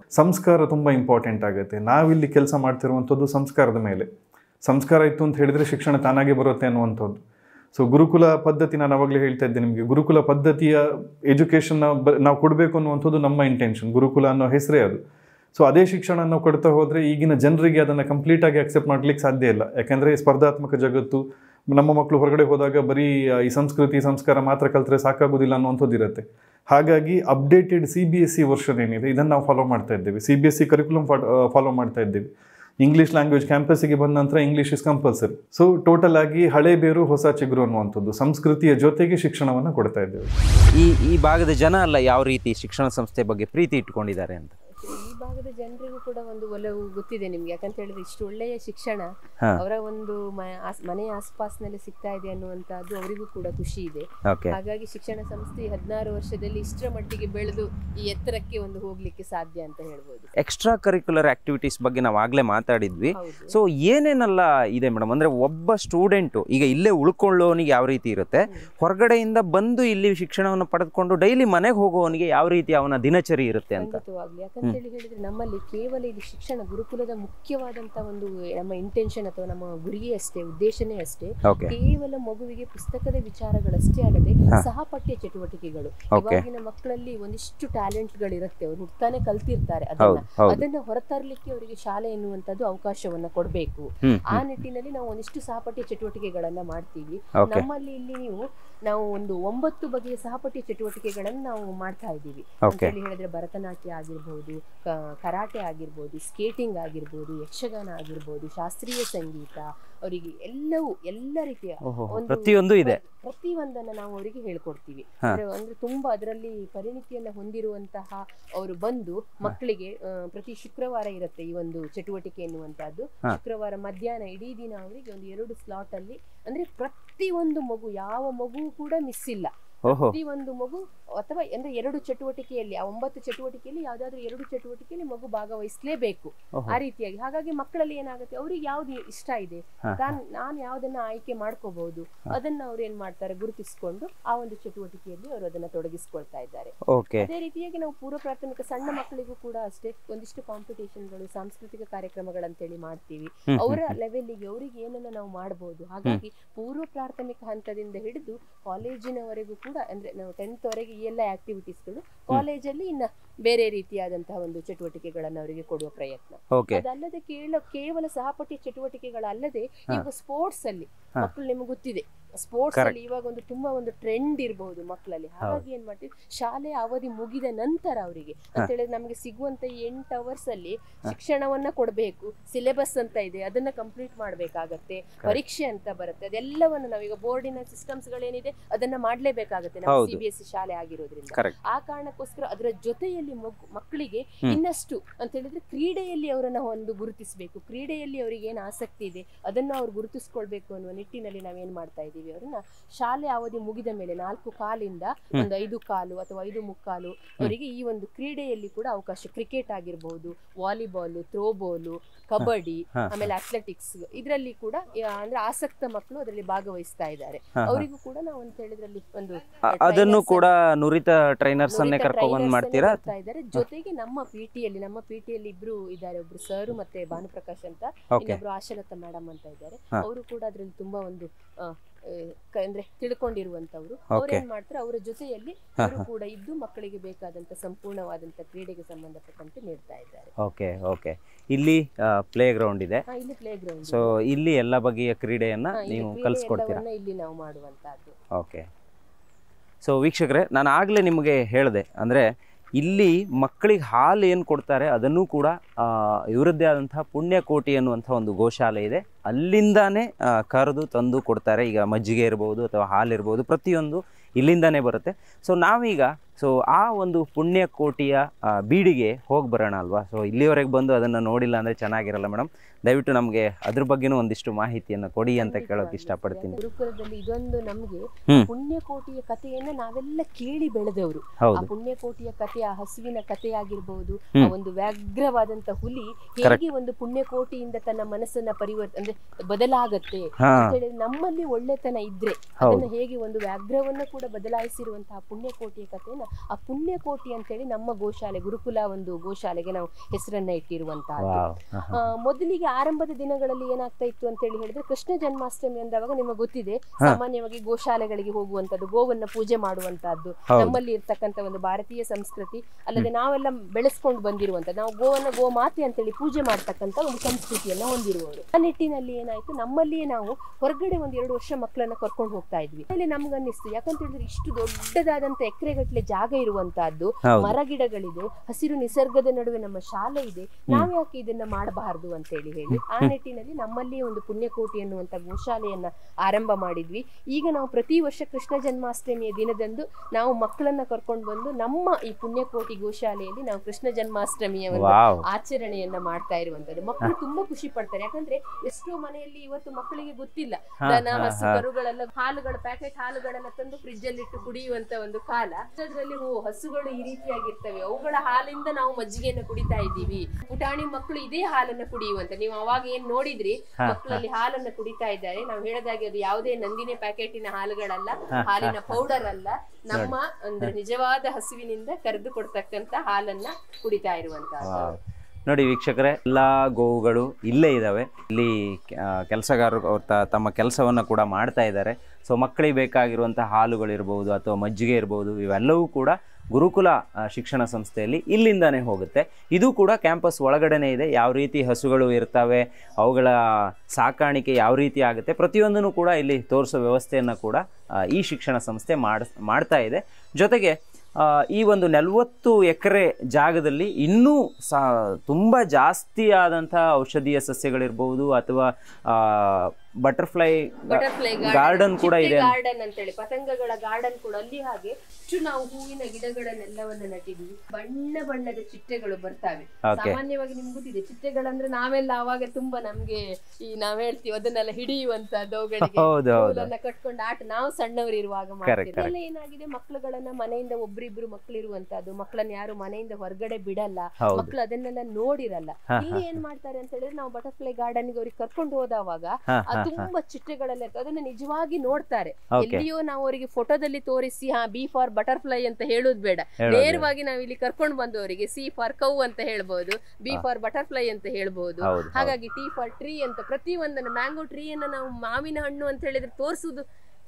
ಸಂಸ್ಕಾರ ತುಂಬ ಇಂಪಾರ್ಟೆಂಟ್ ಆಗುತ್ತೆ ನಾವಿಲ್ಲಿ ಕೆಲಸ ಮಾಡ್ತಿರುವಂಥದ್ದು ಸಂಸ್ಕಾರದ ಮೇಲೆ ಸಂಸ್ಕಾರ ಇತ್ತು ಅಂತ ಹೇಳಿದರೆ ಶಿಕ್ಷಣ ತಾನಾಗೆ ಬರುತ್ತೆ ಅನ್ನುವಂಥದ್ದು ಸೊ ಗುರುಕುಲ ಪದ್ಧತಿ ನಾನು ಅವಾಗಲೇ ಹೇಳ್ತಾ ಇದ್ದೆ ನಿಮಗೆ ಗುರುಕುಲ ಪದ್ಧತಿಯ ಎಜುಕೇಷನ್ ನಾವು ಬ ನಾವು ಕೊಡಬೇಕು ಅನ್ನುವಂಥದ್ದು ನಮ್ಮ ಇಂಟೆನ್ಷನ್ ಗುರುಕುಲ ಅನ್ನೋ ಹೆಸರೇ ಅದು ಸೊ ಅದೇ ಶಿಕ್ಷಣ ನಾವು ಕೊಡ್ತಾ ಹೋದರೆ ಈಗಿನ ಜನರಿಗೆ ಅದನ್ನು ಕಂಪ್ಲೀಟಾಗಿ ಅಕ್ಸೆಪ್ಟ್ ಮಾಡ್ಲಿಕ್ಕೆ ಸಾಧ್ಯ ಇಲ್ಲ ಯಾಕೆಂದರೆ ಸ್ಪರ್ಧಾತ್ಮಕ ಜಗತ್ತು ನಮ್ಮ ಮಕ್ಕಳು ಹೊರಗಡೆ ಹೋದಾಗ ಬರೀ ಆ, ಈ ಸಂಸ್ಕೃತಿ ಸಂಸ್ಕಾರ ಮಾತ್ರ ಕಲ್ತ್ರೆ ಸಾಕಾಗೋದಿಲ್ಲ ಅನ್ನುವಂಥದ್ದು ಇರುತ್ತೆ ಹಾಗಾಗಿ updated C B S C version ಏನಿದೆ ಇದನ್ನು ನಾವು ಫಾಲೋ ಮಾಡ್ತಾ ಇದ್ದೇವೆ C B S C curriculum follow ಮಾಡ್ತಾ ಇದ್ದೇವೆ ಇಂಗ್ಲೀಷ್ ಲ್ಯಾಂಗ್ವೇಜ್ ಕ್ಯಾಂಪಸ್ಸಿಗೆ ಬಂದ ನಂತರ English is compulsory so total ಆಗಿ ಹಳೆ ಬೇರು ಹೊಸ ಚಿಗುರು ಅನ್ನುವಂಥದ್ದು ಸಂಸ್ಕೃತಿಯ ಜೊತೆಗೆ ಶಿಕ್ಷಣವನ್ನು ಕೊಡ್ತಾ ಇದ್ದೇವೆ ಈ ಈ ಭಾಗದ ಜನ ಅಲ್ಲ ಯಾವ ರೀತಿ ಶಿಕ್ಷಣ ಸಂಸ್ಥೆ ಬಗ್ಗೆ ಪ್ರೀತಿ ಇಟ್ಕೊಂಡಿದ್ದಾರೆ ಅಂತ ಈ ಭಾಗದ ಜನರಿಗೂ ಕೂಡ ಒಂದು ಒಲವು ಗೊತ್ತಿದೆ ನಿಮ್ಗೆ ಯಾಕಂತ ಹೇಳಿದ್ರೆ ಇಷ್ಟು ಒಳ್ಳೆಯ ಶಿಕ್ಷಣ ಹಾ. ಅವರ ಒಂದು ಮ- ಆಸ್- ಮನೆಯ ಆಸ್ಪಾಸ್ನಲ್ಲಿ ಸಿಗ್ತಾ ಇದೆ ಅನ್ನುವಂತಹದ್ದು ಅವರಿಗೂ ಕೂಡ ಖುಷಿ ಇದೆ ಓಕೆ ಹಾಗಾಗಿ ಶಿಕ್ಷಣ ಸಂಸ್ಥೆ ಹದಿನಾರು ವರ್ಷದಲ್ಲಿ ಇಷ್ಟರ ಮಟ್ಟಿಗೆ ಬೆಳೆದು ಈ ಎತ್ತರಕ್ಕೆ ಒಂದು ಹೋಗ್ಲಿಕ್ಕೆ ಸಾಧ್ಯ ಅಂತ ಹೇಳ್ಬೋದು ಎಕ್ಸ್ಟ್ರಾ ಕರಿಕ್ಯುಲರ್ ಆಕ್ಟಿವಿಟೀಸ್ ಬಗ್ಗೆ ನಾವು ಆಗಲೇ ಮಾತಾಡಿದ್ವಿ ಹೌದು ಸೊ ಏನೇನೆಲ್ಲ ಇದೆ ಮೇಡಮ್ ಅಂದರೆ ಒಬ್ಬ ಸ್ಟೂಡೆಂಟು ಈಗ ಇಲ್ಲೇ ಉಳ್ಕೊಳ್ಳೋನಿಗೆ ಯಾವ ರೀತಿ ಇರುತ್ತೆ ಹೊರಗಡೆಯಿಂದ ಬಂದು ಇಲ್ಲಿ ಶಿಕ್ಷಣವನ್ನು ಪಡೆದುಕೊಂಡು ಡೈಲಿ ಮನೆಗೆ ಹೋಗುವವನಿಗೆ ಯಾವ ರೀತಿ ಅವನ ದಿನಚರಿ ಇರುತ್ತೆ ಅಂತ ಖಂಡಿತವಾಗ್ಲಿ ಯಾಕಂತ ಹೇಳಿ ಹೇಳಿದ್ರೆ ನಮ್ಮಲ್ಲಿ ಕೇವಲ ಇದು ಶಿಕ್ಷಣ ಗುರುಕುಲದ ಮುಖ್ಯವಾದಂತ ಒಂದು ನಮ್ಮ ಇಂಟೆನ್ಷನ್ ಅಥವಾ ನಮ್ಮ ಗುರಿಯೇ ಅಷ್ಟೇ ಉದ್ದೇಶನೇ ಅಷ್ಟೇ ಓಕೆ ಕೇವಲ ಮಗುವಿಗೆ ಪುಸ್ತಕದ ವಿಚಾರಗಳಷ್ಟೇ ಅಲ್ಲದೆ ಹಾ. ಸಹಪಠ್ಯ ಚಟುವಟಿಕೆಗಳು Okay. ಇವಾಗಿನ ಮಕ್ಕಳಲ್ಲಿ ಒಂದಿಷ್ಟು ಟ್ಯಾಲೆಂಟ್ ಗಳಿರುತ್ತೆ ಅವ್ರು ಹುಟ್ಟಾನೆ ಕಲ್ತಿರ್ತಾರೆ ಹೌದು ಅದನ್ನ ಹೌದು ಅದನ್ನ ಹೊರತರ್ಲಿಕ್ಕೆ ಅವರಿಗೆ ಶಾಲೆ ಎನ್ನುವಂತದ್ದು ಅವಕಾಶವನ್ನ ಕೊಡಬೇಕು ಹ್ಮ್ ಆ ನಿಟ್ಟಿನಲ್ಲಿ ನಾವು ಒಂದಿಷ್ಟು ಸಹಪಠ್ಯ ಚಟುವಟಿಕೆಗಳನ್ನ ಮಾಡ್ತೀವಿ ಓಕೆ ನಮ್ಮಲ್ಲಿ ಇಲ್ಲಿ ನೀವು ನಾವು ಒಂದು ಒಂಬತ್ತು ಬಗೆಯ ಸಹಪಠ್ಯ ಚಟುವಟಿಕೆಗಳನ್ನು ನಾವು ಮಾಡ್ತಾ ಇದ್ದೀವಿ ಅಂತ ಓಕೆ ಹೇಳಿ ಹೇಳಿದ್ರೆ ಭರತನಾಟ್ಯ ಆಗಿರ್ಬೋದು ಕ- ಕರಾಟೆ ಆಗಿರ್ಬೋದು ಸ್ಕೇಟಿಂಗ್ ಆಗಿರ್ಬೋದು ಯಕ್ಷಗಾನ ಆಗಿರ್ಬೋದು ಶಾಸ್ತ್ರೀಯ ಸಂಗೀತ ಅವರಿಗೆ ಎಲ್ಲವೂ ಎಲ್ಲ ರೀತಿಯ ಓಹೋ ಒಂದು ಪ್ರತಿಯೊಂದು ಇದೆ ಪ್ರತಿಯೊಂದನ್ನ ನಾವು ಅವರಿಗೆ ಹೇಳ್ಕೊಡ್ತೀವಿ ಹಾ. ಅಂದ್ರೆ ಅಂದ್ರೆ ತುಂಬಾ ಅದರಲ್ಲಿ ಪರಿಣಿತಿಯನ್ನ ಹೊಂದಿರುವಂತಹ ಅವರು ಬಂದು ಮಕ್ಕಳಿಗೆ ಆ, ಪ್ರತಿ ಶುಕ್ರವಾರ ಇರುತ್ತೆ ಈ ಒಂದು ಚಟುವಟಿಕೆ ಎನ್ನುವಂತಹದ್ದು ಹಾ. ಶುಕ್ರವಾರ ಮಧ್ಯಾಹ್ನ ಇಡೀ ದಿನ ಅವರಿಗೆ ಒಂದು ಎರಡು ಸ್ಲಾಟ್ ಅಲ್ಲಿ ಅಂದ್ರೆ ಪ್ರತಿ ಒಂದು ಮಗು ಯಾವ ಮಗು ಕೂಡ ಮಿಸ್ ಇಲ್ಲ ಓಹೋ ಪ್ರತಿ ಒಂದು ಮಗು ಅಥವಾ ಅಂದ್ರೆ ಎರಡು ಚಟುವಟಿಕೆಯಲ್ಲಿ ಆ ಒಂಬತ್ತು ಚಟುವಟಿಕೆಯಲ್ಲಿ ಯಾವ್ದಾದ್ರು ಎರಡು ಚಟುವಟಿಕೆಯಲ್ಲಿ ಮಗು ಭಾಗವಹಿಸಲೇಬೇಕು ಓಹೋ ಆ ರೀತಿಯಾಗಿ ಹಾಗಾಗಿ ಮಕ್ಕಳಲ್ಲಿ ಏನಾಗುತ್ತೆ ಅವ್ರಿಗೆ ಯಾವ್ದು ಇಷ್ಟ ಇದೆ ಹಾ, ತಾನ್ ನಾನು ಯಾವ್ದನ್ನ ಆಯ್ಕೆ ಮಾಡ್ಕೋಬಹುದು ಅದನ್ನ ಅವ್ರು ಏನ್ ಮಾಡ್ತಾರೆ ಗುರುತಿಸಿಕೊಂಡು ಆ ಒಂದು ಚಟುವಟಿಕೆಯಲ್ಲಿ ಅವರು ಅದನ್ನ ತೊಡಗಿಸ್ಕೊಳ್ತಾ ಇದ್ದಾರೆ ಓಕೆ ಅದೇ ರೀತಿಯಾಗಿ ನಾವು ಪೂರ್ವ ಪ್ರಾಥಮಿಕ ಸಣ್ಣ ಮಕ್ಕಳಿಗೂ ಕೂಡ ಅಷ್ಟೇ ಒಂದಿಷ್ಟು ಕಾಂಪಿಟೇಷನ್ಗಳು ಸಾಂಸ್ಕೃತಿಕ ಕಾರ್ಯಕ್ರಮಗಳಂತೇಳಿ ಮಾಡ್ತೀವಿ ಹ್ಮ್, ಅವರ ಲೆವೆಲ್ಗೆ ಅವರಿಗೆ ಏನನ್ನ ನಾವು ಮಾಡಬಹುದು ಹಾಗಾಗಿ ಪೂರ್ವ ಪ್ರಾಥಮಿಕ ಹಂತದಿಂದ ಹಿಡಿದು ಕಾಲೇಜಿನವರೆಗೂ ಕೂಡ ಅಂದ್ರೆ ನಾವು ಟೆಂತ್ ವರೆಗೆ ಈ ಎಲ್ಲ ಆಕ್ಟಿವಿಟೀಸ್ಗಳು ಕಾಲೇಜಲ್ಲಿ ಇನ್ನ ಬೇರೆ ರೀತಿಯಾದಂತಹ ಒಂದು ಚಟುವಟಿಕೆಗಳನ್ನು ಅವರಿಗೆ ಕೊಡುವ ಪ್ರಯತ್ನ ಓಕೆ ಅದಲ್ಲದೆ ಕೇಳ ಕೇವಲ ಸಹಪಠ್ಯ ಚಟುವಟಿಕೆಗಳಲ್ಲದೆ ಇವಾಗ ಸ್ಪೋರ್ಟ್ಸ್ ಅಲ್ಲಿ ಹಾ. ಮಕ್ಕಳು ನಿಮಗೆ ಗೊತ್ತಿದೆ ಸ್ಪೋರ್ಟ್ಸ್ ಅಲ್ಲಿ ಇವಾಗ ಒಂದು ತುಂಬಾ ಒಂದು ಟ್ರೆಂಡ್ ಇರಬಹುದು ಮಕ್ಕಳಲ್ಲಿ ಹಾಗಾಗಿ ಏನ್ ಮಾಡ್ತೀವಿ ಶಾಲೆಯ ಅವಧಿ ಮುಗಿದ ನಂತರ ಅವರಿಗೆ ಅಂತ ಹೇಳಿದ್ರೆ ನಮಗೆ ಸಿಗುವಂತ ಎಂಟು ಅವರ್ಸ್ ಅಲ್ಲಿ ಶಿಕ್ಷಣವನ್ನ ಕೊಡಬೇಕು ಸಿಲೆಬಸ್ ಅಂತ ಇದೆ ಅದನ್ನ ಕಂಪ್ಲೀಟ್ ಮಾಡ್ಬೇಕಾಗತ್ತೆ ಪರೀಕ್ಷೆ ಅಂತ ಬರುತ್ತೆ ಅದೆಲ್ಲವನ್ನು ನಾವೀಗ ಬೋರ್ಡಿನ ಸಿಸ್ಟಮ್ಸ್ ಗಳೇನಿದೆ ಅದನ್ನ ಮಾಡ್ಲೇಬೇಕಾಗತ್ತೆ ನಮ್ಮ ಹೌದು. ಸಿ ಬಿ ಎಸ್ ಸಿ ಶಾಲೆ ಆಗಿರೋದ್ರಿಂದ ಕರೆಕ್ಟ್ ಆ ಕಾರಣಕ್ಕೋಸ್ಕರ ಅದರ ಜೊತೆಯಲ್ಲಿ ಮಗು ಮಕ್ಕಳಿಗೆ ಇನ್ನಷ್ಟು ಅಂತ ಹೇಳಿದ್ರೆ ಕ್ರೀಡೆಯಲ್ಲಿ ಅವರನ್ನ ಒಂದು ಗುರುತಿಸಬೇಕು ಕ್ರೀಡೆಯಲ್ಲಿ ಅವರಿಗೆ ಏನು ಆಸಕ್ತಿ ಇದೆ ಅದನ್ನ ಅವ್ರು ಗುರುತಿಸ್ಕೊಳ್ಬೇಕು ಅನ್ನುವ ನಿಟ್ಟಿನಲ್ಲಿ ನಾವೇನ್ ಮಾಡ್ತಾ ಇದ್ದೀವಿ ಅವರನ್ನ ಶಾಲೆ ಅವಧಿ ಮುಗಿದ ಮೇಲೆ ನಾಲ್ಕು ಕಾಲಿಂದ ಒಂದು ಐದು ಕಾಲು ಅಥವಾ ಐದು ಮುಕ್ಕಾಲು ಅವರಿಗೆ ಈ ಒಂದು ಕ್ರೀಡೆಯಲ್ಲಿ ಕೂಡ ಅವಕಾಶ ಕ್ರಿಕೆಟ್ ಆಗಿರ್ಬೋದು ವಾಲಿಬಾಲ್ ಥ್ರೋಬಾಲ್ ಕಬಡ್ಡಿ ಹಾ. ಆಮೇಲೆ ಅಥ್ಲೆಟಿಕ್ಸ್ ಇದರಲ್ಲಿ ಕೂಡ ಆ, ಅಂದ್ರೆ ಆಸಕ್ತ ಮಕ್ಕಳು ಅದರಲ್ಲಿ ಭಾಗವಹಿಸ್ತಾ ಇದ್ದಾರೆ ಹಾ, ಹಾ. ಅವರಿಗೂ ಕೂಡ ನಾವು ಅಂತ ಹೇಳಿದ್ರಲ್ಲಿ ಒಂದು ಅ- ಅದನ್ನು trainers ಕೂಡ ನುರಿತ ಟ್ರೈನರ್ಸ್ ಅನ್ನೇ ನುರಿತ ಕರ್ಕೊಂಡ್ ಬಂದ್ trainers ಮಾಡ್ತೀರಾ ಅನ್ನೇ ಬರ್ತಾ ಇದ್ದಾರೆ ಜೊತೆಗೆ ನಮ್ಮ ಪಿಟಿಯಲ್ಲಿ ನಮ್ಮ ಪಿಟಿಯಲ್ಲಿ ಇಬ್ರು ಇದ್ದಾರೆ ಒಬ್ರು ಸರ್ ಮತ್ತೆ ಭಾನುಪ್ರಕಾಶ್ ಅಂತ ಓಕೆ ಇನ್ನೊಬ್ರು ಆಶಲತಾ ಮೇಡಮ್ ಅಂತ ಇದ್ದಾರೆ ಹಾ. ಅವರು ಕೂಡ ಅದ್ರಲ್ಲಿ ತುಂಬಾ ಒಂದು ಆ, ಆ, ಕ- ಅಂದ್ರೆ ತಿಳ್ಕೊಂಡಿರುವಂತವ್ರು ಅವ್ರು Okay. ಏನ್ ಮಾಡ್ತಾರೆ ಅವರ ಜೊತೆಯಲ್ಲಿ ಹಾ, ಅವರು ಕೂಡ ಇದ್ದು ಮಕ್ಕಳಿಗೆ ಬೇಕಾದಂತ ಸಂಪೂರ್ಣವಾದಂತ ಕ್ರೀಡೆಗೆ ಸಂಬಂಧಪಟ್ಟಂತೆ ನೀಡ್ತಾ ಇದ್ದಾರೆ ಓಕೆ ಓಕೆ ಇಲ್ಲಿ ಪ್ಲೇ ಗ್ರೌಂಡ್ ಇದೆ ಹಾ, ಇಲ್ಲಿ ಪ್ಲೇ ಗ್ರೌಂಡ್ ಸೊ ಇಲ್ಲಿ ಎಲ್ಲ ಬಗೆಯ ಕ್ರೀಡೆಯನ್ನ ನೀವು ಕಲಿಸ್ಕೊಡ್ತೀರಾ ಇಲ್ಲಿ ನಾವು ಮಾಡುವಂತಹದ್ದು ಓಕೆ ಸೊ ವೀಕ್ಷಕರೇ ನಾನು ಆಗಲೇ ನಿಮಗೆ ಹೇಳಿದೆ ಅಂದರೆ ಇಲ್ಲಿ ಮಕ್ಕಳಿಗೆ ಹಾಲು ಏನು ಕೊಡ್ತಾರೆ ಅದನ್ನು ಕೂಡ ಆ, ಇವರದ್ದೇ ಆದಂತಹ ಪುಣ್ಯಕೋಟಿ ಅನ್ನುವಂಥ ಒಂದು ಗೋಶಾಲೆ ಇದೆ ಅಲ್ಲಿಂದಾನೇ ಆ, ಕರೆದು ತಂದು ಕೊಡ್ತಾರೆ ಈಗ ಮಜ್ಜಿಗೆ ಇರ್ಬೋದು ಅಥವಾ ಹಾಲು ಇರ್ಬೋದು ಪ್ರತಿಯೊಂದು ಇಲ್ಲಿಂದಾನೇ ಬರುತ್ತೆ ಸೊ ನಾವೀಗ ಸೊ ಆ ಒಂದು ಪುಣ್ಯಕೋಟಿಯ ಆ, ಬೀಡಿಗೆ ಹೋಗಿ ಬರೋಣ ಅಲ್ವಾ ಸೊ ಇಲ್ಲಿವರೆಗೆ ಬಂದು ಅದನ್ನು ನೋಡಿಲ್ಲ ಅಂದರೆ ಚೆನ್ನಾಗಿರಲ್ಲ ಮೇಡಮ್ ದಯವಿಟ್ಟು ನಮಗೆ ಅದ್ರ ಬಗ್ಗೆನೂ ಒಂದಿಷ್ಟು ಮಾಹಿತಿಯನ್ನು ಕೊಡಿ ಅಂತ ಕೇಳೋಕೆ ಇಷ್ಟಪಡ್ತೀನಿ ಗುರುಕುಲದಲ್ಲಿ ಇದೊಂದು ನಮ್ಗೆ ಹ್ಮ್. ಪುಣ್ಯಕೋಟಿಯ ಕಥೆಯನ್ನ ನಾವೆಲ್ಲ ಕೇಳಿ ಬೆಳೆದವರು ಆ ಹೌದು ಪುಣ್ಯಕೋಟಿಯ ಕಥೆ ಆ ಹಸುವಿನ ಕಥೆ ಆಗಿರ್ಬಹುದು ಆ ಹ್ಮ್. ಒಂದು ವ್ಯಾಘ್ರವಾದಂತ ಹುಲಿ Correct. ಹೇಗೆ ಒಂದು ಪುಣ್ಯಕೋಟಿಯಿಂದ ತನ್ನ ಮನಸ್ಸನ್ನ ಪರಿವರ್ತ ಅಂದ್ರೆ ಬದಲಾಗತ್ತೆ ಹಾ ಅಂತ ಹೇಳಿದ್ರೆ ನಮ್ಮಲ್ಲಿ ಒಳ್ಳೆತನ ಇದ್ರೆ ಹೌದು. ಅದನ್ನ ಹೇಗೆ ಒಂದು ವ್ಯಾಘ್ರವನ್ನ ಕೂಡ ಬದಲಾಯಿಸಿರುವಂತಹ ಪುಣ್ಯಕೋಟಿಯ ಕಥೆಯನ್ನ ಆ ಪುಣ್ಯಕೋಟಿ ಅಂತೇಳಿ ನಮ್ಮ ಗೋಶಾಲೆ ಗುರುಕುಲ ಒಂದು ಗೋಶಾಲೆಗೆ ನಾವು ಹೆಸರನ್ನ ಇಟ್ಟಿರುವಂತಹದ್ದು ವಾವ್ ಹ, ಹ. ಆ, ಮೊದಲಿಗೆ ಆರಂಭದ ದಿನಗಳಲ್ಲಿ ಏನಾಗ್ತಾ ಇತ್ತು ಅಂತ ಹೇಳಿ ಹೇಳಿದ್ರೆ ಕೃಷ್ಣ ಜನ್ಮಾಷ್ಟಮಿ ಅಂದಾಗ ನಿಮಗೆ ಗೊತ್ತಿದೆ ಸಾಮಾನ್ಯವಾಗಿ ಗೋಶಾಲೆಗಳಿಗೆ ಹೋಗುವಂತದ್ದು ಗೋವನ್ನ ಪೂಜೆ ಮಾಡುವಂತಹದ್ದು ಹೌದು. ನಮ್ಮಲ್ಲಿ ಇರ್ತಕ್ಕಂಥ ಒಂದು ಭಾರತೀಯ ಸಂಸ್ಕೃತಿ ಅಲ್ಲದೆ ನಾವೆಲ್ಲ ಬೆಳೆಸ್ಕೊಂಡು ಬಂದಿರುವಂತ ನಾವು ಗೋವನ್ನ ಗೋಮಾತೆ ಅಂತೇಳಿ ಪೂಜೆ ಮಾಡ್ತಕ್ಕಂಥ ಒಂದು ಸಂಸ್ಕೃತಿಯನ್ನ ಹೊಂದಿರುವವರು ಆ ನಿಟ್ಟಿನಲ್ಲಿ ಏನಾಯ್ತು ನಮ್ಮಲ್ಲಿಯೇ ನಾವು ಹೊರಗಡೆ ಒಂದ್ ಎರಡು ವರ್ಷ ಮಕ್ಕಳನ್ನ ಕರ್ಕೊಂಡು ಹೋಗ್ತಾ ಇದ್ವಿ ಅಲ್ಲಿ ನಮ್ಗೆ ಅನ್ನಿಸ್ತು ಯಾಕಂತ ಹೇಳಿದ್ರೆ ಇಷ್ಟು ದೊಡ್ಡದಾದಂತ ಎಕರೆಗಟ್ಟಲೆ ಜಾಗ ಇರುವಂತಹದ್ದು ಹೌದು. ಮರ ಗಿಡಗಳಿದೆ ಹಸಿರು ನಿಸರ್ಗದ ನಡುವೆ ನಮ್ಮ ಶಾಲೆ ಇದೆ ನಾವ್ ಯಾಕೆ ಇದನ್ನ ಮಾಡಬಾರದು ಅಂತ ಹೇಳಿ ಹೇಳಿ ಆ ನಿಟ್ಟಿನಲ್ಲಿ ನಮ್ಮಲ್ಲಿ ಒಂದು ಪುಣ್ಯಕೋಟಿ ಅನ್ನುವಂತ ಗೋಶಾಲೆಯನ್ನ ಆರಂಭ ಮಾಡಿದ್ವಿ ಈಗ ನಾವು ಪ್ರತಿ ವರ್ಷ ಕೃಷ್ಣ ಜನ್ಮಾಷ್ಟಮಿಯ ದಿನದಂದು ನಾವು ಮಕ್ಕಳನ್ನ ಕರ್ಕೊಂಡು ಬಂದು ನಮ್ಮ ಈ ಪುಣ್ಯಕೋಟಿ ಗೋಶಾಲೆಯಲ್ಲಿ ನಾವು ಕೃಷ್ಣ ಜನ್ಮಾಷ್ಟಮಿಯ ಒಂದು ವಾವ್ ಆಚರಣೆಯನ್ನ ಮಾಡ್ತಾ ಇರುವಂತದ್ದು ಮಕ್ಕಳು ತುಂಬಾ ಖುಷಿ ಪಡ್ತಾರೆ ಯಾಕಂದ್ರೆ ಎಷ್ಟೋ ಮನೆಯಲ್ಲಿ ಇವತ್ತು ಮಕ್ಕಳಿಗೆ ಗೊತ್ತಿಲ್ಲ ಹಾ, ದನ ಹಾ, ಹಸು ಹಾ. ಕರುಗಳೆಲ್ಲ ಹಾಲುಗಳ ಪ್ಯಾಕೆಟ್ ಹಾಲುಗಳೆಲ್ಲ ತಂದು ಫ್ರಿಜ್ ಅಲ್ಲಿ ಇಟ್ಟು ಕುಡಿಯುವಂತ ಒಂದು ಕಾಲ ಅದರಲ್ಲಿ ಓ ಹಸುಗಳು ಈ ರೀತಿಯಾಗಿರ್ತವೆ ಅವುಗಳ ಹಾಲಿಂದ ನಾವು ಮಜ್ಜಿಗೆಯನ್ನು ಕುಡಿತಾ ಇದ್ದೀವಿ ಪುಟಾಣಿ ಮಕ್ಕಳು ಇದೇ ಹಾಲನ್ನ ಕುಡಿಯುವಂತ ನೀವು ಅವಾಗ ಏನ್ ನೋಡಿದ್ರಿ ಮಕ್ಕಳಲ್ಲಿ ಹಾಲನ್ನ ಕುಡಿತಾ ಇದ್ದಾರೆ ನಾವು ಹೇಳದಾಗೆ ಅದು ಯಾವುದೇ ನಂದಿನಿ ಪ್ಯಾಕೆಟಿನ ಹಾಲುಗಳಲ್ಲ ಹಾಲಿನ ಪೌಡರ್ ಅಲ್ಲ ನಮ್ಮ ಅಂದ್ರೆ ನಿಜವಾದ ಹಸುವಿನಿಂದ ಕರೆದು ಕೊಡ್ತಕ್ಕಂತ ಹಾಲನ್ನ ಕುಡಿತಾ ಇರುವಂತಹ ವಾವ್. ನೋಡಿ ವೀಕ್ಷಕರೇ ಎಲ್ಲ ಗೋವುಗಳು ಇಲ್ಲೇ ಇದ್ದಾವೆ ಇಲ್ಲಿ ಕೆಲಸಗಾರರು ಅವ್ರ ತ- ತಮ್ಮ ಕೆಲಸವನ್ನು ಕೂಡ ಮಾಡ್ತಾ ಇದ್ದಾರೆ ಸೊ ಮಕ್ಕಳಿಗೆ ಬೇಕಾಗಿರುವಂಥ ಹಾಲುಗಳಿರ್ಬೋದು ಅಥವಾ ಮಜ್ಜಿಗೆ ಇರ್ಬೋದು ಇವೆಲ್ಲವೂ ಕೂಡ ಗುರುಕುಲ ಆ, ಶಿಕ್ಷಣ ಸಂಸ್ಥೆಯಲ್ಲಿ ಇಲ್ಲಿಂದಾನೇ ಹೋಗುತ್ತೆ ಇದು ಕೂಡ ಕ್ಯಾಂಪಸ್ ಒಳಗಡೆನೇ ಇದೆ ಯಾವ ರೀತಿ ಹಸುಗಳು ಇರ್ತವೆ ಅವುಗಳ ಸಾಕಾಣಿಕೆ ಯಾವ ರೀತಿ ಆಗುತ್ತೆ ಪ್ರತಿಯೊಂದನ್ನು ಕೂಡ ಇಲ್ಲಿ ತೋರಿಸೋ ವ್ಯವಸ್ಥೆಯನ್ನು ಕೂಡ ಆ, ಈ ಶಿಕ್ಷಣ ಸಂಸ್ಥೆ ಮಾಡ್ ಮಾಡ್ತಾ ಇದೆ ಜೊತೆಗೆ ಆ, ಈ ಒಂದು ನಲವತ್ತು ಎಕರೆ ಜಾಗದಲ್ಲಿ ಇನ್ನೂ ಸಾ ತುಂಬ ಜಾಸ್ತಿ ಆದಂಥ ಔಷಧೀಯ ಸಸ್ಯಗಳಿರ್ಬೋದು ಅಥವಾ ಬಟರ್ಫ್ಲೈ ಬಟರ್ಫ್ಲೈ ಗಾರ್ಡನ್ ಕೂಡ ಇದೆ ಗಾರ್ಡನ್ ಅಂತೇಳಿ ಪತಂಗಗಳ ಗಾರ್ಡನ್ ಕೂಡ ಅಲ್ಲಿ ಹಾಗೆ ಅಷ್ಟು ನಾವು ಹೂವಿನ ಗಿಡಗಳನ್ನೆಲ್ಲವನ್ನ ನಟಿದ್ವಿ ಬಣ್ಣ ಬಣ್ಣದ ಚಿಟ್ಟೆಗಳು ಬರ್ತವೆ Okay. ಸಾಮಾನ್ಯವಾಗಿ ನಿಮ್ಗೆ ಗೊತ್ತಿದೆ ಚಿಟ್ಟೆಗಳಂದ್ರೆ ನಾವೆಲ್ಲ ಅವಾಗ ತುಂಬಾ ನಮ್ಗೆ ಈ ನಾವ್ ಹೇಳ್ತೀವಿ ಅದನ್ನೆಲ್ಲ ಹಿಡಿಯುವಂತದ್ದು ಅವುಗಳಿಗೆ ಹೌದು ಹೌದು ನೂಲನ್ನ ಕಟ್ಕೊಂಡು ಆಟ ನಾವು ಸಣ್ಣವರು ಇರುವಾಗ Correct, ಮಾಡ್ತೀವಿ ಎಲ್ಲ ಏನಾಗಿದೆ ಮಕ್ಕಳುಗಳನ್ನ ಮನೆಯಿಂದ ಒಬ್ರಿಬ್ರು ಮಕ್ಳು ಇರುವಂತದ್ದು ಮಕ್ಕಳನ್ನ ಯಾರು ಮನೆಯಿಂದ ಹೊರಗಡೆ ಬಿಡಲ್ಲ ಹೌದು. ಮಕ್ಕಳು ಅದನ್ನೆಲ್ಲ ನೋಡಿರಲ್ಲ ಹಾ, ಇಲ್ಲಿ ಏನ್ ಮಾಡ್ತಾರೆ ಅಂತ ಹೇಳಿದ್ರೆ ನಾವು ಬಟರ್ಫ್ಲೈ ಗಾರ್ಡನ್ ಗೆ ಅವ್ರಿಗೆ ಕರ್ಕೊಂಡು ಹೋದವಾಗ ಹಾ, ಆ ಹಾ, ತುಂಬಾ ಚಿಟ್ಟೆಗಳೆಲ್ಲ ಇರ್ತವೆ ಅದನ್ನ ನಿಜವಾಗಿ ನೋಡ್ತಾರೆ Okay. ಎಲ್ಲಿಯೋ ನಾವು ಅವರಿಗೆ ಫೋಟೋದಲ್ಲಿ ತೋರಿಸಿ ಹಾ ಬಿ ಫಾರ್ ಬಟರ್ಫ್ಲೈ ಅಂತ ಹೇಳೋದು ಬೇಡ ಹೇಳೋದು ಬೇಡ. ನೇರವಾಗಿ ನಾವು ಇಲ್ಲಿ ಕರ್ಕೊಂಡು ಬಂದವರಿಗೆ ಸಿ ಫಾರ್ ಕೌ ಅಂತ ಹೇಳ್ಬಹುದು ಬಿ ಫಾರ್ ಬಟರ್ಫ್ಲೈ ಅಂತ ಹೇಳ್ಬಹುದು ಹೌದು, ಹೌದು. ಹಾಗಾಗಿ ಟಿ ಫಾರ್ ಟ್ರೀ ಅಂತ ಪ್ರತಿ ಒಂದನ್ನು ಮ್ಯಾಂಗೋ ಟ್ರೀಯನ್ನ ನಾವು ಮಾವಿನ ಹಣ್ಣು ಅಂತ ಹೇಳಿದ್ರೆ ತೋರಿಸುದು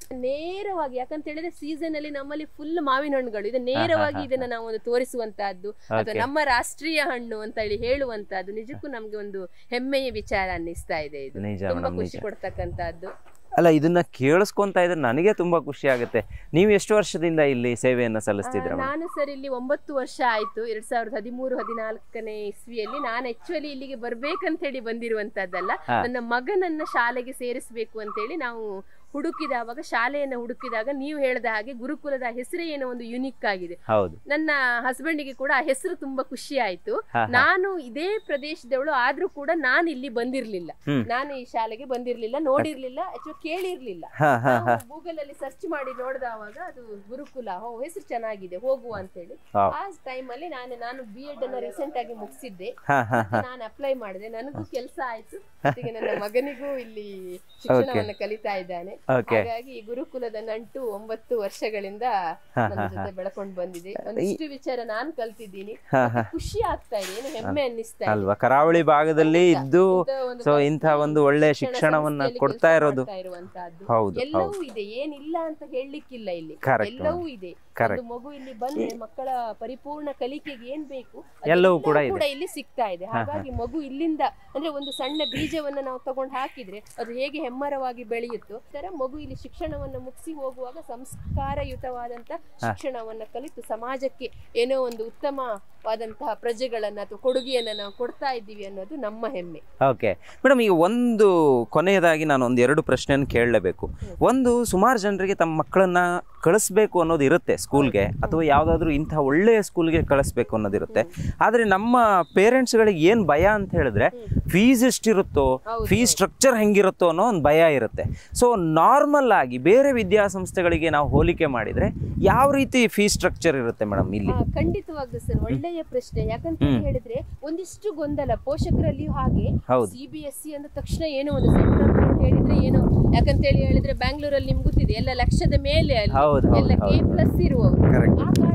ನೇರವಾಗಿ ಯಾಕಂತ ಹೇಳಿದ್ರೆ ಸೀಸನ್ ಅಲ್ಲಿ ನಮ್ಮಲ್ಲಿ ಫುಲ್ ಮಾವಿನ ಹಣ್ಣುಗಳು ಇದು ನೇರವಾಗಿ ಇದನ್ನ ನಾವು ಒಂದು ತೋರಿಸುವಂತಹದ್ದು ಅಥವಾ Okay. ನಮ್ಮ ರಾಷ್ಟ್ರೀಯ ಹಣ್ಣು ಅಂತ ಹೇಳಿ ಹೇಳುವಂತಹದ್ದು ನಿಜಕ್ಕೂ ನಮ್ಗೆ ಒಂದು ಹೆಮ್ಮೆಯ ವಿಚಾರ ಅನ್ನಿಸ್ತಾ ಇದೆ ಇದು ನಿಜ ತುಂಬಾ ಮೇಡಮ್ ಖುಷಿ ನಿಜ ಕೊಡ್ತಕ್ಕಂತಹದ್ದು ಅಲ್ಲ ಇದನ್ನ ಕೇಳಿಸ್ಕೊಂತ ಇದ್ರೆ ನನಗೆ ತುಂಬಾ ಖುಷಿ ಆಗುತ್ತೆ ನೀವು ಎಷ್ಟು ವರ್ಷದಿಂದ ಇಲ್ಲಿ ಸೇವೆಯನ್ನು ಸಲ್ಲಿಸ್ತಿದ್ರ ಆ, ನಾನು ಸರ್ ಇಲ್ಲಿ ಒಂಬತ್ತು ವರ್ಷ ಆಯ್ತು ಎರಡ್ ಸಾವಿರದ ಹದಿಮೂರು ಹದಿನಾಲ್ಕನೇ ಇಸ್ವಿಯಲ್ಲಿ ನಾನು ಆಕ್ಚುಲಿ ಇಲ್ಲಿಗೆ ಬರ್ಬೇಕಂತ ಹೇಳಿ ಬಂದಿರುವಂತದ್ದಲ್ಲ ಹಾ. ನನ್ನ ಮಗನನ್ನ ಶಾಲೆಗೆ ಸೇರಿಸಬೇಕು ಅಂತ ಹೇಳಿ ನಾವು ಹುಡುಕಿದವಾಗ ಶಾಲೆಯನ್ನ ಹುಡುಕಿದಾಗ ನೀವು ಹೇಳಿದ ಹಾಗೆ ಗುರುಕುಲದ ಹೆಸರೇ ಏನೋ ಒಂದು ಯುನಿಕ್ ಆಗಿದೆ ಹೌದು ನನ್ನ ಹಸ್ಬೆಂಡಿಗೆ ಕೂಡ ಆ ಹೆಸರು ತುಂಬಾ ಖುಷಿ ಆಯ್ತು ಹಾ, ಹಾ. ನಾನು ಇದೇ ಪ್ರದೇಶದವಳು ಆದ್ರೂ ಕೂಡ ನಾನು ಇಲ್ಲಿ ಬಂದಿರ್ಲಿಲ್ಲ ಹ್ಮ್. ನಾನು ಈ ಶಾಲೆಗೆ ಬಂದಿರ್ಲಿಲ್ಲ ನೋಡಿರ್ಲಿಲ್ಲ ಅಥವಾ ಕೇಳಿರ್ಲಿಲ್ಲ ಹಾ ಹಾ ಹಾ ಗೂಗಲ್ ಅಲ್ಲಿ ಸರ್ಚ್ ಮಾಡಿ ನೋಡಿದವಾಗ ಅದು ಗುರುಕುಲ ಹೋ ಹೆಸರು ಚೆನ್ನಾಗಿದೆ ಹೋಗುವ ಅಂತ ಹೇಳಿ ಹಾ. ಆ ಟೈಮ್ ಅಲ್ಲಿ ನಾನು ನಾನು ಬಿ ಎಡ್ ಅನ್ನ ರೀಸೆಂಟ್ ಆಗಿ ಮುಗಿಸಿದ್ದೆ ಹಾ ಹಾ ಹಾ ನಾನು ಅಪ್ಲೈ ಮಾಡಿದೆ ನನಗೂ ಕೆಲಸ ಆಯ್ತು ಜೊತೆಗೆ ನನ್ನ ಮಗನಿಗೂ ಇಲ್ಲಿ ಶಿಕ್ಷಣವನ್ನ ಕಲಿತಾ ಇದ್ದಾನೆ ಓಕೆ ಹಾಗಾಗಿ ಈ ಗುರುಕುಲದ ನಂಟು ಒಂಬತ್ತು ವರ್ಷಗಳಿಂದ ಹಾ, ನನ್ನ ಹಾ, ಜೊತೆ ಬೆಳ್ಕೊಂಡು ಬಂದಿದೆ ಒಂದಿಷ್ಟು ವಿಚಾರ ನಾನು ಕಲ್ತಿದ್ದೀನಿ ಹಾ, ಮತ್ತೆ ಖುಷಿ ಆಗ್ತಾ ಇದೆ ಏನು ಹೆಮ್ಮೆ ಅನ್ನಿಸ್ತಾ ಇದೆ ಅಲ್ವಾ ಕರಾವಳಿ ಭಾಗದಲ್ಲಿ ಇದ್ದು ಇಂಥ ಒಂದು ಸೊ ಭಕ್ತಿ ಇಂಥ ಒಂದು ಒಳ್ಳೆ ಶಿಕ್ಷಣವನ್ನ ಸಂಸ್ಥೆಯಲ್ಲಿ ಕೊಡ್ತಾ ಕೆಲ್ಸ ಇರೋದು ಮಾಡ್ತಾ ಇರುವಂತಹದ್ದು. ಹೌದು, ಎಲ್ಲವೂ ಇದೆ ಏನಿಲ್ಲ ಅಂತ ಹೇಳಲಿಕ್ಕಿಲ್ಲ ಇಲ್ಲಿ Correct, ಎಲ್ಲವೂ ಇದೆ Correct. ಒಂದು ಮಗು ಇಲ್ಲಿ ಬಂದ್ರೆ ಮಕ್ಕಳ ಪರಿಪೂರ್ಣ ಕಲಿಕೆಗೆ ಏನ್ ಬೇಕು ಎಲ್ಲವೂ ಕೂಡ ಅದೆಲ್ಲವೂ ಇದೆ. ಇಲ್ಲಿ ಸಿಗ್ತಾ ಇದೆ ಹಾಗಾಗಿ ಮಗು ಇಲ್ಲಿಂದ ಅಂದ್ರೆ ಒಂದು ಸಣ್ಣ ಬೀಜವನ್ನ ನಾವು ತಗೊಂಡು ಹಾಕಿದ್ರೆ ಅದು ಹೇಗೆ ಹೆಮ್ಮರವಾಗಿ ಬೆಳೆಯುತ್ತೋ ತರ ಮಗು ಇಲ್ಲಿ ಶಿಕ್ಷಣವನ್ನ ಮುಗಿಸಿ ಹೋಗುವಾಗ ಸಂಸ್ಕಾರಯುತವಾದಂತ ಶಿಕ್ಷಣವನ್ನ ಕಲಿತು ಸಮಾಜಕ್ಕೆ ಏನೋ ಒಂದು ಉತ್ತಮವಾದಂತಹ ಪ್ರಜೆಗಳನ್ನ ಅಥವಾ ಕೊಡುಗೆಯನ್ನ ನಾವು ಕೊಡ್ತಾ ಇದ್ದೀವಿ ಅನ್ನೋದು ನಮ್ಮ ಹೆಮ್ಮೆ ಓಕೆ ಮೇಡಮ್ ಈಗ ಒಂದು ಕೊನೆಯದಾಗಿ ನಾನು ಒಂದು ಎರಡು ಪ್ರಶ್ನೆಯನ್ನು ಕೇಳಲೇಬೇಕು ಒಂದು ಸುಮಾರು ಜನರಿಗೆ ತಮ್ಮ ಮಕ್ಕಳನ್ನ ಕಳಿಸ್ಬೇಕು ಅನ್ನೋದು ಇರುತ್ತೆ ಸ್ಕೂಲ್ಗೆ ಅಥವಾ ಯಾವುದಾದ್ರೂ ಇಂಥ ಒಳ್ಳೆಯ ಸ್ಕೂಲ್ಗೆ ಕಳಿಸ್ಬೇಕು ಅನ್ನೋದಿರುತ್ತೆ ಆದರೆ ನಮ್ಮ ಪೇರೆಂಟ್ಸ್ಗಳಿಗೆ ಏನು ಭಯ ಅಂತ ಹೇಳಿದ್ರೆ ಫೀಸ್ ಎಷ್ಟಿರುತ್ತೋ ಹೌದು, ಫೀಸ್ ಸ್ಟ್ರಕ್ಚರ್ ಹೆಂಗಿರುತ್ತೋ ಅನ್ನೋ ಒಂದು ಭಯ ಇರುತ್ತೆ ಸೊ ನಾರ್ಮಲ್ ಆಗಿ ಬೇರೆ ವಿದ್ಯಾಸಂಸ್ಥೆಗಳಿಗೆ ನಾವು ಹೋಲಿಕೆ ಮಾಡಿದರೆ ಯಾವ ರೀತಿ ಫೀಸ್ ಸ್ಟ್ರಕ್ಚರ್ ಇರುತ್ತೆ ಮೇಡಮ್ ಇಲ್ಲಿ ಆ, ಖಂಡಿತವಾಗ್ಲೂ ಸರ್ ಒಳ್ಳೆಯ ಪ್ರಶ್ನೆ ಯಾಕಂತ ಹೇಳಿ ಹೇಳಿದ್ರೆ ಒಂದಿಷ್ಟು ಗೊಂದಲ ಪೋಷಕರಲ್ಲಿಯೂ ಹಾಗೆ ಹೌದು. ಸಿ ಬಿ ಎಸ್ ಸಿ ಅಂದ ತಕ್ಷಣ ಏನೋ ಒಂದು ಸೆಂಟ್ರಲ್ ಅಂತ ಹೇಳಿದ್ರೆ ಏನೋ ಯಾಕಂತ ಹೇಳಿ ಹೇಳಿದ್ರೆ ಬ್ಯಾಂಗ್ಳೂರಲ್ಲಿ ನಿಮ್ಗೆ ಗೊತ್ತಿದೆ ಎಲ್ಲ ಲಕ್ಷದ ಮೇಲೆ ಅಲ್ಲಿ ಹೌದು, ಹೌದು, ಎಲ್ಲ ಕೆ ಹೌದು. ಪ್ಲಸ್ ಇರುವವರು Correct. ಆ ಕಾರಣಕ್ಕೋಸ್ಕರ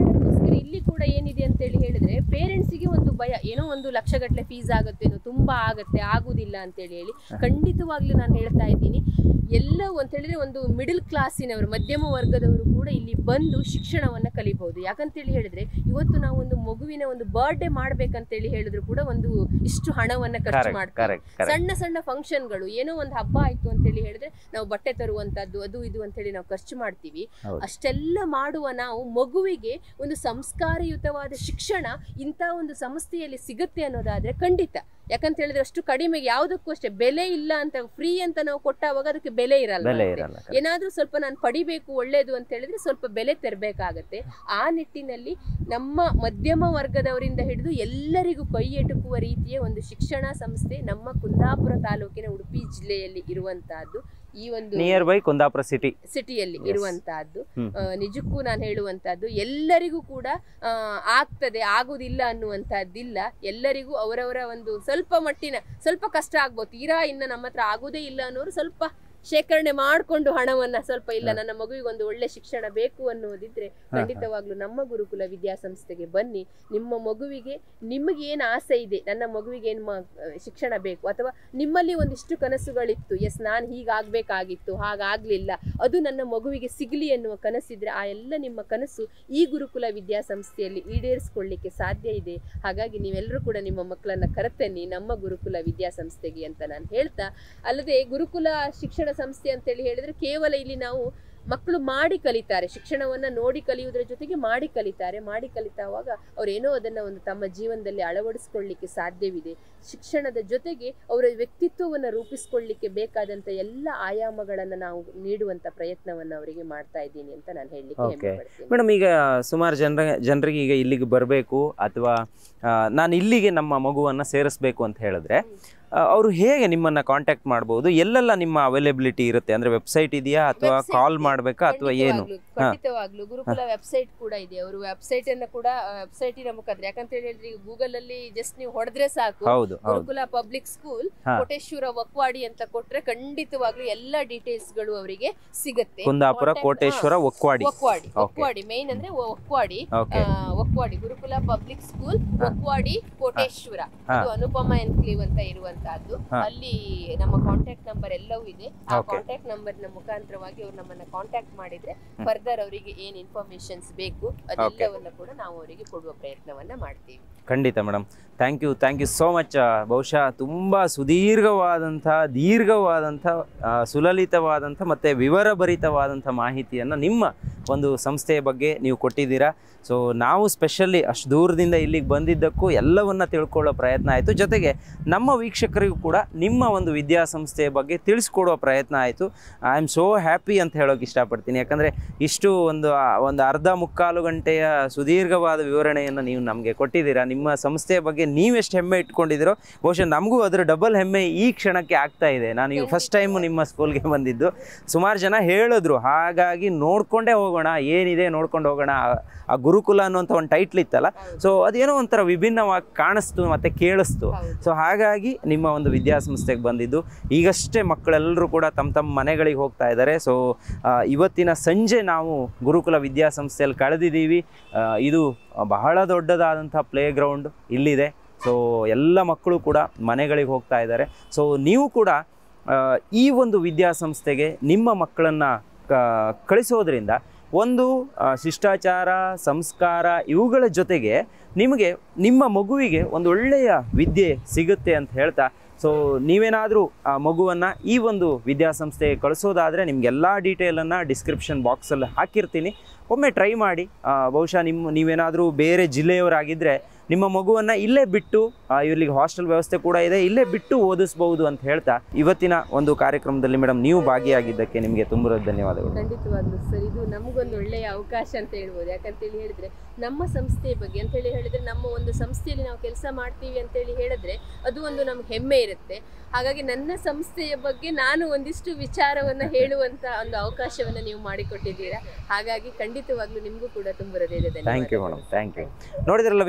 ಯಾಕಂದ್ರೆ ಇಲ್ಲಿ ಕೂಡ ಏನಿದೆ ಅಂತ ಹೇಳಿ ಹೇಳಿದ್ರೆ ಪೇರೆಂಟ್ಸಿಗೆ ಒಂದು ಭಯ ಏನೋ ಒಂದು ಲಕ್ಷಗಟ್ಟಲೆ ಫೀಸ್ ಆಗುತ್ತೇನೋ ತುಂಬಾ ಆಗತ್ತೆ ಆಗುದಿಲ್ಲ ಅಂತ ಹೇಳಿ ಹೇಳಿ ಖಂಡಿತವಾಗ್ಲೂ ನಾನು ಹೇಳ್ತಾ ಇದ್ದೀನಿ ಎಲ್ಲ ಅಂತ ಹೇಳಿದ್ರೆ ಒಂದು ಮಿಡಲ್ ಕ್ಲಾಸಿನವರು ಮಧ್ಯಮ ವರ್ಗದವರು ಕೂಡ ಇಲ್ಲಿ ಬಂದು ಶಿಕ್ಷಣವನ್ನ ಕಲಿಬಹುದು ಯಾಕಂತೇಳಿ ಹೇಳಿದ್ರೆ ಇವತ್ತು ನಾವು ಒಂದು ಮಗುವಿನ ಒಂದು ಬರ್ಡೇ ಮಾಡ್ಬೇಕಂತೇಳಿ ಹೇಳಿದ್ರು ಕೂಡ ಒಂದು ಇಷ್ಟು ಹಣವನ್ನ ಖರ್ಚು ಕರೆಕ್ಟ್ ಮಾಡ್ತಾರೆ ಕರೆಕ್ಟ್ ಕರೆಕ್ಟ್ ಸಣ್ಣ ಸಣ್ಣ ಫಂಕ್ಷನ್ಗಳು ಏನೋ ಒಂದು ಹಬ್ಬ ಆಯ್ತು ಅಂತೇಳಿ ಹೇಳಿದ್ರೆ ನಾವು ಬಟ್ಟೆ ತರುವಂತದ್ದು ಅದು ಇದು ಅಂತೇಳಿ ನಾವು ಖರ್ಚು ಮಾಡ್ತೀವಿ ಹೌದು. ಅಷ್ಟೆಲ್ಲ ಮಾಡುವ ನಾವು ಮಗುವಿಗೆ ಒಂದು ಸಂಸ್ಕಾರಯುತವಾದ ಶಿಕ್ಷಣ ಇಂಥ ಒಂದು ಸಂಸ್ಥೆಯಲ್ಲಿ ಸಿಗುತ್ತೆ ಅನ್ನೋದಾದ್ರೆ ಖಂಡಿತ ಯಾಕಂತ ಹೇಳಿದ್ರೆ ಅಷ್ಟು ಕಡಿಮೆಗೆ ಯಾವುದಕ್ಕೂ ಅಷ್ಟೇ ಬೆಲೆ ಇಲ್ಲ ಅಂತ ಫ್ರೀ ಅಂತ ನಾವು ಕೊಟ್ಟಾವಾಗ ಅದಕ್ಕೆ ಬೆಲೆ ಇರಲ್ಲ ಬೆಲೆ ಮತ್ತೆ. ಇರಲ್ಲ ಏನಾದ್ರೂ ಸ್ವಲ್ಪ ನಾನು ಪಡಿಬೇಕು ಒಳ್ಳೇದು ಅಂತ ಹೇಳಿದ್ರೆ ಸ್ವಲ್ಪ ಬೆಲೆ ತೆರಬೇಕಾಗತ್ತೆ ಆ ನಿಟ್ಟಿನಲ್ಲಿ ನಮ್ಮ ಮಧ್ಯಮ ವರ್ಗದವರಿಂದ ಹಿಡಿದು ಎಲ್ಲರಿಗೂ ಕೈ ಎಟುಕುವ ರೀತಿಯ ಒಂದು ಶಿಕ್ಷಣ ಸಂಸ್ಥೆ ನಮ್ಮ ಕುಂದಾಪುರ ತಾಲೂಕಿನ ಉಡುಪಿ ಜಿಲ್ಲೆಯಲ್ಲಿ ಇರುವಂತಹದ್ದು ಈ ಒಂದು ನಿಯರ್ ಬೈ ಕುಂದಾಪುರ ಸಿಟಿ ಸಿಟಿಯಲ್ಲಿ Yes. ಇರುವಂತಹದ್ದು ಹ್ಮ್. ಆ, ನಿಜಕ್ಕೂ ನಾನು ಹೇಳುವಂತಹದ್ದು ಎಲ್ಲರಿಗೂ ಕೂಡ ಆ, ಆಗ್ತದೆ ಆಗುದಿಲ್ಲ ಅನ್ನುವಂತಹದ್ದಿಲ್ಲ ಎಲ್ಲರಿಗೂ ಅವರವರ ಒಂದು ಸ್ವಲ್ಪ ಮಟ್ಟಿನ ಸ್ವಲ್ಪ ಕಷ್ಟ ಆಗ್ಬೋದು ತೀರಾ ಇನ್ನು ನಮ್ಮ ಹತ್ರ ಆಗುದೇ ಇಲ್ಲ ಅನ್ನೋರು ಸ್ವಲ್ಪ ಶೇಖರಣೆ ಮಾಡಿಕೊಂಡು ಹಣವನ್ನ ಸ್ವಲ್ಪ ಇಲ್ಲ ನನ್ನ ಮಗುವಿಗೆ ಒಂದು ಒಳ್ಳೆ ಶಿಕ್ಷಣ ಬೇಕು ಅನ್ನೋದಿದ್ರೆ ಖಂಡಿತವಾಗ್ಲೂ ನಮ್ಮ ಗುರುಕುಲ ವಿದ್ಯಾಸಂಸ್ಥೆಗೆ ಬನ್ನಿ ನಿಮ್ಮ ಮಗುವಿಗೆ ನಿಮಗೆ ಏನು ಆಸೆ ಇದೆ ನನ್ನ ಮಗುವಿಗೆ ಏನು ಶಿಕ್ಷಣ ಬೇಕು ಅಥವಾ ನಿಮ್ಮಲ್ಲಿ ಒಂದಿಷ್ಟು ಕನಸುಗಳಿತ್ತು ಎಸ್ ನಾನು ಹೀಗಾಗ್ಬೇಕಾಗಿತ್ತು ಹಾಗಾಗ್ಲಿಲ್ಲ ಅದು ನನ್ನ ಮಗುವಿಗೆ ಸಿಗಲಿ ಎನ್ನುವ ಕನಸಿದ್ರೆ ಆ ಎಲ್ಲ ನಿಮ್ಮ ಕನಸು ಈ ಗುರುಕುಲ ವಿದ್ಯಾಸಂಸ್ಥೆಯಲ್ಲಿ ಈಡೇರಿಸ್ಕೊಳ್ಳಿಕ್ಕೆ ಸಾಧ್ಯ ಇದೆ ಹಾಗಾಗಿ ನೀವೆಲ್ಲರೂ ಕೂಡ ನಿಮ್ಮ ಮಕ್ಕಳನ್ನ ಕರೆತನ್ನಿ ನಮ್ಮ ಗುರುಕುಲ ವಿದ್ಯಾಸಂಸ್ಥೆಗೆ ಅಂತ ನಾನು ಹೇಳ್ತಾ ಅಲ್ಲದೆ ಗುರುಕುಲ ಶಿಕ್ಷಣ ಸಂಸ್ಥೆ ಅಂತೇಳಿ ಹೇಳಿದ್ರೆ ಕೇವಲ ಇಲ್ಲಿ ನಾವು ಮಕ್ಕಳು ಮಾಡಿ ಕಲಿತಾರೆ ಶಿಕ್ಷಣವನ್ನ ನೋಡಿ ಕಲಿಯುವುದರ ಜೊತೆಗೆ ಮಾಡಿ ಕಲಿತಾರೆ ಮಾಡಿ ಕಲಿತಾವಾಗ ಅವ್ರೇನೋ ಅದನ್ನ ಒಂದು ತಮ್ಮ ಜೀವನದಲ್ಲಿ ಅಳವಡಿಸ್ಕೊಳ್ಳಿಕ್ಕೆ ಸಾಧ್ಯವಿದೆ ಶಿಕ್ಷಣದ ಜೊತೆಗೆ ಅವರ ವ್ಯಕ್ತಿತ್ವವನ್ನು ರೂಪಿಸ್ಕೊಳ್ಳಿಕ್ಕೆ ಬೇಕಾದಂತ ಎಲ್ಲ ಆಯಾಮಗಳನ್ನ ನಾವು ನೀಡುವಂತ ಪ್ರಯತ್ನವನ್ನ ಅವರಿಗೆ ಮಾಡ್ತಾ ಇದ್ದೀನಿ ಅಂತ ನಾನು ಹೇಳಲಿಕ್ಕೆ Okay. ಹೆಮ್ಮೆ ಪಡ್ತೀನಿ. ಮೇಡಮ್ ಈಗ ಸುಮಾರು ಜನರ ಜನರಿಗೆ ಈಗ ಇಲ್ಲಿಗೆ ಬರಬೇಕು ಅಥವಾ ನಾನು ಇಲ್ಲಿಗೆ ನಮ್ಮ ಮಗುವನ್ನು ಸೇರಿಸ್ಬೇಕು ಅಂತ ಹೇಳಿದ್ರೆ ಅವರು ಹೇಗೆ ನಿಮ್ಮನ್ನ ಕಾಂಟ್ಯಾಕ್ಟ್ ಮಾಡ್ಬೋದು ಎಲ್ಲೆಲ್ಲ ನಿಮ್ಮ ಅವೈಲೇಬಿಲಿಟಿ ಇರುತ್ತೆ ಅಂದ್ರೆ ವೆಬ್ಸೈಟ್ ಇದೆಯಾ ಅಥವಾ Website ಕಾಲ್ ಇದೆ. ಮಾಡಬೇಕಾ ಅಥವಾ ಏನು ಖಂಡಿತವಾಗ್ಲೂ, ಖಂಡಿತವಾಗ್ಲೂ ಗುರುಕುಲ ವೆಬ್ಸೈಟ್ ಕೂಡ ಇದೆ ಅವರು ವೆಬ್ಸೈಟ್ ಅನ್ನ ಕೂಡ ವೆಬ್ಸೈಟಿನ ಮುಖಾಂತರ ಯಾಕಂತ ಹೇಳಿದ್ರೆ ಈಗ ಗೂಗಲ್ ಅಲ್ಲಿ ಜಸ್ಟ್ ನೀವು ಹೊಡೆದ್ರೆ ಸಾಕು ಹೌದು ಹೌದು ಗುರುಕುಲ ಪಬ್ಲಿಕ್ ಸ್ಕೂಲ್ ಹಾ. ಕೋಟೇಶ್ವರ ವಕ್ವಾಡಿ ಅಂತ ಕೊಟ್ರೆ ಖಂಡಿತವಾಗ್ಲೂ ಎಲ್ಲಾ ಡೀಟೇಲ್ಸ್ ಗಳು ಅವರಿಗೆ ಸಿಗುತ್ತೆ ಕುಂದಾಪುರ Contact- ಕೋಟೇಶ್ವರ ಹಾ, ಒಕ್ವಾಡಿ ಒಕ್ವಾಡಿ Okay. ಒಕ್ವಾಡಿ ಮೇನ್ ಅಂದ್ರೆ ಒಕ್ವಾಡಿ ಓಕೆ ಆ, ಒಕ್ವಾಡಿ ಗುರುಕುಲ ಪಬ್ಲಿಕ್ ಸ್ಕೂಲ್ ಒಕ್ವಾಡಿ ಕೋಟೇಶ್ವರ ಹಾ. ಅದು ಅನುಪಮ ಎನ್ಕ್ಲೇವ್ ಅಂತ ಇರುವಂತಹದ್ದು ಹಾ. ಅಲ್ಲಿ ನಮ್ಮ ಕಾಂಟ್ಯಾಕ್ಟ್ ನಂಬರ್ ಎಲ್ಲವೂ ಇದೆ ಆ Okay. ಕಾಂಟ್ಯಾಕ್ಟ್ ನಂಬರ್ ನ ಮುಖಾಂತರವಾಗಿ ಅವ್ರು ನಮ್ಮನ್ನ ಕಾಂಟ್ಯಾಕ್ಟ್ ಮಾಡಿದ್ರೆ ಫರ್ದರ್ ಅವರಿಗೆ ಏನ್ ಇನ್ಫಾರ್ಮೇಶನ್ಸ್ ಬೇಕು ಅದೆಲ್ಲವನ್ನ ಕೂಡ ನಾವು ಅವರಿಗೆ ಕೊಡುವ ಪ್ರಯತ್ನವನ್ನ ಮಾಡ್ತೀವಿ ಖಂಡಿತ madam thank you thank you so much ಬಹುಶಃ ತುಂಬ ಸುದೀರ್ಘವಾದಂಥ ದೀರ್ಘವಾದಂಥ ಆ, ಸುಲಲಿತವಾದಂಥ ಮತ್ತು ವಿವರಭರಿತವಾದಂಥ ಮಾಹಿತಿಯನ್ನು ನಿಮ್ಮ ಒಂದು ಸಂಸ್ಥೆಯ ಬಗ್ಗೆ ನೀವು ಕೊಟ್ಟಿದ್ದೀರಾ ಸೊ ನಾವು ಸ್ಪೆಷಲಿ ಅಷ್ಟು ದೂರದಿಂದ ಇಲ್ಲಿಗೆ ಬಂದಿದ್ದಕ್ಕೂ ಎಲ್ಲವನ್ನ ತಿಳ್ಕೊಳ್ಳೋ ಪ್ರಯತ್ನ ಆಯಿತು ಜೊತೆಗೆ ನಮ್ಮ ವೀಕ್ಷಕರಿಗೂ ಕೂಡ ನಿಮ್ಮ ಒಂದು ವಿದ್ಯಾಸಂಸ್ಥೆಯ ಬಗ್ಗೆ ತಿಳಿಸ್ಕೊಡೋ ಪ್ರಯತ್ನ ಆಯಿತು ಐ ಆಮ್ ಸೋ ಹ್ಯಾಪಿ ಅಂತ ಹೇಳೋಕೆ ಇಷ್ಟಪಡ್ತೀನಿ ಯಾಕಂದರೆ ಇಷ್ಟು ಒಂದು ಆ, ಒಂದು ಅರ್ಧ ಮುಕ್ಕಾಲು ಗಂಟೆಯ ಸುದೀರ್ಘವಾದ ವಿವರಣೆಯನ್ನು ನೀವು ನಮಗೆ ಕೊಟ್ಟಿದ್ದೀರಾ ನಿಮ್ಮ ಸಂಸ್ಥೆಯ ಬಗ್ಗೆ ನೀವೆಷ್ಟು ಹೆಮ್ಮೆ ಇಟ್ಕೊಂಡಿದ್ದೀರೋ ಬಹುಶಃ ನಮಗೂ ಅದರ ಡಬಲ್ ಹೆಮ್ಮೆ ಈ ಕ್ಷಣಕ್ಕೆ ಆಗ್ತಾ ಇದೆ ನಾನು ಈಗ ಫಸ್ಟ್ ಟೈಮು ನಿಮ್ಮ ಸ್ಕೂಲ್ಗೆ ಬಂದಿದ್ದು ಸುಮಾರು ಜನ ಹೇಳಿದ್ರು ಹಾಗಾಗಿ ನೋಡ್ಕೊಂಡೇ ಹೋಗೋಣ ಏನಿದೆ ನೋಡ್ಕೊಂಡು ಹೋಗೋಣ ಆ- ಆ ಗುರುಕುಲ ಅನ್ನುವಂಥ ಒಂದು ಟೈಟ್ಲ್ ಇತ್ತಲ್ಲ ಸೊ ಅದೇನೋ ಒಂಥರ ವಿಭಿನ್ನವಾಗಿ ಕಾಣಿಸ್ತು ಮತ್ತು ಕೇಳಿಸ್ತು ಹೌದು. ಸೊ ಹಾಗಾಗಿ ನಿಮ್ಮ ಒಂದು ವಿದ್ಯಾಸಂಸ್ಥೆಗೆ ಬಂದಿದ್ದು ಈಗಷ್ಟೇ ಮಕ್ಕಳೆಲ್ಲರೂ ಕೂಡ ತಮ್ಮ ತಮ್ಮ ಮನೆಗಳಿಗೆ ಹೋಗ್ತಾ ಇದ್ದಾರೆ ಸೊ ಇವತ್ತಿನ ಸಂಜೆ ನಾವು ಗುರುಕುಲ ವಿದ್ಯಾಸಂಸ್ಥೆಯಲ್ಲಿ ಕಳೆದಿದ್ದೀವಿ ಆ, ಇದು ಬಹಳ ದೊಡ್ಡದಾದಂಥ ಪ್ಲೇ ಗ್ರೌಂಡ್ ಇಲ್ಲಿದೆ ಸೊ ಎಲ್ಲ ಮಕ್ಕಳು ಕೂಡ ಮನೆಗಳಿಗೆ ಹೋಗ್ತಾ ಇದ್ದಾರೆ ಸೊ ನೀವು ಕೂಡ ಆ, ಈ ಒಂದು ವಿದ್ಯಾಸಂಸ್ಥೆಗೆ ನಿಮ್ಮ ಮಕ್ಕಳನ್ನು ಕಳಿಸೋದ್ರಿಂದ ಒಂದು ಆ, ಶಿಷ್ಟಾಚಾರ ಸಂಸ್ಕಾರ ಇವುಗಳ ಜೊತೆಗೆ ನಿಮಗೆ ನಿಮ್ಮ ಮಗುವಿಗೆ ಒಂದು ಒಳ್ಳೆಯ ವಿದ್ಯೆ ಸಿಗುತ್ತೆ ಅಂತ ಹೇಳ್ತಾ ಸೊ ನೀವೇನಾದರೂ ಆ ಮಗುವನ್ನು ಈ ಒಂದು ವಿದ್ಯಾಸಂಸ್ಥೆಗೆ ಕಳಿಸೋದಾದರೆ ನಿಮಗೆಲ್ಲ ಡೀಟೇಲನ್ನು ಡಿಸ್ಕ್ರಿಪ್ಷನ್ ಬಾಕ್ಸಲ್ಲಿ ಹಾಕಿರ್ತೀನಿ ಒಮ್ಮೆ ಟ್ರೈ ಮಾಡಿ ಆ, ಬಹುಶಃ ನಿಮ್ಮ ನೀವೇನಾದರೂ ಬೇರೆ ಜಿಲ್ಲೆಯವರಾಗಿದ್ದರೆ ನಿಮ್ಮ ಮಗುವನ್ನು ಇಲ್ಲೇ ಬಿಟ್ಟು ಆ, ಇಲ್ಲಿಗೆ ಹಾಸ್ಟೆಲ್ ವ್ಯವಸ್ಥೆ ಕೂಡ ಇದೆ ಇಲ್ಲೇ ಬಿಟ್ಟು ಓದಿಸ್ಬಹುದು ಅಂತ ಹೇಳ್ತಾ ಇವತ್ತಿನ ಒಂದು ಕಾರ್ಯಕ್ರಮದಲ್ಲಿ ಮೇಡಮ್ ನೀವು ಭಾಗಿಯಾಗಿದ್ದಕ್ಕೆ ನಿಮಗೆ ತುಂಬ ಧನ್ಯವಾದಗಳು ಖಂಡಿತವಾಗ್ಲೂ ಸರ್ ಇದು ನಮಗೊಂದು ಒಳ್ಳೆಯ ಅವಕಾಶ ಅಂತ ಹೇಳ್ಬೋದು ಯಾಕಂತೇಳಿ ಹೇಳಿದ್ರೆ ನಮ್ಮ ಸಂಸ್ಥೆಯ ಬಗ್ಗೆ ಅಂತೇಳಿ ಹೇಳಿದ್ರೆ ನಮ್ಮ ಒಂದು ಸಂಸ್ಥೆಯಲ್ಲಿ ನಾವು ಕೆಲಸ ಮಾಡ್ತೀವಿ ಅಂತೇಳಿ ಹೇಳಿದ್ರೆ ಅದು ಒಂದು ನಮ್ಗೆ ಹೆಮ್ಮೆ ಇರುತ್ತೆ ಹಾಗಾಗಿ ನನ್ನ ಸಂಸ್ಥೆಯ ಬಗ್ಗೆ ನಾನು ಒಂದಿಷ್ಟು ವಿಚಾರವನ್ನ ಹೇಳುವಂತ ಒಂದು ಅವಕಾಶವನ್ನ ನೀವು ಮಾಡಿಕೊಟ್ಟಿದ್ದೀರಾ ಹಾಗಾಗಿ ಖಂಡಿತವಾಗ್ಲೂ ನಿಮಗೂ ಕೂಡ ತುಂಬ ಹೃದಯದ ಥ್ಯಾಂಕ್ ಯು ಧನ್ಯವಾದಗಳು ಮೇಡಮ್ ಥ್ಯಾಂಕ್ ಯು ನೋಡಿದ್ರಲ್ಲ ವೀಕ್ಷಕರೇ ಇದು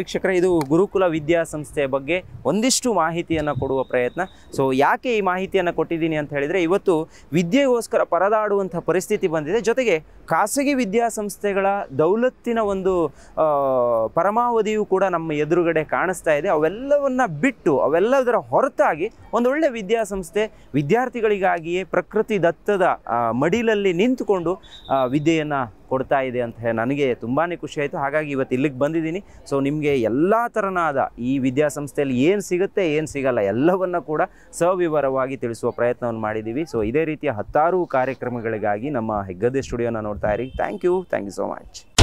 ಇದು ಗುರುಕುಲ ವಿದ್ಯಾಸಂಸ್ಥೆಯ ಬಗ್ಗೆ ಒಂದಿಷ್ಟು ಮಾಹಿತಿಯನ್ನು ಕೊಡುವ ಪ್ರಯತ್ನ ಸೊ ಯಾಕೆ ಈ ಮಾಹಿತಿಯನ್ನು ಕೊಟ್ಟಿದ್ದೀನಿ ಅಂತ ಹೇಳಿದರೆ ಇವತ್ತು ವಿದ್ಯೆಗೋಸ್ಕರ ಪರದಾಡುವಂಥ ಪರಿಸ್ಥಿತಿ ಬಂದಿದೆ ಜೊತೆಗೆ ಖಾಸಗಿ ವಿದ್ಯಾಸಂಸ್ಥೆಗಳ ದೌಲತ್ತಿನ ಒಂದು ಆ, ಪರಮಾವಧಿಯು ಕೂಡ ನಮ್ಮ ಎದುರುಗಡೆ ಕಾಣಿಸ್ತಾ ಇದೆ ಅವೆಲ್ಲವನ್ನ ಬಿಟ್ಟು ಅವೆಲ್ಲದರ ಹೊರತಾಗಿ ಒಂದೊಳ್ಳೆ ವಿದ್ಯಾಸಂಸ್ಥೆ ವಿದ್ಯಾರ್ಥಿಗಳಿಗಾಗಿಯೇ ಪ್ರಕೃತಿ ದತ್ತದ ಆ, ಮಡಿಲಲ್ಲಿ ನಿಂತುಕೊಂಡು ವಿದ್ಯೆಯನ್ನು ಕೊಡ್ತಾ ಇದೆ ಅಂತ ಹೇಳಿ ನನಗೆ ತುಂಬಾ ಖುಷಿ ಆಯಿತು ಹಾಗಾಗಿ ಇವತ್ತು ಇಲ್ಲಿಗೆ ಬಂದಿದ್ದೀನಿ ಸೊ ನಿಮಗೆ ಎಲ್ಲ ಥರನಾದ ಈ ವಿದ್ಯಾಸಂಸ್ಥೆಯಲ್ಲಿ ಏನು ಸಿಗುತ್ತೆ ಏನು ಸಿಗಲ್ಲ ಎಲ್ಲವನ್ನ ಕೂಡ ಸವಿವರವಾಗಿ ತಿಳಿಸುವ ಪ್ರಯತ್ನವನ್ನು ಮಾಡಿದ್ದೀವಿ ಸೊ ಇದೇ ರೀತಿಯ ಹತ್ತಾರು ಕಾರ್ಯಕ್ರಮಗಳಿಗಾಗಿ ನಮ್ಮ ಹೆಗ್ಗದ್ದೆ ಸ್ಟುಡಿಯೋನ ನೋಡ್ತಾ ಇರಿ thank you thank you so much